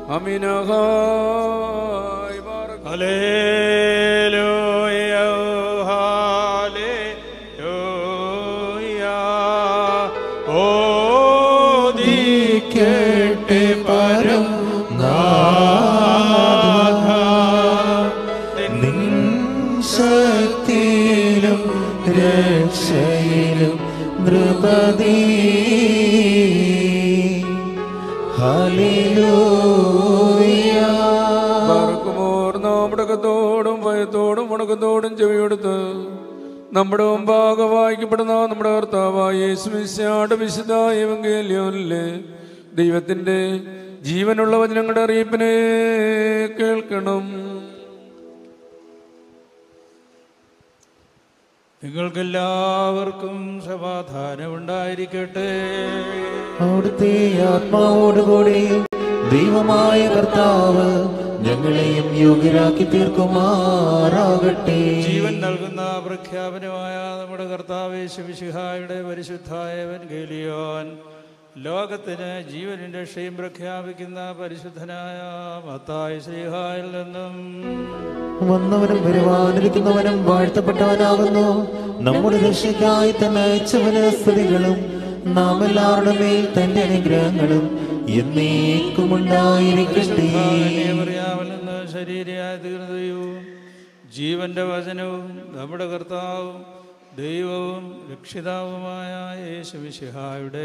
അമീനഹായ് ബാറക് ഹല്ലേലൂയ ഹല്ലേലൂയ ഓദിക്കട്ടെ പരം നിൻ ശക്തിയിലും രക്ഷയിലും നൃപതി ഹല്ലേലൂയ പാർക്കുമോർ നാം മുടക്കത്തോടും ഭയത്തോടും മുടക്കത്തോടും ചെവിയെടുത്ത് നമ്മുടെ മുമ്പാകെ വായിക്കപ്പെടുന്ന നമ്മുടെ കർത്താവായ യേശുമിശാട് വിശുദ്ധ എവങ്കേലിയോനിലെ ദൈവത്തിന്റെ ജീവനുള്ള വചനങ്ങളുടെ അറിയിപ്പിനെ കേൾക്കണം നിങ്ങൾക്കെല്ലാവർക്കും സമാധാനം ഉണ്ടായിരിക്കട്ടെ അവിടുത്തെ ആത്മാവോടുകൂടി ദൈവമായ കർത്താവ് ഞങ്ങളെയും യോഗ്യരാക്കി തീർക്കുമാറാകട്ടെ ജീവൻ നൽകുന്ന പ്രഖ്യാപനമായ നമ്മുടെ കർത്താവേശുവിശിഹായുടെ പരിശുദ്ധായ എവൻഗേലിയോൻ ലോകത്തിന് ജീവനും രക്ഷയും പ്രഖ്യാപിക്കുന്ന പരിശുദ്ധനായ മത്തായ ശ്രീഹായിൽ നിന്നും വന്നവനും വരുവാനിരിക്കുന്നവനും വാഴ്ത്തപ്പെട്ടവനാകുന്നു നമ്മുടെ രക്ഷയ്ക്കായി തന്നെ അയച്ചവന് സ്തുതികളും നാം എല്ലാവരുടെ മേൽ തന്റെ അനുഗ്രഹങ്ങളും എന്നേക്കും ഉണ്ടായിരിക്കട്ടെ പറയാമൽ നിന്ന് ശരീരയായി തീർന്നതയും ജീവന്റെ വചനവും നമ്മുടെ കർത്താവും ദൈവവും രക്ഷിതാവുമായ യേശുവിശിഹായുടെ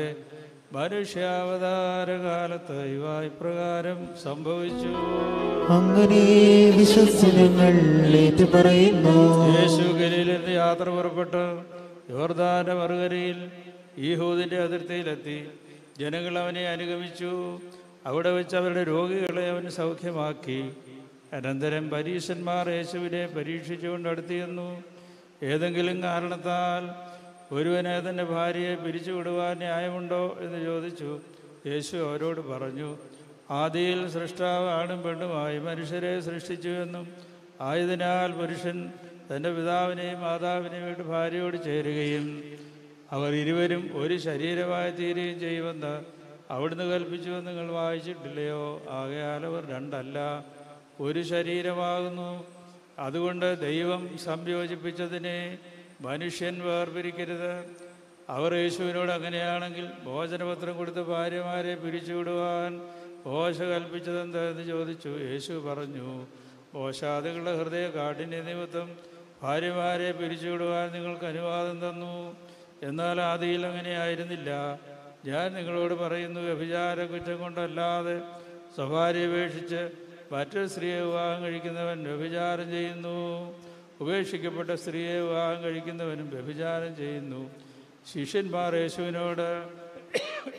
മനുഷ്യാവതാര കാലത്ത് ഇവ ഇപ്രകാരം സംഭവിച്ചു അങ്ങനെ വിശ്വസിനങ്ങൾ ഏറ്റുപറയുന്നു യേശു ഗലീലിൽ നിന്ന് യാത്ര പുറപ്പെട്ട് യോർദാന്റെ മറുകരയിൽ ഈഹൂദിന്റെ അതിർത്തിയിലെത്തി ജനങ്ങൾ അവനെ അനുഗമിച്ചു അവിടെ വെച്ച് അവരുടെ രോഗികളെ അവൻ സൗഖ്യമാക്കി അനന്തരം പരീശന്മാർ യേശുവിനെ പരീക്ഷിച്ചുകൊണ്ട് അടുത്തിയെന്നു ഏതെങ്കിലും കാരണത്താൽ ഒരുവനെ തൻ്റെ ഭാര്യയെ പിരിച്ചുവിടുവാൻ ന്യായമുണ്ടോ എന്ന് ചോദിച്ചു യേശു അവരോട് പറഞ്ഞു ആദിയിൽ സൃഷ്ടാവ് ആണും പെണ്ണുമായി മനുഷ്യരെ സൃഷ്ടിച്ചു എന്നും ആയതിനാൽ പുരുഷൻ തൻ്റെ പിതാവിനെയും മാതാവിനെയും വിട്ട് ഭാര്യയോട് ചേരുകയും അവർ ഇരുവരും ഒരു ശരീരമായി തീരുകയും ചെയ്യുമെന്ന് അവിടുന്ന് കൽപ്പിച്ചുവെന്ന് നിങ്ങൾ വായിച്ചിട്ടില്ലയോ ആകയാൽ അവർ രണ്ടല്ല ഒരു ശരീരമാകുന്നു അതുകൊണ്ട് ദൈവം സംയോജിപ്പിച്ചതിനെ മനുഷ്യൻ വേർപിരിക്കരുത് അവർ യേശുവിനോട് അങ്ങനെയാണെങ്കിൽ ഭോജനപത്രം കൊടുത്ത് ഭാര്യമാരെ പിരിച്ചുവിടുവാൻ ഓശ കൽപ്പിച്ചതെന്താ എന്ന് ചോദിച്ചു യേശു പറഞ്ഞു ഓശാദികളുടെ ഹൃദയ കാഠിന്യ നിമിത്തം ഭാര്യമാരെ പിരിച്ചുവിടുവാൻ നിങ്ങൾക്ക് അനുവാദം തന്നു എന്നാൽ ആദിയിൽ അങ്ങനെയായിരുന്നില്ല ഞാൻ നിങ്ങളോട് പറയുന്നു വ്യഭിചാര കുറ്റം കൊണ്ടല്ലാതെ സ്വഭാര്യ ഉപേക്ഷിച്ച് മറ്റൊരു സ്ത്രീയെ വിവാഹം കഴിക്കുന്നവൻ വ്യഭിചാരം ചെയ്യുന്നു ഉപേക്ഷിക്കപ്പെട്ട സ്ത്രീയെ വിവാഹം കഴിക്കുന്നവനും വ്യഭിചാരം ചെയ്യുന്നു ശിഷ്യന്മാർ യേശുവിനോട്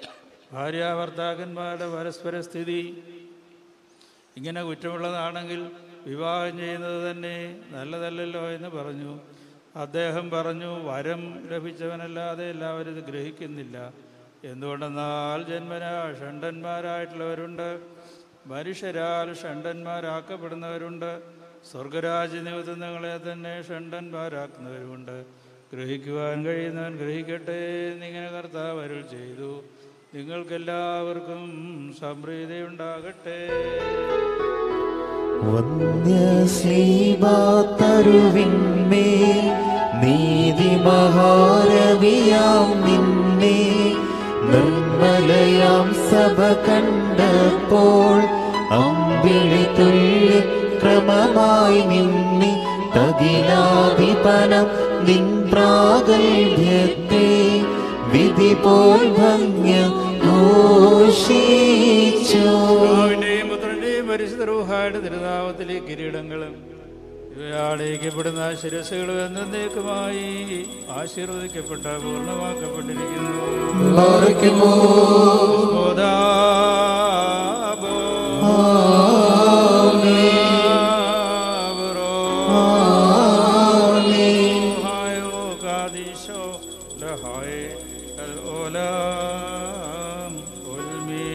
ഭാര്യാഭർത്താക്കന്മാരുടെ പരസ്പര സ്ഥിതി ഇങ്ങനെ കുറ്റമുള്ളതാണെങ്കിൽ വിവാഹം ചെയ്യുന്നത് തന്നെ നല്ലതല്ലല്ലോ എന്ന് പറഞ്ഞു അദ്ദേഹം പറഞ്ഞു വരം ലഭിച്ചവനല്ലാതെ എല്ലാവരും ഇത് ഗ്രഹിക്കുന്നില്ല എന്തുകൊണ്ടെന്നാൽ ജന്മനാ ഷണ്ടന്മാരായിട്ടുള്ളവരുണ്ട് മനുഷ്യരാൽ ഷണ്ടന്മാരാക്കപ്പെടുന്നവരുണ്ട് സ്വർഗരാജ്യ നിമിത്തങ്ങളെ തന്നെ ഷണ്ടന്മാരാക്കുന്നവരുമുണ്ട് ഗ്രഹിക്കുവാൻ കഴിയുന്നവൻ ഗ്രഹിക്കട്ടെ എന്നിങ്ങനെ കർത്താവ് അരുൾ ചെയ്തു നിങ്ങൾക്കെല്ലാവർക്കും സംപ്രീതിയുണ്ടാകട്ടെ വന്യശ്രീബാത്തരുവിന്മേ നീതി മഹാരവിയാം നിന്നെ നിർമ്മലയാം സഭ കണ്ടപ്പോൾ അമ്പിളി തുല്യ ക്രമമായി നിന്നി തകിലാധിപനം നിൻ പ്രാഗൽഭ്യത്തെ വിധി പോൽ ഭംഗ്യ ഘോഷിച്ചു പിതാവിന്റെയും പുത്രന്റെയും പരിശുദ്ധ റൂഹായുടെ തിരുനാമത്തിലെ കിരീടങ്ങളും ഇവയാളയിക്കപ്പെടുന്ന ശിരസുകളും എന്നേക്കുമായി ആശീർവദിക്കപ്പെട്ട പൂർണ്ണമാക്കപ്പെട്ടിരിക്കുന്നു സ്മോദാബോ. ആബറോ. ഹായോ കാദിശോ ലഹായ് അൽ ഓലാം ഉൽമീ.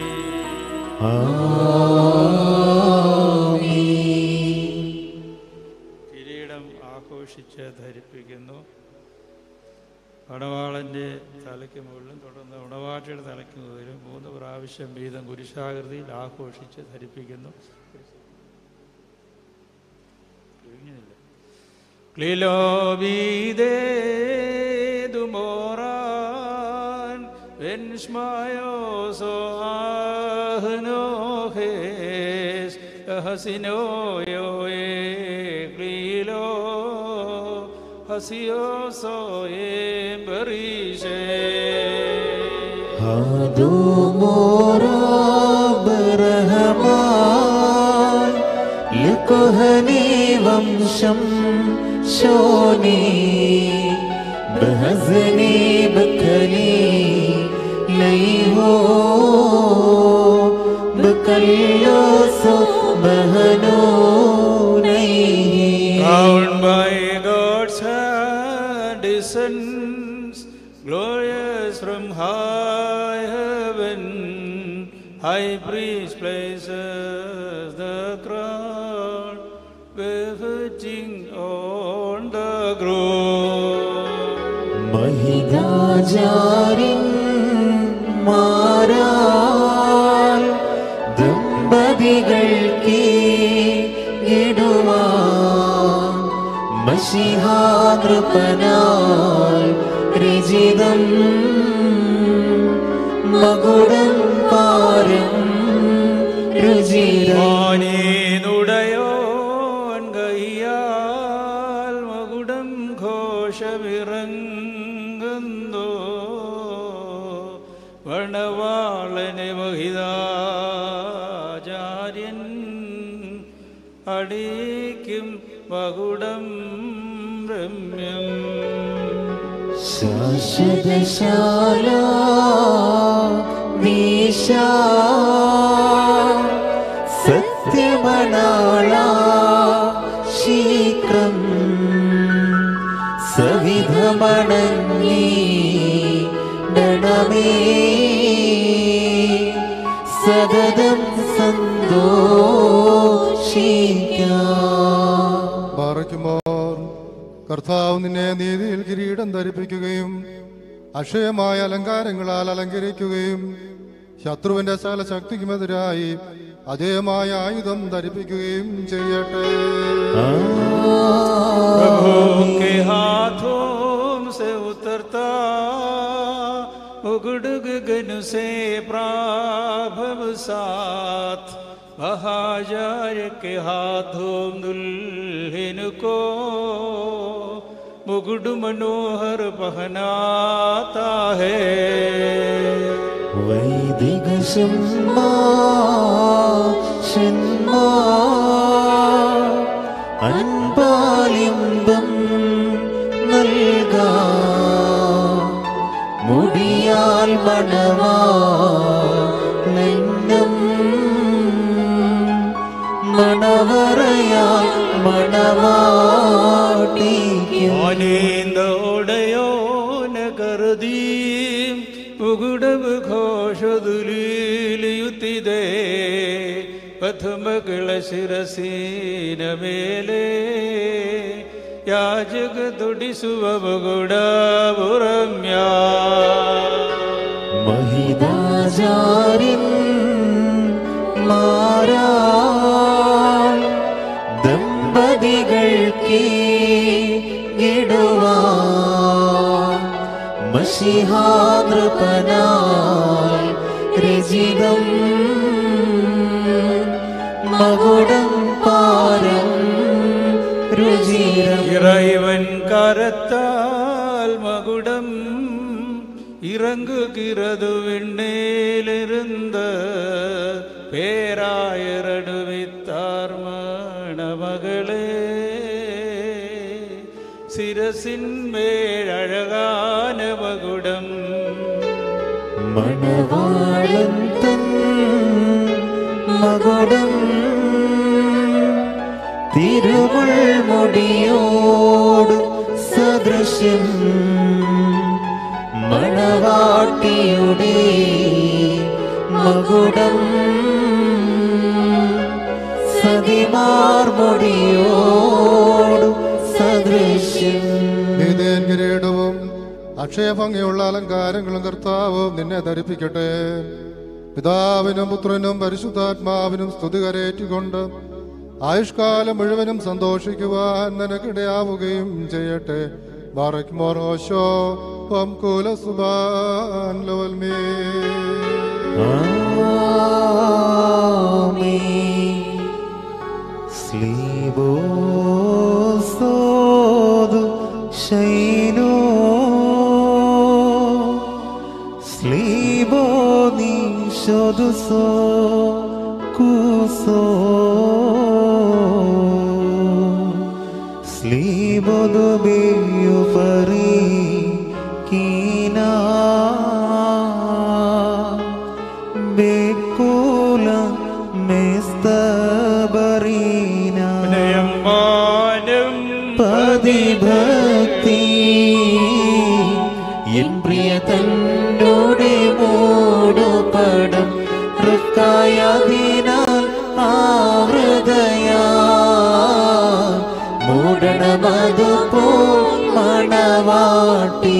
കിരീടം ആഘോഷിച്ച് ധരിപ്പിക്കുന്നു പടവാളൻ്റെ തലയ്ക്ക് മുകളിലും തുടർന്ന് ഉണവാട്ടിയുടെ തലയ്ക്ക് മുകളിലും മൂന്ന് പ്രാവശ്യം വീതം കുരിശാകൃതിയിൽ ആഘോഷിച്ച് ധരിപ്പിക്കുന്നു കഴിഞ്ഞില്ല. ക്ലിലോ ദുമോറാൻ വെൻഷ്മായോസോ ആഹ്നോഹേസ് ഹസിനോയോയേ ക്ലീലോ ഹസിയോസോയേ ബറീഷേ ാൻ ലകുഹനേ വംശം ശോനേ ബഹസനേ ബക്കലേ ലൈഹോ ബക്കല്ലോസോ ബഹനോ നൈഹി Crowned by God's hand descends, glorious from high heaven. High priest places the crown, befitting on the ground. മഹിതാചാര്യൻ മാരാൽ ദമ്പതികൾക്ക് ഇടുവാൻ മഷിഹാകൃപനാൽ രചിതം മകുടം പാരം രുചിരം മാനേനുടയോൻ കയ്യാൽ മകുടം ഘോഷമിറങ്ങുന്നു വണവാളനെ മഹിതാചാര്യൻ അടിക്കും മകുടം രമ്യം ശാശ്വതശാല നീശ സത്യമണാള ശീക്രം സവിധമണങ്ങി ഡണമേ സതതം സന്തോഷിക്കാം ബാറയ്ക്കുമോർ കർത്താവ് നിന്നെ നീതിയിൽ കിരീടം ധരിപ്പിക്കുകയും അക്ഷയമായ അലങ്കാരങ്ങളാൽ അലങ്കരിക്കുകയും ശത്രുവിന്റെ സകല ശക്തിക്കുമെതിരായി അജയമായ ആയുധം ധരിപ്പിക്കുകയും ചെയ്യട്ടെ प्रभु के हाथों से उतरता मुकुट गगन से प्राभव साथ महाचार्य के हाथों दुल्हन को मुकुट मनोहर पहनाता है വൈദിക ശമ്മാ ഷന്മാ അൻപാലിംബം നൽകാ മുടിയാൽ മണവാളനും മണവറയാൽ മണവാട്ടിക്കും ആനന്ദോടയോന കരുതി മുകുടവ് ഘോഷതുലിയുത്തിതേ പ്രഥമകള ശിരസീന മേലെ യാചക തുടിസുവ മുകുടപുറമ്യ മഹിതാചാര്യൻ മാരാൽ ദമ്പതികൾക്ക് ഇടുവാൻ മഷിഹാതൃപനാൽ രചിതം മകുടം പാരം രുചിരം இறைவன் கரத்தால் மகுடம் இறங்குகிறது விண்ணேலிருந்த பேராயரடுவித்தார் மணமகளே சிரசின் மேழகான மகுடம் മണവാളൻ തൻ മകുടം തിരുമുൾമുടിയോട് സദൃശ്യം മണവാട്ടിയുടെ മകുടം സതിമാർമുടിയോട് സദൃശ്യം നീതേൻ കിരീടവും അക്ഷയഭംഗിയുള്ള അലങ്കാരങ്ങളും കർത്താവും നിന്നെ ധരിപ്പിക്കട്ടെ പിതാവിനും പുത്രനും പരിശുദ്ധാത്മാവിനും സ്തുതി കരേറ്റുകൊണ്ട് ആയുഷ്കാലം മുഴുവനും സന്തോഷിക്കുവാൻ നിനക്കിടയാവുകയും ചെയ്യട്ടെ ബാറക് മോറോശോ വം കുലസുബാൻ ലോൽമേ ആമേൻ. സ്ലീബോസോദു ശൈനോ സ്ലീബോ നീശോദുസോ കുസോ സ്ലീബോദു ബിയു പറി കീനാ ബേക്കുല മെസ്തബറീന വിനയമ്മാനും പതിഭക്തി എൻ പ്രിയ തന്നോടെ മൂടുപടം ൃക്കായതിനാൽ ആവൃതയാ മൂടണമതുപോ മണവാട്ടി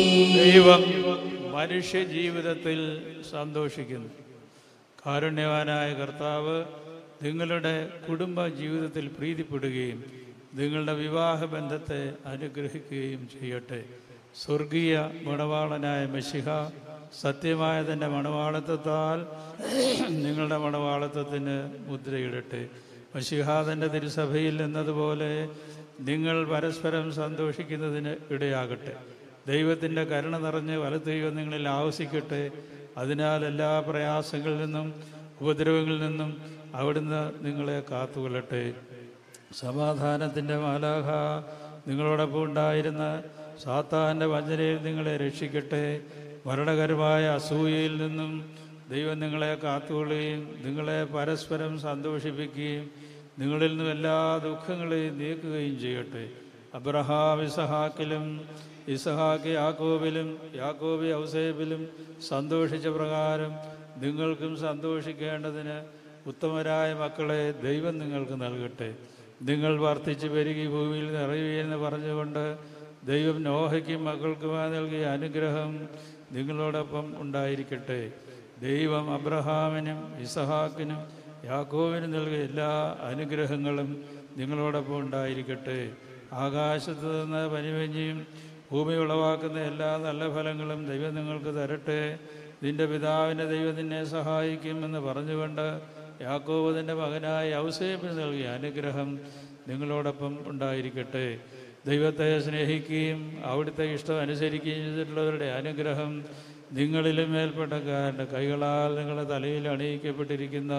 ദൈവം മനുഷ്യ ജീവിതത്തിൽ സന്തോഷിക്കുന്നു കാരുണ്യവാനായ കർത്താവ് നിങ്ങളുടെ കുടുംബ ജീവിതത്തിൽ പ്രീതിപ്പെടുകയും നിങ്ങളുടെ വിവാഹ ബന്ധത്തെ അനുഗ്രഹിക്കുകയും ചെയ്യട്ടെ സ്വർഗീയ മണവാളനായ മെസ്സിഹ സത്യമായ തൻ്റെ മണവാളത്വത്താൽ നിങ്ങളുടെ മണവാളത്വത്തിന് മുദ്രയിടട്ടെ മഷിഹ തൻ്റെ തിരുസഭയിൽ എന്നതുപോലെ നിങ്ങൾ പരസ്പരം സന്തോഷിക്കുന്നതിന് ഇടയാകട്ടെ ദൈവത്തിൻ്റെ കരുണ നിറഞ്ഞ് വലത്ത് ദൈവം നിങ്ങളിൽ ആവസിക്കട്ടെ അതിനാൽ എല്ലാ പ്രയാസങ്ങളിൽ നിന്നും ഉപദ്രവങ്ങളിൽ നിന്നും അവിടുന്ന് നിങ്ങളെ കാത്തുകൊള്ളട്ടെ സമാധാനത്തിൻ്റെ മാലാഹ നിങ്ങളോടൊപ്പം ഉണ്ടായിരുന്ന സാത്താൻ്റെ വഞ്ചനയിൽ നിങ്ങളെ രക്ഷിക്കട്ടെ മരണകരമായ അസൂയയിൽ നിന്നും ദൈവം നിങ്ങളെ കാത്തുകൊള്ളുകയും നിങ്ങളെ പരസ്പരം സന്തോഷിപ്പിക്കുകയും നിങ്ങളിൽ നിന്നും എല്ലാ ദുഃഖങ്ങളെയും നീക്കുകയും ചെയ്യട്ടെ അബ്രഹാം ഇസഹാക്കിലും ഇസഹാക്ക് യാക്കോബിലും യാക്കോബി ഔസേബിലും സന്തോഷിച്ച പ്രകാരം നിങ്ങൾക്കും സന്തോഷിക്കേണ്ടതിന് ഉത്തമരായ മക്കളെ ദൈവം നിങ്ങൾക്ക് നൽകട്ടെ നിങ്ങൾ വർദ്ധിച്ച് പെരുകി ഭൂമിയിൽ നിറയുകയെന്ന് പറഞ്ഞുകൊണ്ട് ദൈവം നോഹയ്ക്കും മക്കൾക്കുമായി നൽകിയ അനുഗ്രഹം നിങ്ങളോടൊപ്പം ഉണ്ടായിരിക്കട്ടെ ദൈവം അബ്രഹാമിനും ഇസഹാക്കിനും യാക്കോവിനും നൽകിയ എല്ലാ അനുഗ്രഹങ്ങളും നിങ്ങളോടൊപ്പം ഉണ്ടായിരിക്കട്ടെ ആകാശത്ത് നിന്ന് പനിവഞ്ഞിയും ഭൂമി ഉളവാക്കുന്ന എല്ലാ നല്ല ഫലങ്ങളും ദൈവം നിങ്ങൾക്ക് തരട്ടെ നിന്റെ പിതാവിൻ്റെ ദൈവം നിന്നെ സഹായിക്കുമെന്ന് പറഞ്ഞുകൊണ്ട് യാക്കോബ് തൻ്റെ മകനായ ഔസേപ്പിന് നൽകിയ അനുഗ്രഹം നിങ്ങളോടൊപ്പം ഉണ്ടായിരിക്കട്ടെ ദൈവത്തെ സ്നേഹിക്കുകയും അവിടുത്തെ ഇഷ്ടം അനുസരിക്കുകയും ചെയ്തിട്ടുള്ളവരുടെ അനുഗ്രഹം നിങ്ങളിലും മേൽപ്പെട്ടക്കാരൻ്റെ കൈകളാൽ നിങ്ങളുടെ തലയിൽ അണിയിക്കപ്പെട്ടിരിക്കുന്ന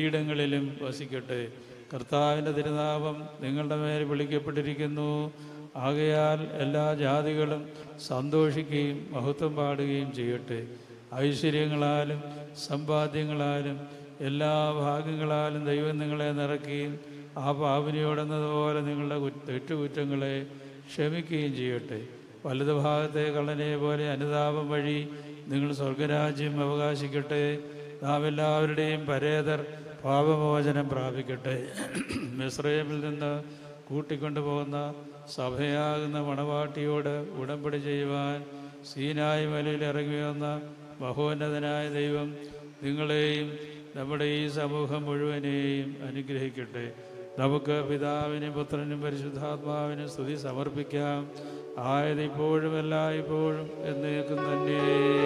കിരീടങ്ങളിലും വസിക്കട്ടെ കർത്താവിൻ്റെ തിരുനാമം നിങ്ങളുടെ മേൽ വിളിക്കപ്പെട്ടിരിക്കുന്നു ആകയാൽ എല്ലാ ജാതികളും സന്തോഷിക്കുകയും മഹത്വം പാടുകയും ചെയ്യട്ടെ ഐശ്വര്യങ്ങളാലും സമ്പാദ്യങ്ങളാലും എല്ലാ ഭാഗ്യങ്ങളാലും ദൈവം നിങ്ങളെ നിറയ്ക്കുകയും ആ പാപിനിയോടെന്നതുപോലെ നിങ്ങളുടെ കു- തെറ്റുകുറ്റങ്ങളെ ക്ഷമിക്കുകയും ചെയ്യട്ടെ വലതുഭാഗത്തെ കള്ളനെ പോലെ അനുതാപം വഴി നിങ്ങൾ സ്വർഗരാജ്യം അവകാശിക്കട്ടെ നാം എല്ലാവരുടെയും പരേതർ പാപമോചനം പ്രാപിക്കട്ടെ മിസ്രൈമിൽ നിന്ന് കൂട്ടിക്കൊണ്ടുപോകുന്ന സഭയാകുന്ന മണവാട്ടിയോട് ഉടമ്പടി ചെയ്യുവാൻ സീനായി മലയിൽ ഇറങ്ങി വന്ന മഹോന്നതനായ ദൈവം നിങ്ങളെയും നമ്മുടെ ഈ സമൂഹം മുഴുവനെയും അനുഗ്രഹിക്കട്ടെ നമുക്ക് പിതാവിനും പുത്രനും പരിശുദ്ധാത്മാവിനും സ്തുതി സമർപ്പിക്കാം ആയത് ഇപ്പോഴും എല്ലായ്പ്പോഴും എന്നേക്കും തന്നെ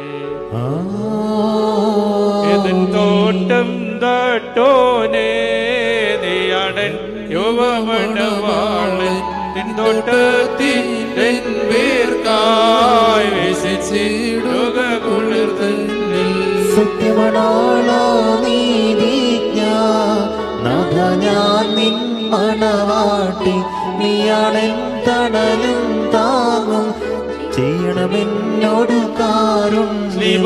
എതൻ തോട്ടം തട്ടോനേ നീയാണൻ യുവമണവാളൻ നിൻ തോട്ടത്തിൽ എൻ വീർക്കായി വിശിച്ചിടുക കുളിർതന്നിൽ സത്യമണാളോ നീതിജ്ഞ നാഥ ഞാൻ നിൻ മണവാട്ടി നീയാണെൻ തണലും താങ്ങും ചെയ്യണമെന്നോട് കാരുണ്യം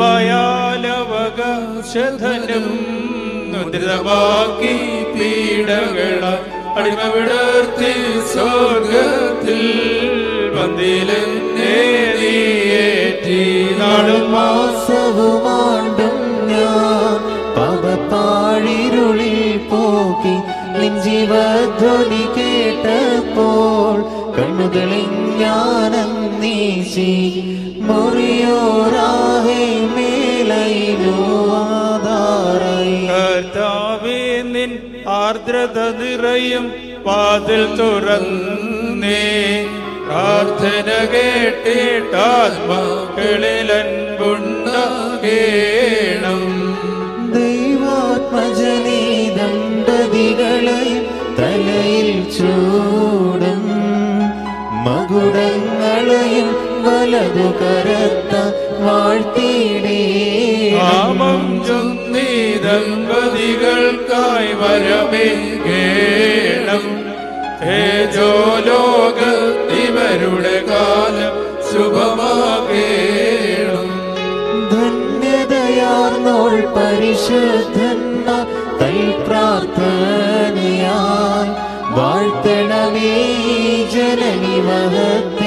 ശ്ലീബായാലവകാശധനം മുദ്രിതമാക്കി പീഡകള അടിമ വിടർത്തി സ്വർഗത്തിൽ വന്ദിലെന്നേ നീയേറ്റി നാടും മാസവുമാണ്ടും ഞാൻ പാപപ്പാഴിരുളിൽ പോക്കി നിൻ ജീവധ്വനി കേട്ടപ്പോൾ കണ്ണുകളിൽ ഞാനന്നീശി മുറിയോരാഹെ മേലയിലോ ആധാരായി കർത്താവേ നിൻ ആർദ്രത നിറയും വാതിൽ തുറന്നേ പ്രാർത്ഥന കേട്ടിട്ടാത്മാക്കളിലൻപുണ്ടാകേണം ദൈവാത്മജനീ ദണ്ഡതികളെ തലയിൽ ചൂടും മകുടങ്ങളെയും വലതു കരത്ത വാഴ്ത്തിയിടേ നാമം ചൊന്നീ ദമ്പതികൾക്കായി വരമേ കേണം തേജോലോക ഇവരുടെ കാലം ശുഭമാകേണം ധന്യതയാർന്നോൾ പരിശുദ്ധന്മാർ തൈ പ്രാർത്ഥനയാൽ വാഴ്ത്തണമേ ജനനി മഹത്തെ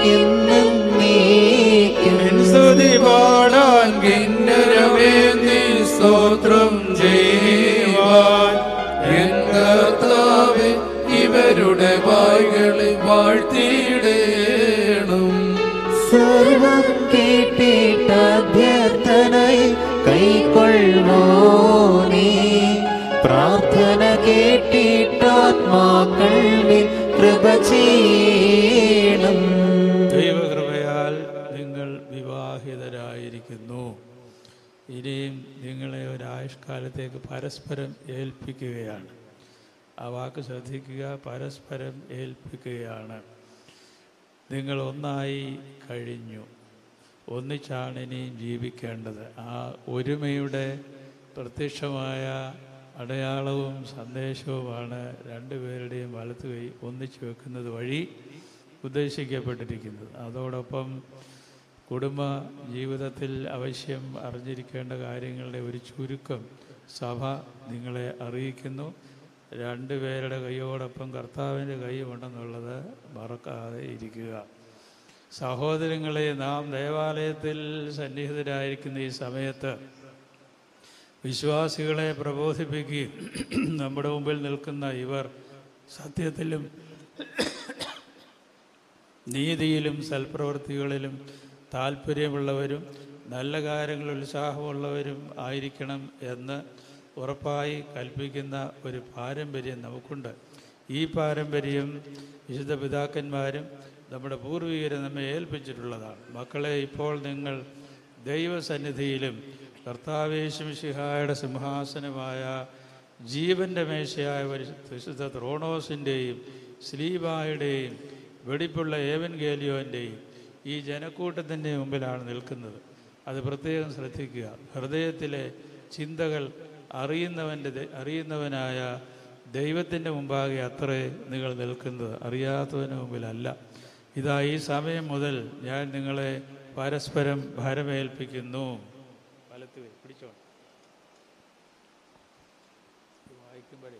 എന്നേക്കും സ്തുതി പാടാൻ കിന്നരമേ നീ സ്തോത്രം ചെയ്യുവാൻ എൻ കർത്താവേ ഇവരുടെ വായ്കളെ വാഴ്ത്തിയിടേണം സർവം കേട്ടിട്ട അഭ്യർത്ഥനയെ കൈക്കൊള്ളുവോ നീ പ്രാർത്ഥന കേട്ടിട്ടാത്മാക്കൾ മേൽ കൃപ ചെയ്യണം ദൈവകൃപയാൽ നിങ്ങൾ വിവാഹിതരായിരിക്കുന്നു ഇനിയും നിങ്ങളെ ഒരായുഷ്കാലത്തേക്ക് പരസ്പരം ഏൽപ്പിക്കുകയാണ് ആ വാക്ക് ശ്രദ്ധിക്കുക പരസ്പരം ഏൽപ്പിക്കുകയാണ് നിങ്ങൾ ഒന്നായി കഴിഞ്ഞു ഒന്നിച്ചാണ് ഇനിയും ജീവിക്കേണ്ടത് ആ ഒരുമയുടെ പ്രത്യക്ഷമായ അടയാളവും സന്ദേശവുമാണ് രണ്ടുപേരുടെയും വലത്ത് കൈ ഒന്നിച്ചു വെക്കുന്നത് വഴി ഉദ്ദേശിക്കപ്പെട്ടിരിക്കുന്നത് അതോടൊപ്പം കുടുംബ ജീവിതത്തിൽ അവശ്യം അറിഞ്ഞിരിക്കേണ്ട കാര്യങ്ങളുടെ ഒരു ചുരുക്കം സഭ നിങ്ങളെ അറിയിക്കുന്നു രണ്ടുപേരുടെ കൈയോടൊപ്പം കർത്താവിൻ്റെ കൈയുമുണ്ടെന്നുള്ളത് മറക്കാതെ ഇരിക്കുക സഹോദരങ്ങളെ നാം ദേവാലയത്തിൽ സന്നിഹിതരായിരിക്കുന്ന ഈ സമയത്ത് വിശ്വാസികളെ പ്രബോധിപ്പിക്കുകയും നമ്മുടെ മുമ്പിൽ നിൽക്കുന്ന ഇവർ സത്യത്തിലും നീതിയിലും സൽപ്രവൃത്തികളിലും താല്പര്യമുള്ളവരും നല്ല കാര്യങ്ങളിൽ ഉത്സാഹമുള്ളവരും ആയിരിക്കണം എന്ന് ഉറപ്പായി കൽപ്പിക്കുന്ന ഒരു പാരമ്പര്യം നമുക്കുണ്ട് ഈ പാരമ്പര്യം വിശുദ്ധ പിതാക്കന്മാരും നമ്മുടെ പൂർവികരും നമ്മെ ഏൽപ്പിച്ചിട്ടുള്ളതാണ് മക്കളെ ഇപ്പോൾ നിങ്ങൾ ദൈവസന്നിധിയിലും കർത്താവേശുമിഷിഹായുടെ സിംഹാസനമായ ജീവൻ്റെ മേശയായ പരിശു- വിശുദ്ധ ത്രോണോസിൻ്റെയും സ്ലീബായുടെയും വെടിപ്പുള്ള ഏവൻഗേലിയോൻ്റെയും ഈ ജനക്കൂട്ടത്തിൻ്റെ മുമ്പിലാണ് നിൽക്കുന്നത് അത് പ്രത്യേകം ശ്രദ്ധിക്കുക ഹൃദയത്തിലെ ചിന്തകൾ അറിയുന്നവൻ്റെ ദ- അറിയുന്നവനായ ദൈവത്തിൻ്റെ മുമ്പാകെ അത്രേ നിങ്ങൾ നിൽക്കുന്നത് അറിയാത്തവന് മുമ്പിലല്ല ഇതാ ഈ സമയം മുതൽ ഞാൻ നിങ്ങളെ പരസ്പരം ഭാരമേൽപ്പിക്കുന്നു വലത്ത് കൈ പിടിച്ചോ ഇത് വായിക്കുമ്പോഴേ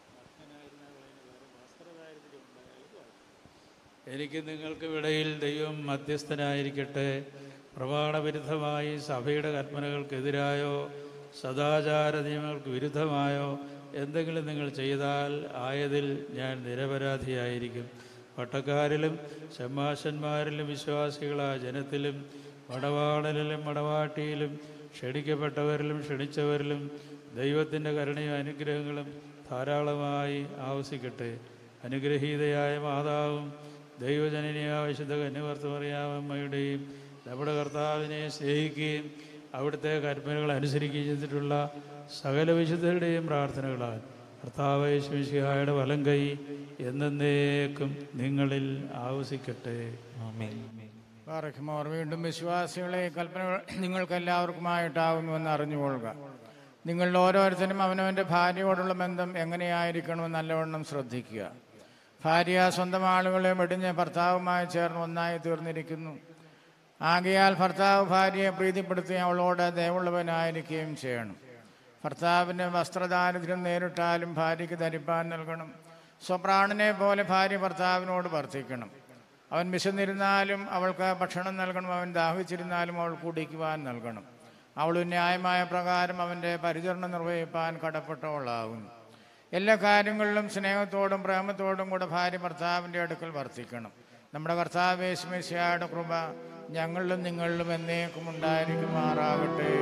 എനിക്ക് നിങ്ങൾക്ക് ഇടയിൽ ദൈവം മധ്യസ്ഥനായിരിക്കട്ടെ പ്രമാണവിരുദ്ധമായി സഭയുടെ കൽപ്പനകൾക്കെതിരായോ സദാചാര നിയമങ്ങൾക്ക് വിരുദ്ധമായോ എന്തെങ്കിലും നിങ്ങൾ ചെയ്താൽ ആയതിൽ ഞാൻ നിരപരാധിയായിരിക്കും പട്ടക്കാരിലും ഷമ്മാശന്മാരിലും വിശ്വാസികളായ ജനത്തിലും മടവാളലിലും മടവാട്ടിയിലും ക്ഷണിക്കപ്പെട്ടവരിലും ക്ഷണിച്ചവരിലും ദൈവത്തിൻ്റെ കരുണയും അനുഗ്രഹങ്ങളും ധാരാളമായി ആവസിക്കട്ടെ അനുഗ്രഹീതയായ മാതാവും ദൈവജനനിയായ വിശുദ്ധ കന്യവർത്തമറിയാമമ്മയുടെയും നമ്മുടെ കർത്താവിനെ സ്നേഹിക്കുകയും അവിടുത്തെ കൽപ്പനകൾ അനുസരിക്കുകയും ചെയ്തിട്ടുള്ള സകല വിശുദ്ധരുടെയും പ്രാർത്ഥനകളാൽ കർത്താവ് യേശുമിശിഹായുടെ വലം കൈ എന്നേക്കും നിങ്ങളിൽ ആവസിക്കട്ടെ പാറയ്ക്കുമോർ വീണ്ടും വിശ്വാസികളെ ഈ കൽപ്പനകൾ നിങ്ങൾക്കെല്ലാവർക്കുമായിട്ടാകുന്നുവെന്ന് അറിഞ്ഞുകൊള്ളുക നിങ്ങളിൽ ഓരോരുത്തരും അവനവൻ്റെ ഭാര്യയോടുള്ള ബന്ധം എങ്ങനെയായിരിക്കണമെന്ന് നല്ലവണ്ണം ശ്രദ്ധിക്കുക ഭാര്യ സ്വന്തം ആളുകളെ വെടിഞ്ഞ് ഭർത്താവുമായി ചേർന്ന് ഒന്നായി തീർന്നിരിക്കുന്നു ആകയാൽ ഭർത്താവ് ഭാര്യയെ പ്രീതിപ്പെടുത്തി അവളോട് ദയവുള്ളവനായിരിക്കുകയും ചെയ്യണം ഭർത്താവിന് വസ്ത്രദാരിദ്ര്യം നേരിട്ടാലും ഭാര്യയ്ക്ക് ധരിപ്പാൻ നൽകണം സ്വപ്രാണനെ പോലെ ഭാര്യ ഭർത്താവിനോട് വർത്തിക്കണം അവൻ വിശന്നിരുന്നാലും അവൾക്ക് ഭക്ഷണം നൽകണം അവൻ ദാഹിച്ചിരുന്നാലും അവൾ കുടിക്കുവാൻ നൽകണം അവൾ ന്യായമായ പ്രകാരം അവൻ്റെ പരിചരണം നിർവഹിപ്പാൻ കടപ്പെട്ടവളാകുന്നു എല്ലാ കാര്യങ്ങളിലും സ്നേഹത്തോടും പ്രേമത്തോടും കൂടെ ഭാര്യ ഭർത്താവിൻ്റെ അടുക്കൽ വർത്തിക്കണം നമ്മുടെ കർത്താവ് യേശുമിശിയായുടെ കൃപ ഞങ്ങളിലും നിങ്ങളിലും എന്നേക്കും ഉണ്ടായിരിക്കുമാറാകട്ടെ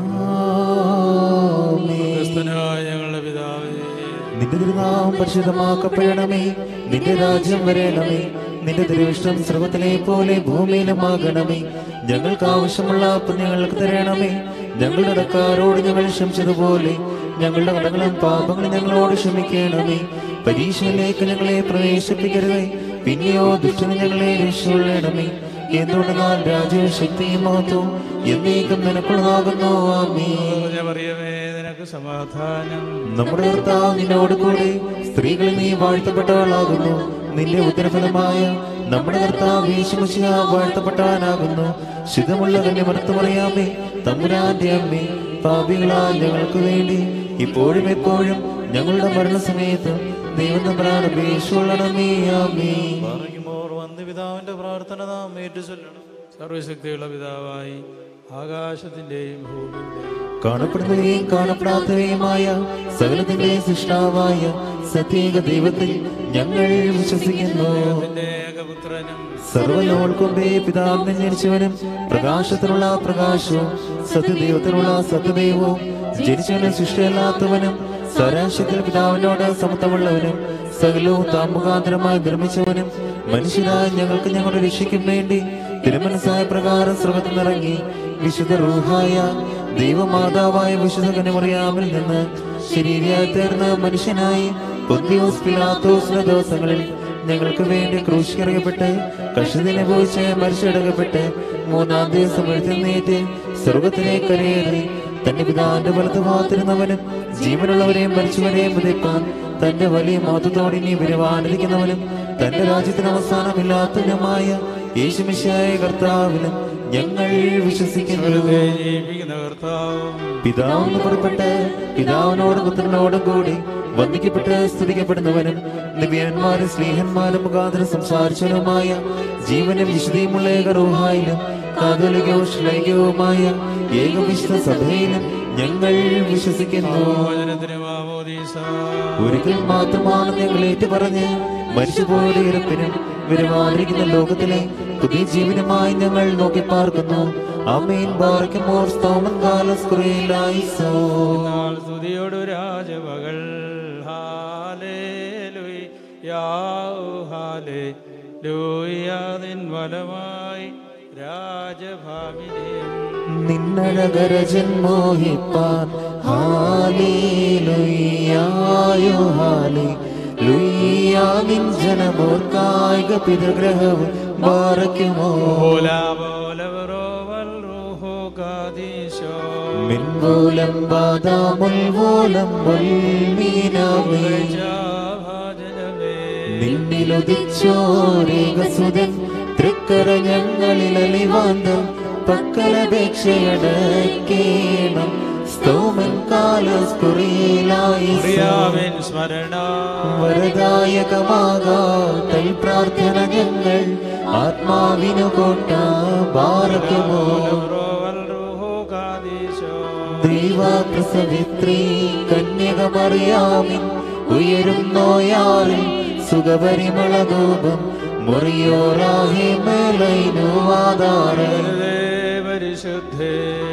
ക്രിസ്തനായ ഞങ്ങളുടെ പിതാവേ നിന്റെ തിരുനാമം പരിശുദ്ധമാക്കപ്പെടണമേ നിന്റെ രാജ്യം വരണമേ നിന്റെ തിരുവിഷ്ടം സ്രവത്തിലെ പോലെ ഭൂമിയിലുമാകണമേ ഞങ്ങൾക്ക് ആവശ്യമുള്ള അപ്പം ഞങ്ങൾക്ക് തരണമേ ഞങ്ങളുടെ ഇടക്കാരോട് ഞങ്ങൾ ക്ഷമിച്ചതുപോലെ ഞങ്ങളുടെ കടകളും പാപങ്ങളും ഞങ്ങളോട് ക്ഷമിക്കണമേ പരീക്ഷയിലേക്ക് ഞങ്ങളെ പ്രവേശിപ്പിക്കരുതേ പിന്നെയോ ദുഷ്ടന് ഞങ്ങളെ രക്ഷകൊള്ളണമേ എന്തുകൊണ്ടെന്നാൽ രാജ്യവും ശക്തിയും മഹത്വവും എന്നേക്കും നിനക്കുള്ളതാകുന്നു ആമേ പറയമേ നിനക്ക് സമാധാനം നമ്മുടെ കർത്താവ് നിന്നോട് കൂടെ സ്ത്രീകളിൽ നീ വാഴ്ത്തപ്പെട്ടവളാകുന്നു നിന്റെ ഉദരഫലമായ നമ്മുടെ കർത്താവ് യേശുമസിഹ വാഴ്ത്തപ്പെട്ടവനാകുന്നു ശുദ്ധമുള്ള കന്യമർത്ത് പറയാമേ തമ്പുരാന്റെ അമ്മേ പാപികളാ ഞങ്ങൾക്ക് വേണ്ടി ഇപ്പോഴും എപ്പോഴും ഞങ്ങളുടെ മരണസമയത്ത് ദൈവം തമ്പുരാൻ അപേക്ഷയുള്ളണമേ ആമേ പിതാവിന്റെ പ്രാർത്ഥന നാം ഏറ്റുചൊല്ലണം സർവശക്തിയുള്ള പിതാവായി ആകാശത്തിൻ്റെയും ഭൂമിയുടെയും കാണപ്പെടുന്നവയും കാണപ്പെടാത്തവയുമായ സകലത്തിന്റെ സൃഷ്ടാവായ സത്യേക ദൈവത്തിൽ ഞങ്ങൾ വിശ്വസിക്കുന്നു നിന്റെ ഏകപുത്രനും സർവലോകൾക്കുമ്പേ പിതാവിനെ ജനിച്ചവനും പ്രകാശത്തിനുള്ള പ്രകാശവും സത്യദൈവത്തിനുള്ള സത്യദൈവവും ജനിച്ചവനും സൃഷ്ടിയല്ലാത്തവനും സ്വരാശത്തിൽ പിതാവിനോട് സമത്വമുള്ളവനും സകലവും താൻ മുഖാന്തരമായി നിർമ്മിച്ചവനും മനുഷ്യരായ ഞങ്ങൾക്ക് ഞങ്ങളുടെ രക്ഷയ്ക്കും വേണ്ടി തിരുമനസായ പ്രകാരം സ്രവത്തിൽ നിറങ്ങി വിശുദ്ധ റൂഹായ ദൈവമാതാവായ വിശുദ്ധ കനിമറിയാമിൽ നിന്ന് ശരീരയായി തീർന്ന മനുഷ്യനായി പൊന്തിയോസ് പിലാത്തോസിന്റെ ദിവസങ്ങളിൽ ഞങ്ങൾക്ക് വേണ്ടി ക്രൂശിക്കറിയപ്പെട്ട് കഷ്ടതിനെ പോയിച്ച് മരിച്ചടക്കപ്പെട്ട് മൂന്നാം ദിവസം എഴുത്തുന്നേറ്റ് സ്വർഗത്തിലേക്ക് കരയേറി തന്റെ പിതാവിന്റെ വലത്ത് ഭാഗത്തിരുന്നവനും ജീവനുള്ളവരെയും മരിച്ചവരെയും വിതയ്പ്പാൻ തന്റെ വലിയ മഹത്വത്തോടെ ഇനി വരുവാനിരിക്കുന്നവനും തന്റെ രാജ്യത്തിന് അവസാനമില്ലാത്തവനുമായ യേശുമിശായ കർത്താവിലും ഞങ്ങൾ വിശ്വസിക്കുന്നു ജീവിക്കുന്ന കർത്താവും പിതാവിന് പുറപ്പെട്ട് പിതാവിനോടും പുത്രനോടും കൂടി വന്ദിക്കപ്പെട്ട് സ്തുതിക്കപ്പെടുന്നവനും നിവ്യന്മാരും സ്നേഹന്മാരും മുഖാന്തരം സംസാരിച്ചവനുമായ ജീവനും വിശുദ്ധിയുമുള്ള ഏകറൂഹായിലും കാതോലികവും ശ്ലൈകവുമായ ഏകവിശുദ്ധ സഭയിലും ഞങ്ങൾ വിശ്വസിക്കുന്നു വചനത്തിന് മാമോദീസ ഒരിക്കൽ മാത്രമാണ് ഞങ്ങൾ ഏറ്റുപറഞ്ഞ് മരിച്ചുപോയുടെ ഇറപ്പിനും വരുവാനിരിക്കുന്ന ലോകത്തിലെ പുതിയ ജീവനുമായി ഞങ്ങൾ നോക്കി പാർക്കുന്നു അമീൻ ബാറയ്ക്കുമോർ സ്തോമൻ കാലസ് കുറയിലായിസോ നാൾ സ്തുതിയോടു രാജമകൾ ഹാലേലുയ് യാഹു ഹാലേ ലൂയാതിൻ വലമായി രാജഭാമിനിയും നിന്നഴകരജൻ മോഹിപ്പാൻ ഹാലേലുയ്യായോ ഹാലേ ലുയ്യാ നിൻ ജനമോർ കായിക പിതൃഗ്രഹവും ബാറയ്ക്കുമോ ഓലാപോലവറോവൽ റൂഹോ കാദീശോ മിൻവോലം ബാദാമുൽവോലം മുൽമീനാമേ ഭാജനമേ നിന്നിലുദിച്ചോരേകസുതൻ തൃക്കര ഞങ്ങളിൽ അലിവാന്തം പക്കലപേക്ഷയടക്കേണം സ്തോമൻ കാലസ്കുറിയിലായി പ്രിയാവിൻ സ്മരണ വരദായകമാകാ തൽ പ്രാർത്ഥന ഞങ്ങൾ ആത്മാവിനു കോട്ട ഭാരതമോ റോവൽ റൂഹോ കാദീശോ ദൈവാകൃസവിത്രീ കന്യകമറിയാമിൻ ഉയരും നോയാറിൽ സുഖപരിമളകൂപം മുറിയോറാഹി മേലൈനുവാദാറ് പരിശുദ്ധേ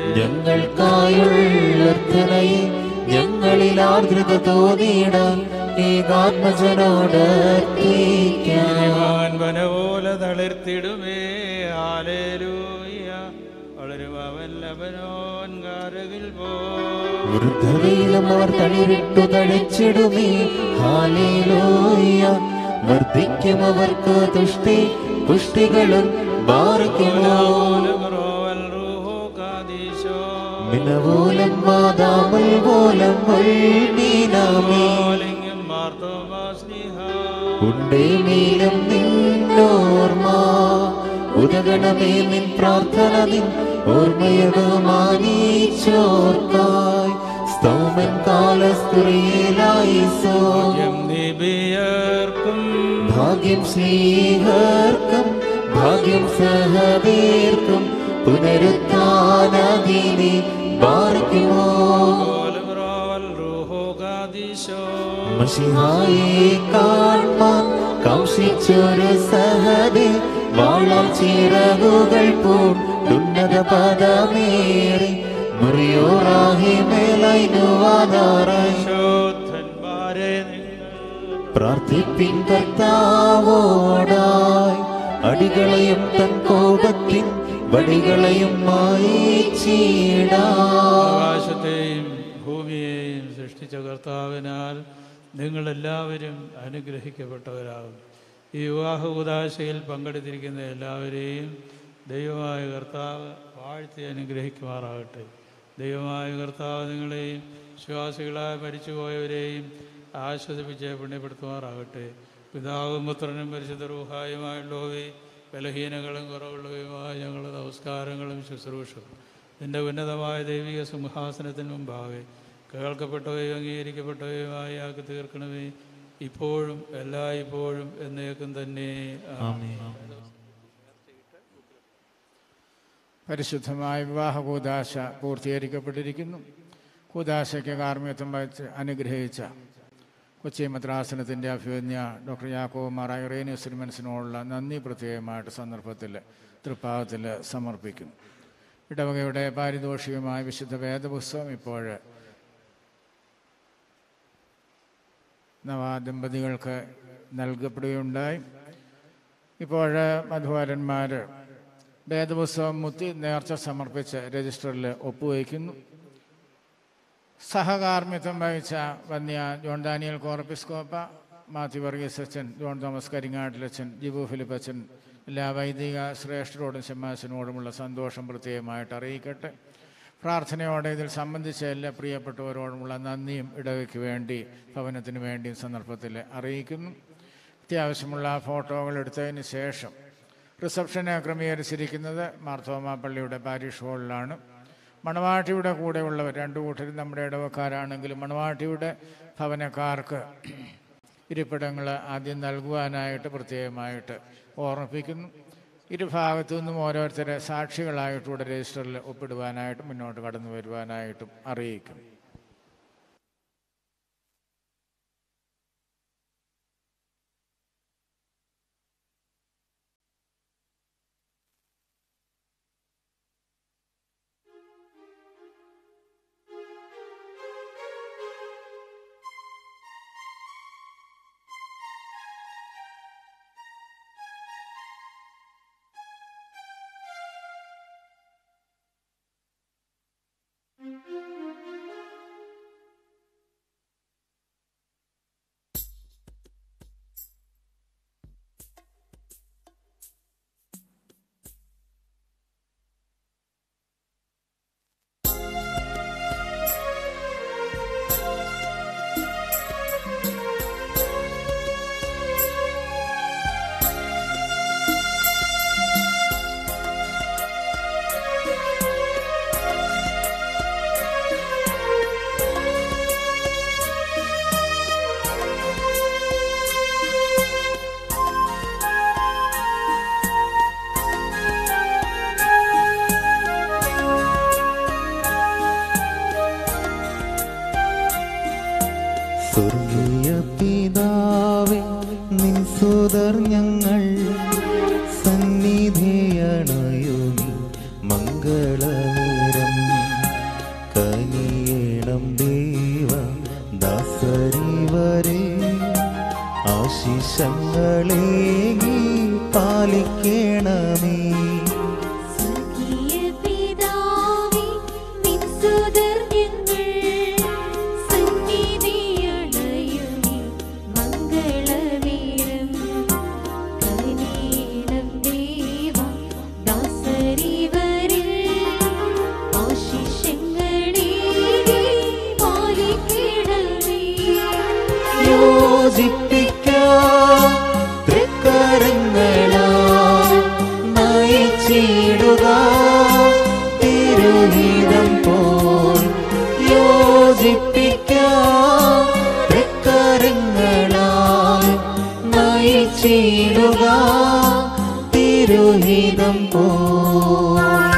ഞങ്ങൾക്കായുള്ളർത്ഥനയെ ഞങ്ങളിൽ ആർദ്രത തോന്നിയിടാൻ ഏകാത്മജനോട് അർത്ഥിക്കാം ാൻ വനപോലെ തളിർത്തിടുമേ ആലേലൂയ വളരും അവൻ ലബനോൻ കാരകിൽ പോ വൃദ്ധതയിലും അവർ തളിരിട്ടു തഴച്ചിടുമേ ഹാലേലൂയ വർദ്ധിക്കും അവർക്ക് തുഷ്ടി പുഷ്ടികളും ബാറിക്കുമോ റോവൽ റൂഹോ കാദീശോ മിനവോലം മാതാമൽ പോലം മീനാമേ ലിംഗം മാർത്തോമാ സ്നേഹ ഉണ്ടേ നീലം നിന്നോർമ്മ ഉദഗണമേ നിൻ പ്രാർത്ഥന നിൻ ഓർമ്മയകമാനീച്ചോർക്കായി സ്തോമൻ കാലസ്കുറിയിലായി സോ എം നിബിയർക്കും ഭാഗ്യം സ്നേഹർക്കും ഭാഗ്യം സഹവീർക്കും പുനരുത്ഥാനദിനെ ബാർക്കുമോ പോലും റോവൽ റൂഹോ കാദീശോ മഷിഹായെ കാൺമാൻ കൗശിച്ചൊരു സഹദേ വാളാം ചിറകുകൾ പൂണ്ടുന്നത പദമേറി മുറിയോറാഹി മേലൈനുവാദാറായി ശോധന്മാരെ നിങ്ങൾ പ്രാർത്ഥിപ്പിൻ കർത്താവോടായി അടികളെയും തൻ കോപത്തിൻ വടികളെയും മായിച്ചീടാ ആകാശത്തെയും ഭൂമിയെയും സൃഷ്ടിച്ച കർത്താവിനാൽ നിങ്ങളെല്ലാവരും അനുഗ്രഹിക്കപ്പെട്ടവരാകും ഈ വിവാഹ ഉദാശയിൽ പങ്കെടുത്തിരിക്കുന്ന എല്ലാവരെയും ദൈവമായ കർത്താവ് വാഴ്ത്തി അനുഗ്രഹിക്കുമാറാകട്ടെ ദൈവമായ കർത്താവ് നിങ്ങളെയും വിശ്വാസികളായി മരിച്ചുപോയവരെയും ആശ്വസിപ്പിച്ച് പുണ്യപ്പെടുത്തുമാറാകട്ടെ പിതാവും പുത്രനും പരിശുദ്ധ റൂഹായുമായുള്ളവേ ബലഹീനങ്ങളും കുറവുള്ളവയുമായ ഞങ്ങളുടെ നമസ്കാരങ്ങളും ശുശ്രൂഷയും നിന്റെ ഉന്നതമായ ദൈവിക സിംഹാസനത്തിന് മുമ്പാകെ കേൾക്കപ്പെട്ടവയും അംഗീകരിക്കപ്പെട്ടവയുമായി ആക്കി തീർക്കണമേ ഇപ്പോഴും എല്ലാ ഇപ്പോഴും എന്നേക്കും തന്നെ ആമേൻ. പരിശുദ്ധമായ വിവാഹ കൂതാശ പൂർത്തീകരിക്കപ്പെട്ടിരിക്കുന്നു കൂതാശയ്ക്ക് കാർമ്മികത്വം വഹിച്ച് അനുഗ്രഹിച്ച കൊച്ചി മദ്രാസനത്തിൻ്റെ അഭിവന്യ ഡോക്ടർ യാക്കോബ് മാറായ റേനിയസ് മനസ്സിനോടുള്ള നന്ദി പ്രത്യേകമായിട്ട് സന്ദർഭത്തിൽ തൃപ്പാദത്തിൽ സമർപ്പിക്കുന്നു ഇടവകയുടെ പാരിതോഷികമായ വിശുദ്ധ വേദപുസ്തകം ഇപ്പോൾ നവാദമ്പതികൾക്ക് നൽകപ്പെടുകയുണ്ടായി ഇപ്പോൾ മധുവാരന്മാർ വേദപുസ്തകം മുത്തി നേർച്ച സമർപ്പിച്ച് രജിസ്റ്ററിൽ ഒപ്പുവയ്ക്കുന്നു സഹകാർമ്മിത്വം വഹിച്ച വന്യ ജോൺ ദാനിയൽ കോർപ്പിസ്കോപ്പ മാത്യു വർഗീസ് അച്ഛൻ ജോൺ തോമസ് കരിങ്ങാട്ടിലച്ഛൻ ജിബു ഫിലിപ്പ് അച്ഛൻ എല്ലാ വൈദിക ശ്രേഷ്ഠരോടും ശമ്മാസിനോടുമുള്ള സന്തോഷം പ്രത്യേകമായിട്ട് അറിയിക്കട്ടെ പ്രാർത്ഥനയോടെ ഇതിൽ സംബന്ധിച്ച എല്ലാ പ്രിയപ്പെട്ടവരോടുമുള്ള നന്ദിയും ഇടവയ്ക്ക് വേണ്ടി ഭവനത്തിന് വേണ്ടിയും സന്ദർഭത്തിൽ അറിയിക്കുന്നു അത്യാവശ്യമുള്ള ഫോട്ടോകൾ എടുത്തതിന് ശേഷം റിസപ്ഷന് ക്രമീകരിച്ചിരിക്കുന്നത് മാർത്തോമ പള്ളിയുടെ പാരിഷ് ഹാളിലാണ് മണവാട്ടിയുടെ കൂടെയുള്ളവർ രണ്ടു കൂട്ടരും നമ്മുടെ ഇടവക്കാരാണെങ്കിലും മണവാട്ടിയുടെ ഭവനക്കാർക്ക് ഇരിപ്പിടങ്ങൾ ആദ്യം നൽകുവാനായിട്ട് പ്രത്യേകമായിട്ട് ഓർമ്മിപ്പിക്കുന്നു ഇരുഭാഗത്തു നിന്നും ഓരോരുത്തരെ സാക്ഷികളായിട്ടൂടെ രജിസ്റ്ററിൽ ഒപ്പിടുവാനായിട്ടും മുന്നോട്ട് കടന്നു വരുവാനായിട്ടും അറിയിക്കും സ്വർഗീയ പിതാവേ നിൻ സുതർ ഞങ്ങൾ സന്നിധിയണയുമി മംഗളനേരം കനിയേണം ദേവ ദാസരിവരെ ആശിഷങ്ങളേകി പാലിക്കണമേ സ്വർഗീയ പിതാവേ നിൻ സുതർ ഞങ്ങൾ സന്നിധിയണയുമി മംഗളനേരം കനിയേണം ദേവ ദാസരിവരിൽ ആശിഷങ്ങളേകി പാലിക്കണമേ യോജിപ്പിക്കാം തൃക്കരങ്ങളാൽ നയിച്ചിടുക തിരുഹിതം പോൽ യോജിപ്പിക്കാം തൃക്കരങ്ങളാൽ നയിച്ചിടുക തിരുഹിതം പോൽ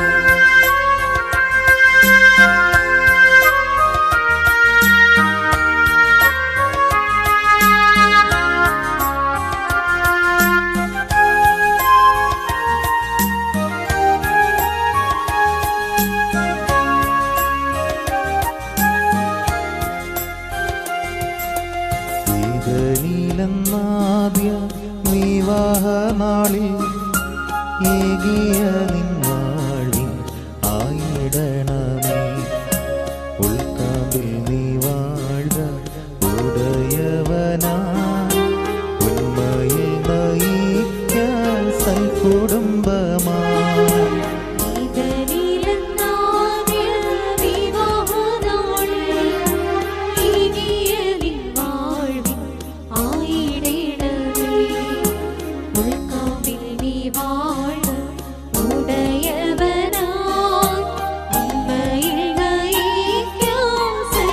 ഈതനീലെന്നാദ്യ വിവാഹനാളിൽ ഏകിയ നിന്നാളിൽ ആയിടണമേ ഉൾക്കാമ്പിൽ നീ വാഴ്ക ഉടയവനാ ഉന്മയിൽ നയിക്ക സൽകുടുംബമാ ഇതനിലെന്നാദ്യ വിവാഹനാളിൽ ഇനിയ നിൻ വാഴ്വിൻ ആയിടണമേ. ഉൾക്കാമ്പിൽ നീ വാഴ ഉടയവനായി ഉമ്മയിൽ നയിക്കാം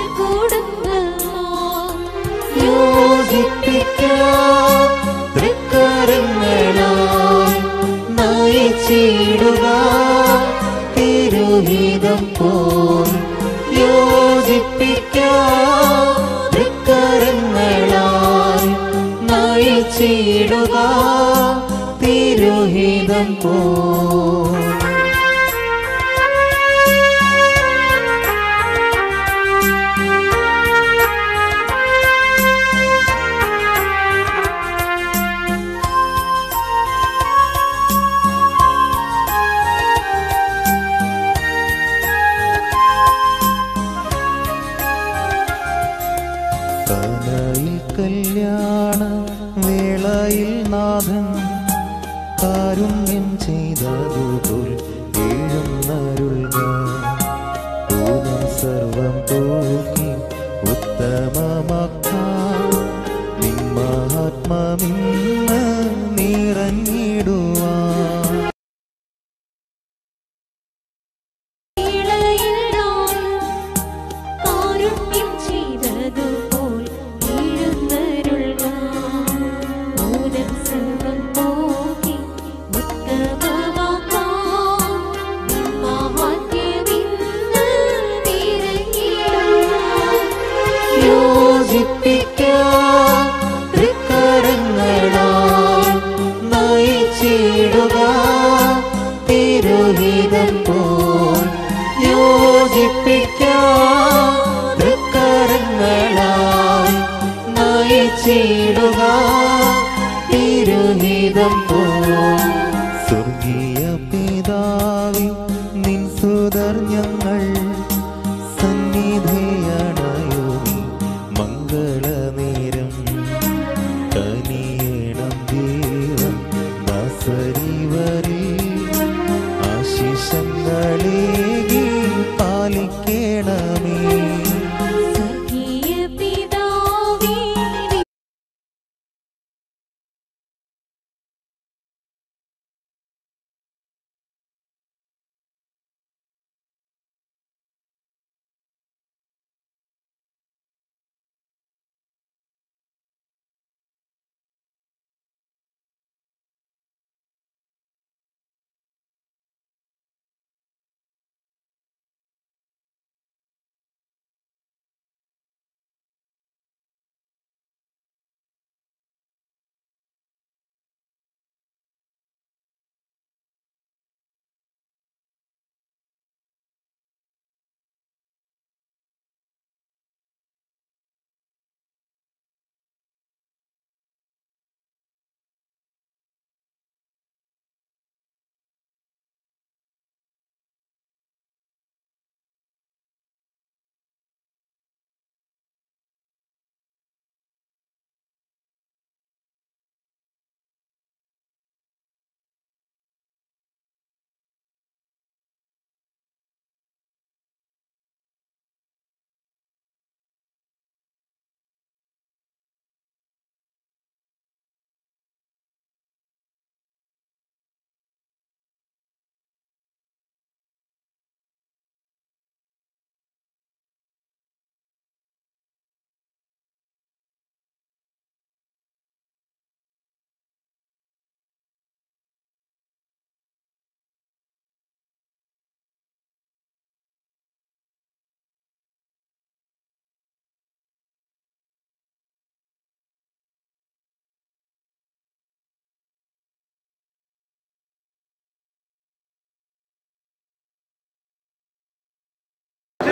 സൽക്കുടുംബമായി. യോജിപ്പിക്കാം തൃക്കരങ്ങളാൽ നയിച്ചിടുക തിരുഹിതം പോൽ യോജിപ്പിക്കാം തൃക്കരങ്ങളാൽ നയിച്ചിടുക തിരുഹിതം പോൽ കനയിൽ കല്യാണ വേളയിൽ നാഥൻ കാരുണ്യം ചെയ്തതുപോൽ എഴുന്നരുൾക ഭൂതം സർവം പോക്കി ഉത്തമമാക്കാം നിന്മഹാത്മാവിന്ന് നിറഞ്ഞിടുവാൻ ഇളയിൽ നാം കാരുണ്യം ചെയ്തതുപോൽ എഴുന്നരുൾക. ഭൂതം സർവ്വം പോക്കി ഉത്തമമാക്കാം. നിൻ മഹാത്മ്യമിന്ന് നിറഞ്ഞിടുവാൻ. യോജിപ്പിക്കാം തൃക്കരങ്ങളാൽ നയിച്ചിടുക തിരുഹിതം പോൽ യോജിപ്പിക്കാം തൃക്കരങ്ങളാൽ നയിച്ചിടുക തിരുഹിതം പോൽ സ്വർഗീയ പിതാവി നിൻ സുതർ ഞങ്ങൾ സന്നിധിയണയുമി മംഗളനേരം കനിയേണം ദേവം ദാസരിവരിൽ ആശിഷങ്ങളേകി പാലിക്കണമേ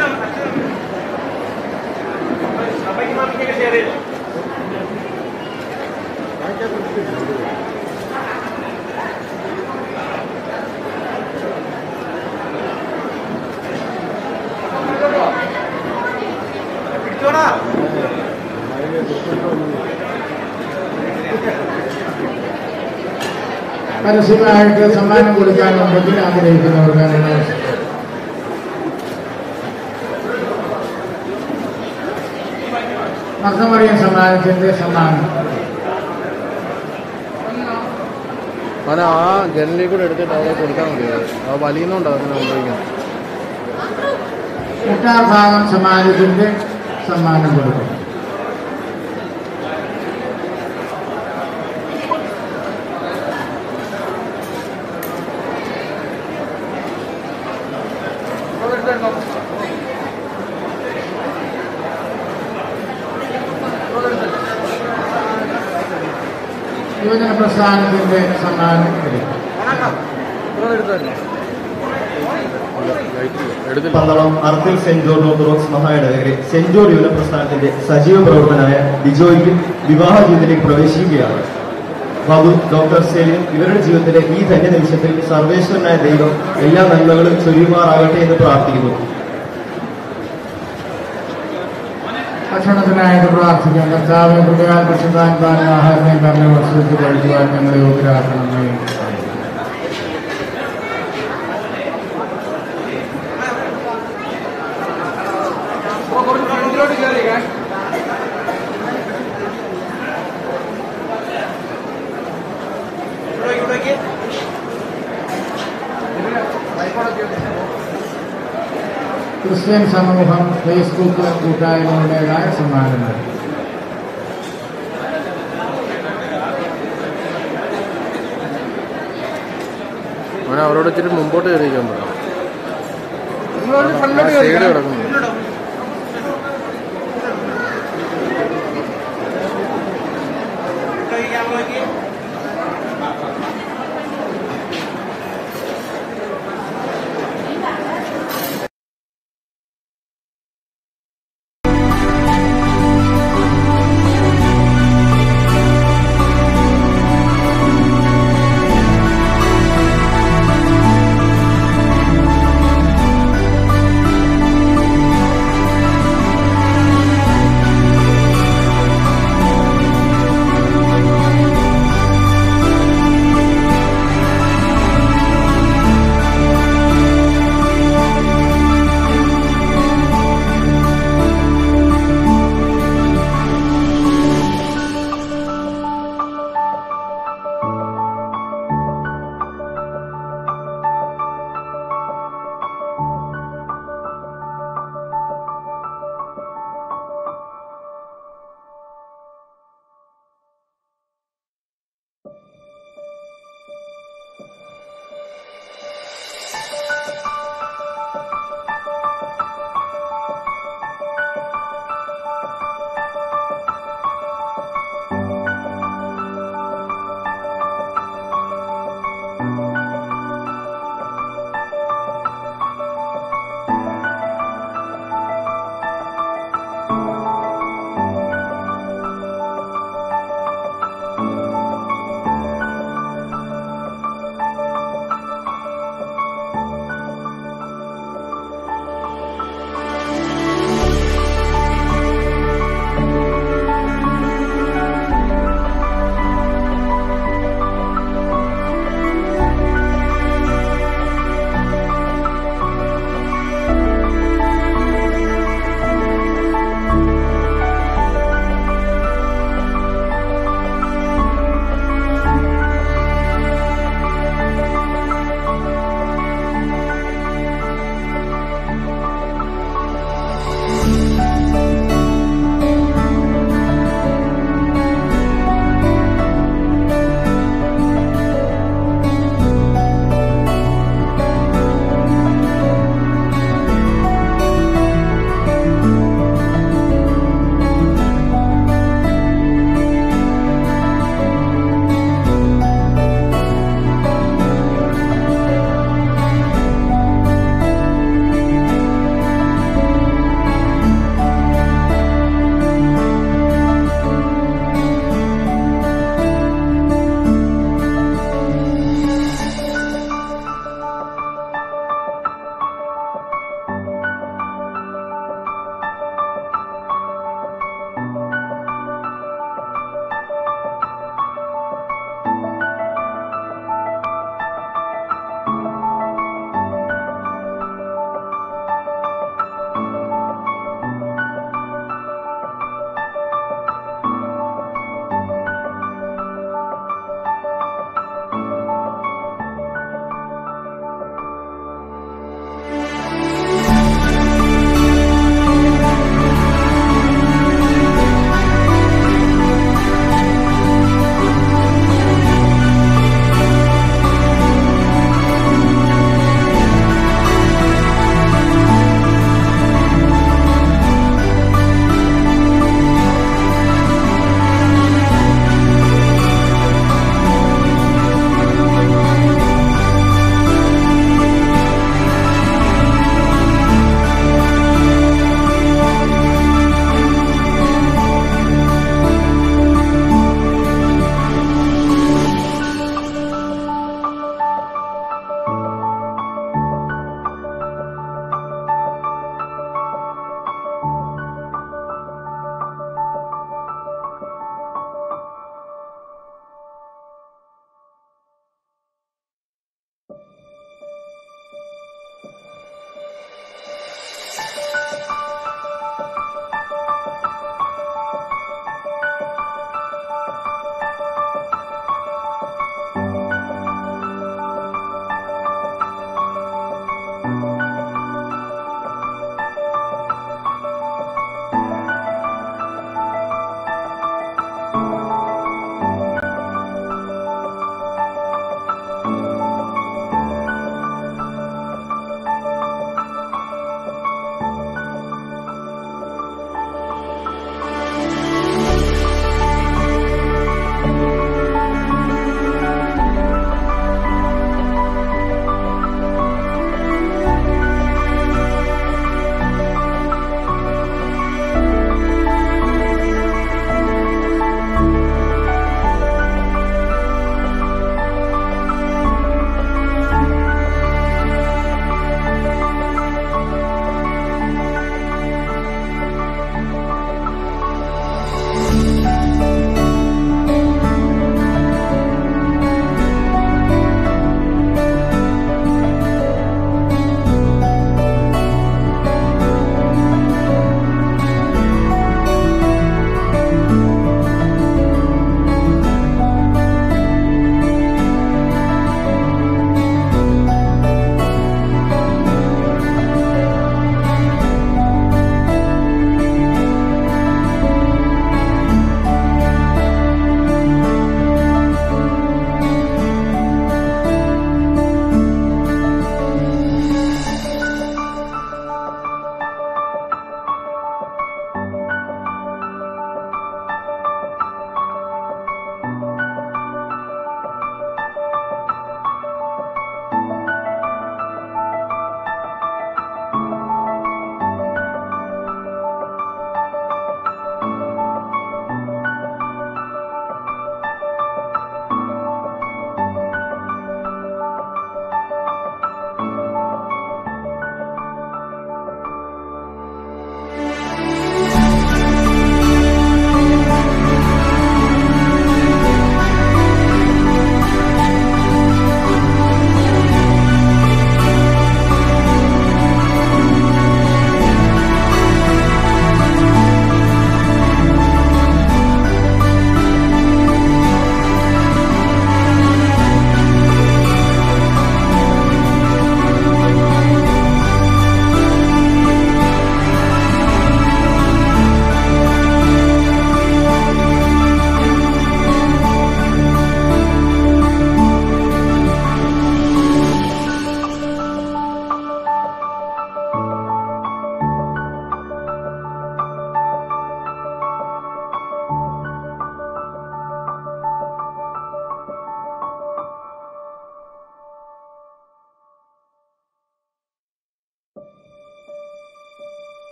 പരസ്യമായിട്ട് സമ്മാനം കൊടുക്കാനുണ്ടെങ്കിൽ ആഗ്രഹിക്കുന്നവർക്ക് മർദ്ദമറിയ സമ്മാനത്തിന്റെ സമ്മാനം അവനെ ആ ജനലിൽ കൂടെ എടുത്തിട്ട് അവിടെ കൊടുക്കാൻ മതിയോ അത് വലിയുന്നുണ്ടോ അങ്ങനെ ഉപയോഗിക്കുന്നത് എട്ടാം ഭാഗം സമ്മാനത്തിന്റെ സമ്മാനം കൊടുക്കും യുവജന പ്രസ്ഥാനത്തിന്റെ സമ്മാനം ലഭിക്കും പന്തളം അർത്തിൽ സെന്റ് ജോർജ് ഓർത്തഡോക്സ് മഹായിടവകരെ സെന്റ് ജോർജ് യുവന പ്രസ്ഥാനത്തിന്റെ സജീവ പ്രവർത്തനായ ബിജോയ്ക്ക് വിവാഹ ജീവിതത്തിലേക്ക് പ്രവേശിക്കുകയാണ് ബാബു ഡോക്ടർ സെലിനും ഇവരുടെ ജീവിതത്തിലെ ഈ ധന്യ നിമിഷത്തിൽ സർവേശ്വരനായ ദൈവം എല്ലാ നന്മകളും ചൊരിയുമാറാകട്ടെ എന്ന് പ്രാർത്ഥിക്കുന്നു ഭക്ഷണത്തിനായിട്ട് പ്രാർത്ഥിക്കാം കർത്താവ് കുട്ടിയാൽ ഭക്ഷിക്കാൻ താൻ ആഹാരം കർമ്മ വസ്തുക്ക് കഴിക്കുവാൻ ഞങ്ങളെ യോഗ്യരാക്കണമേ ക്രിസ്ത്യൻ സമൂഹം ഫേസ്ബുക്ക് കൂട്ടായ്മയുടേതായ സമ്മാനങ്ങൾ അവനെ അവരോട് ഇച്ചിരി മുമ്പോട്ട് കയറിയിരിക്കാൻ പറയാം സൈഡ് കിടക്കുന്നു ും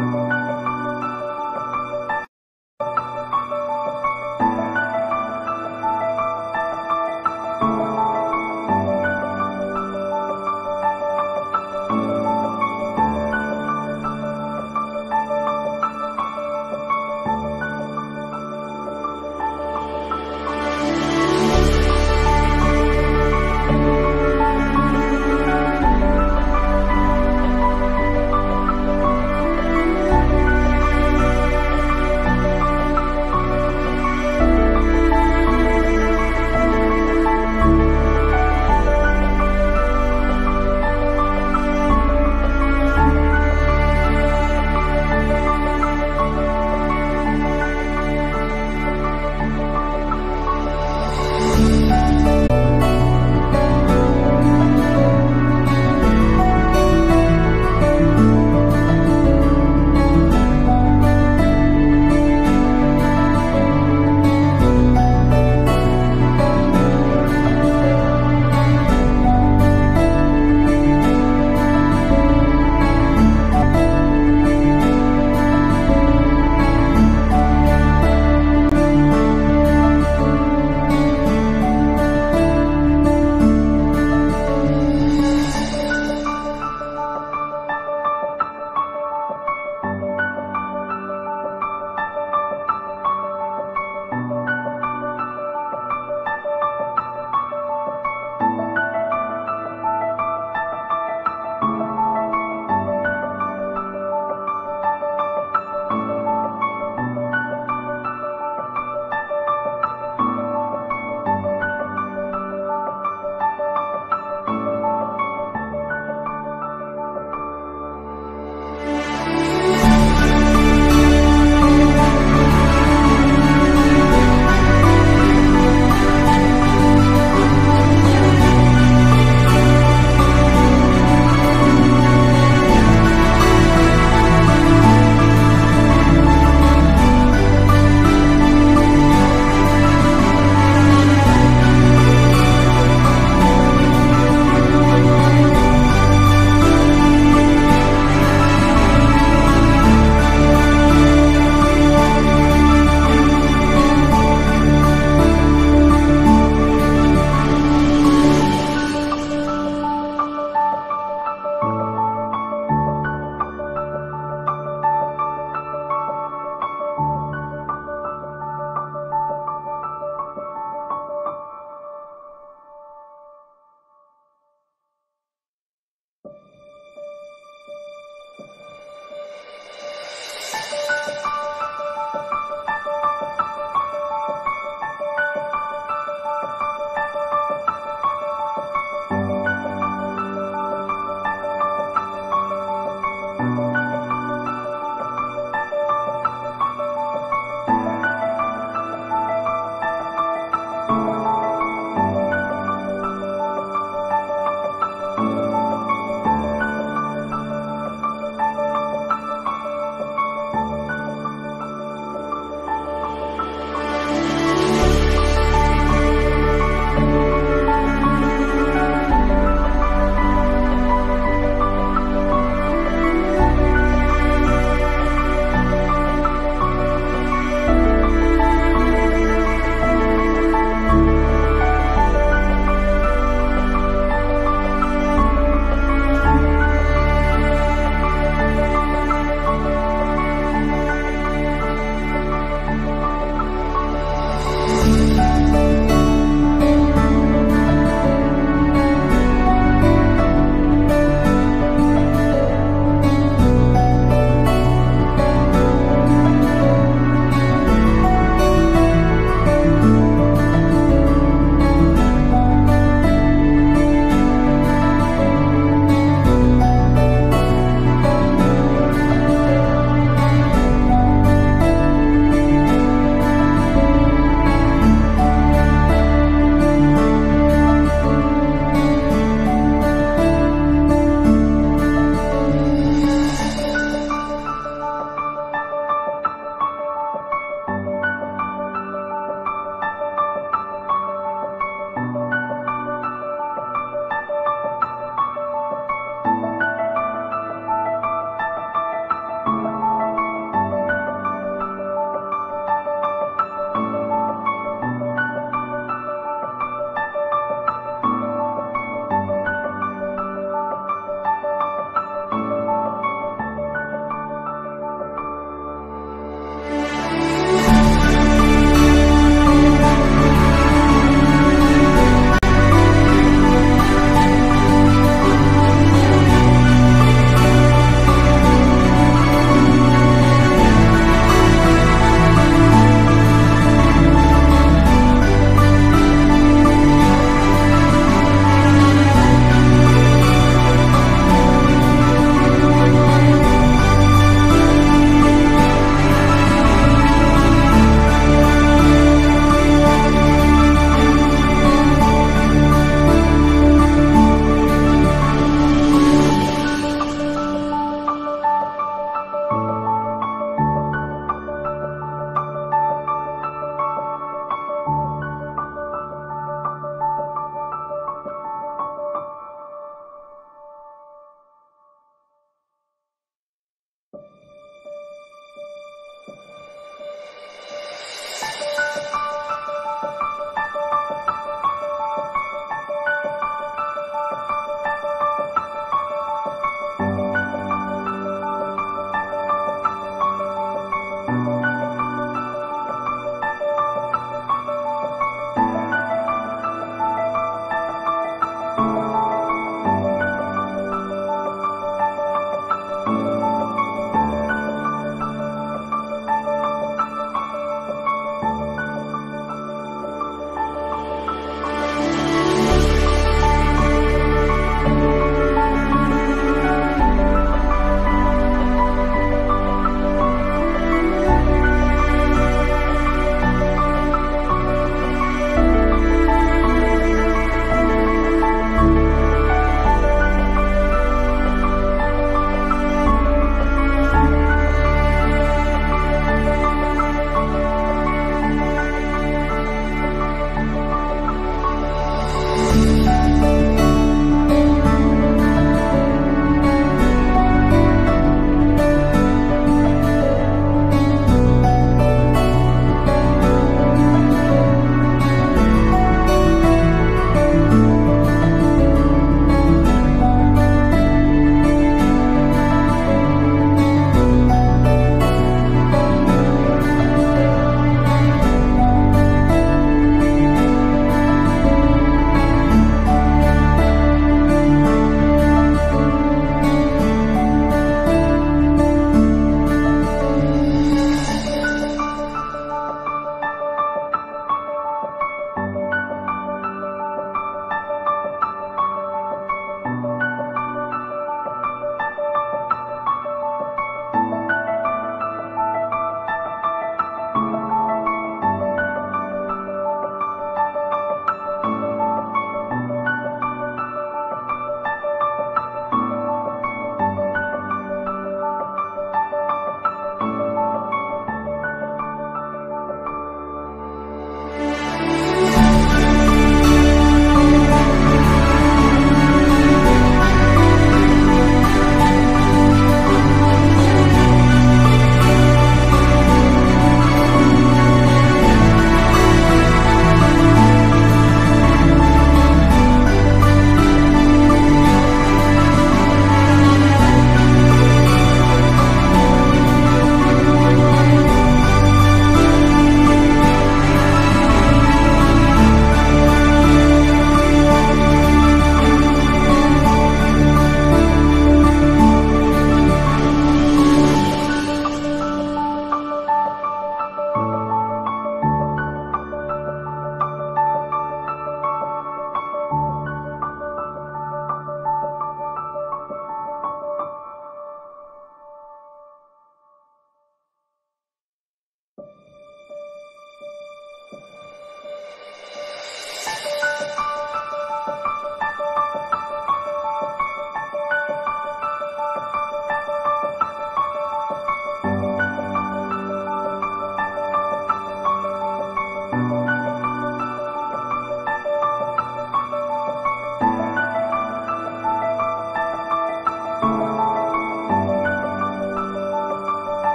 ും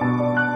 ും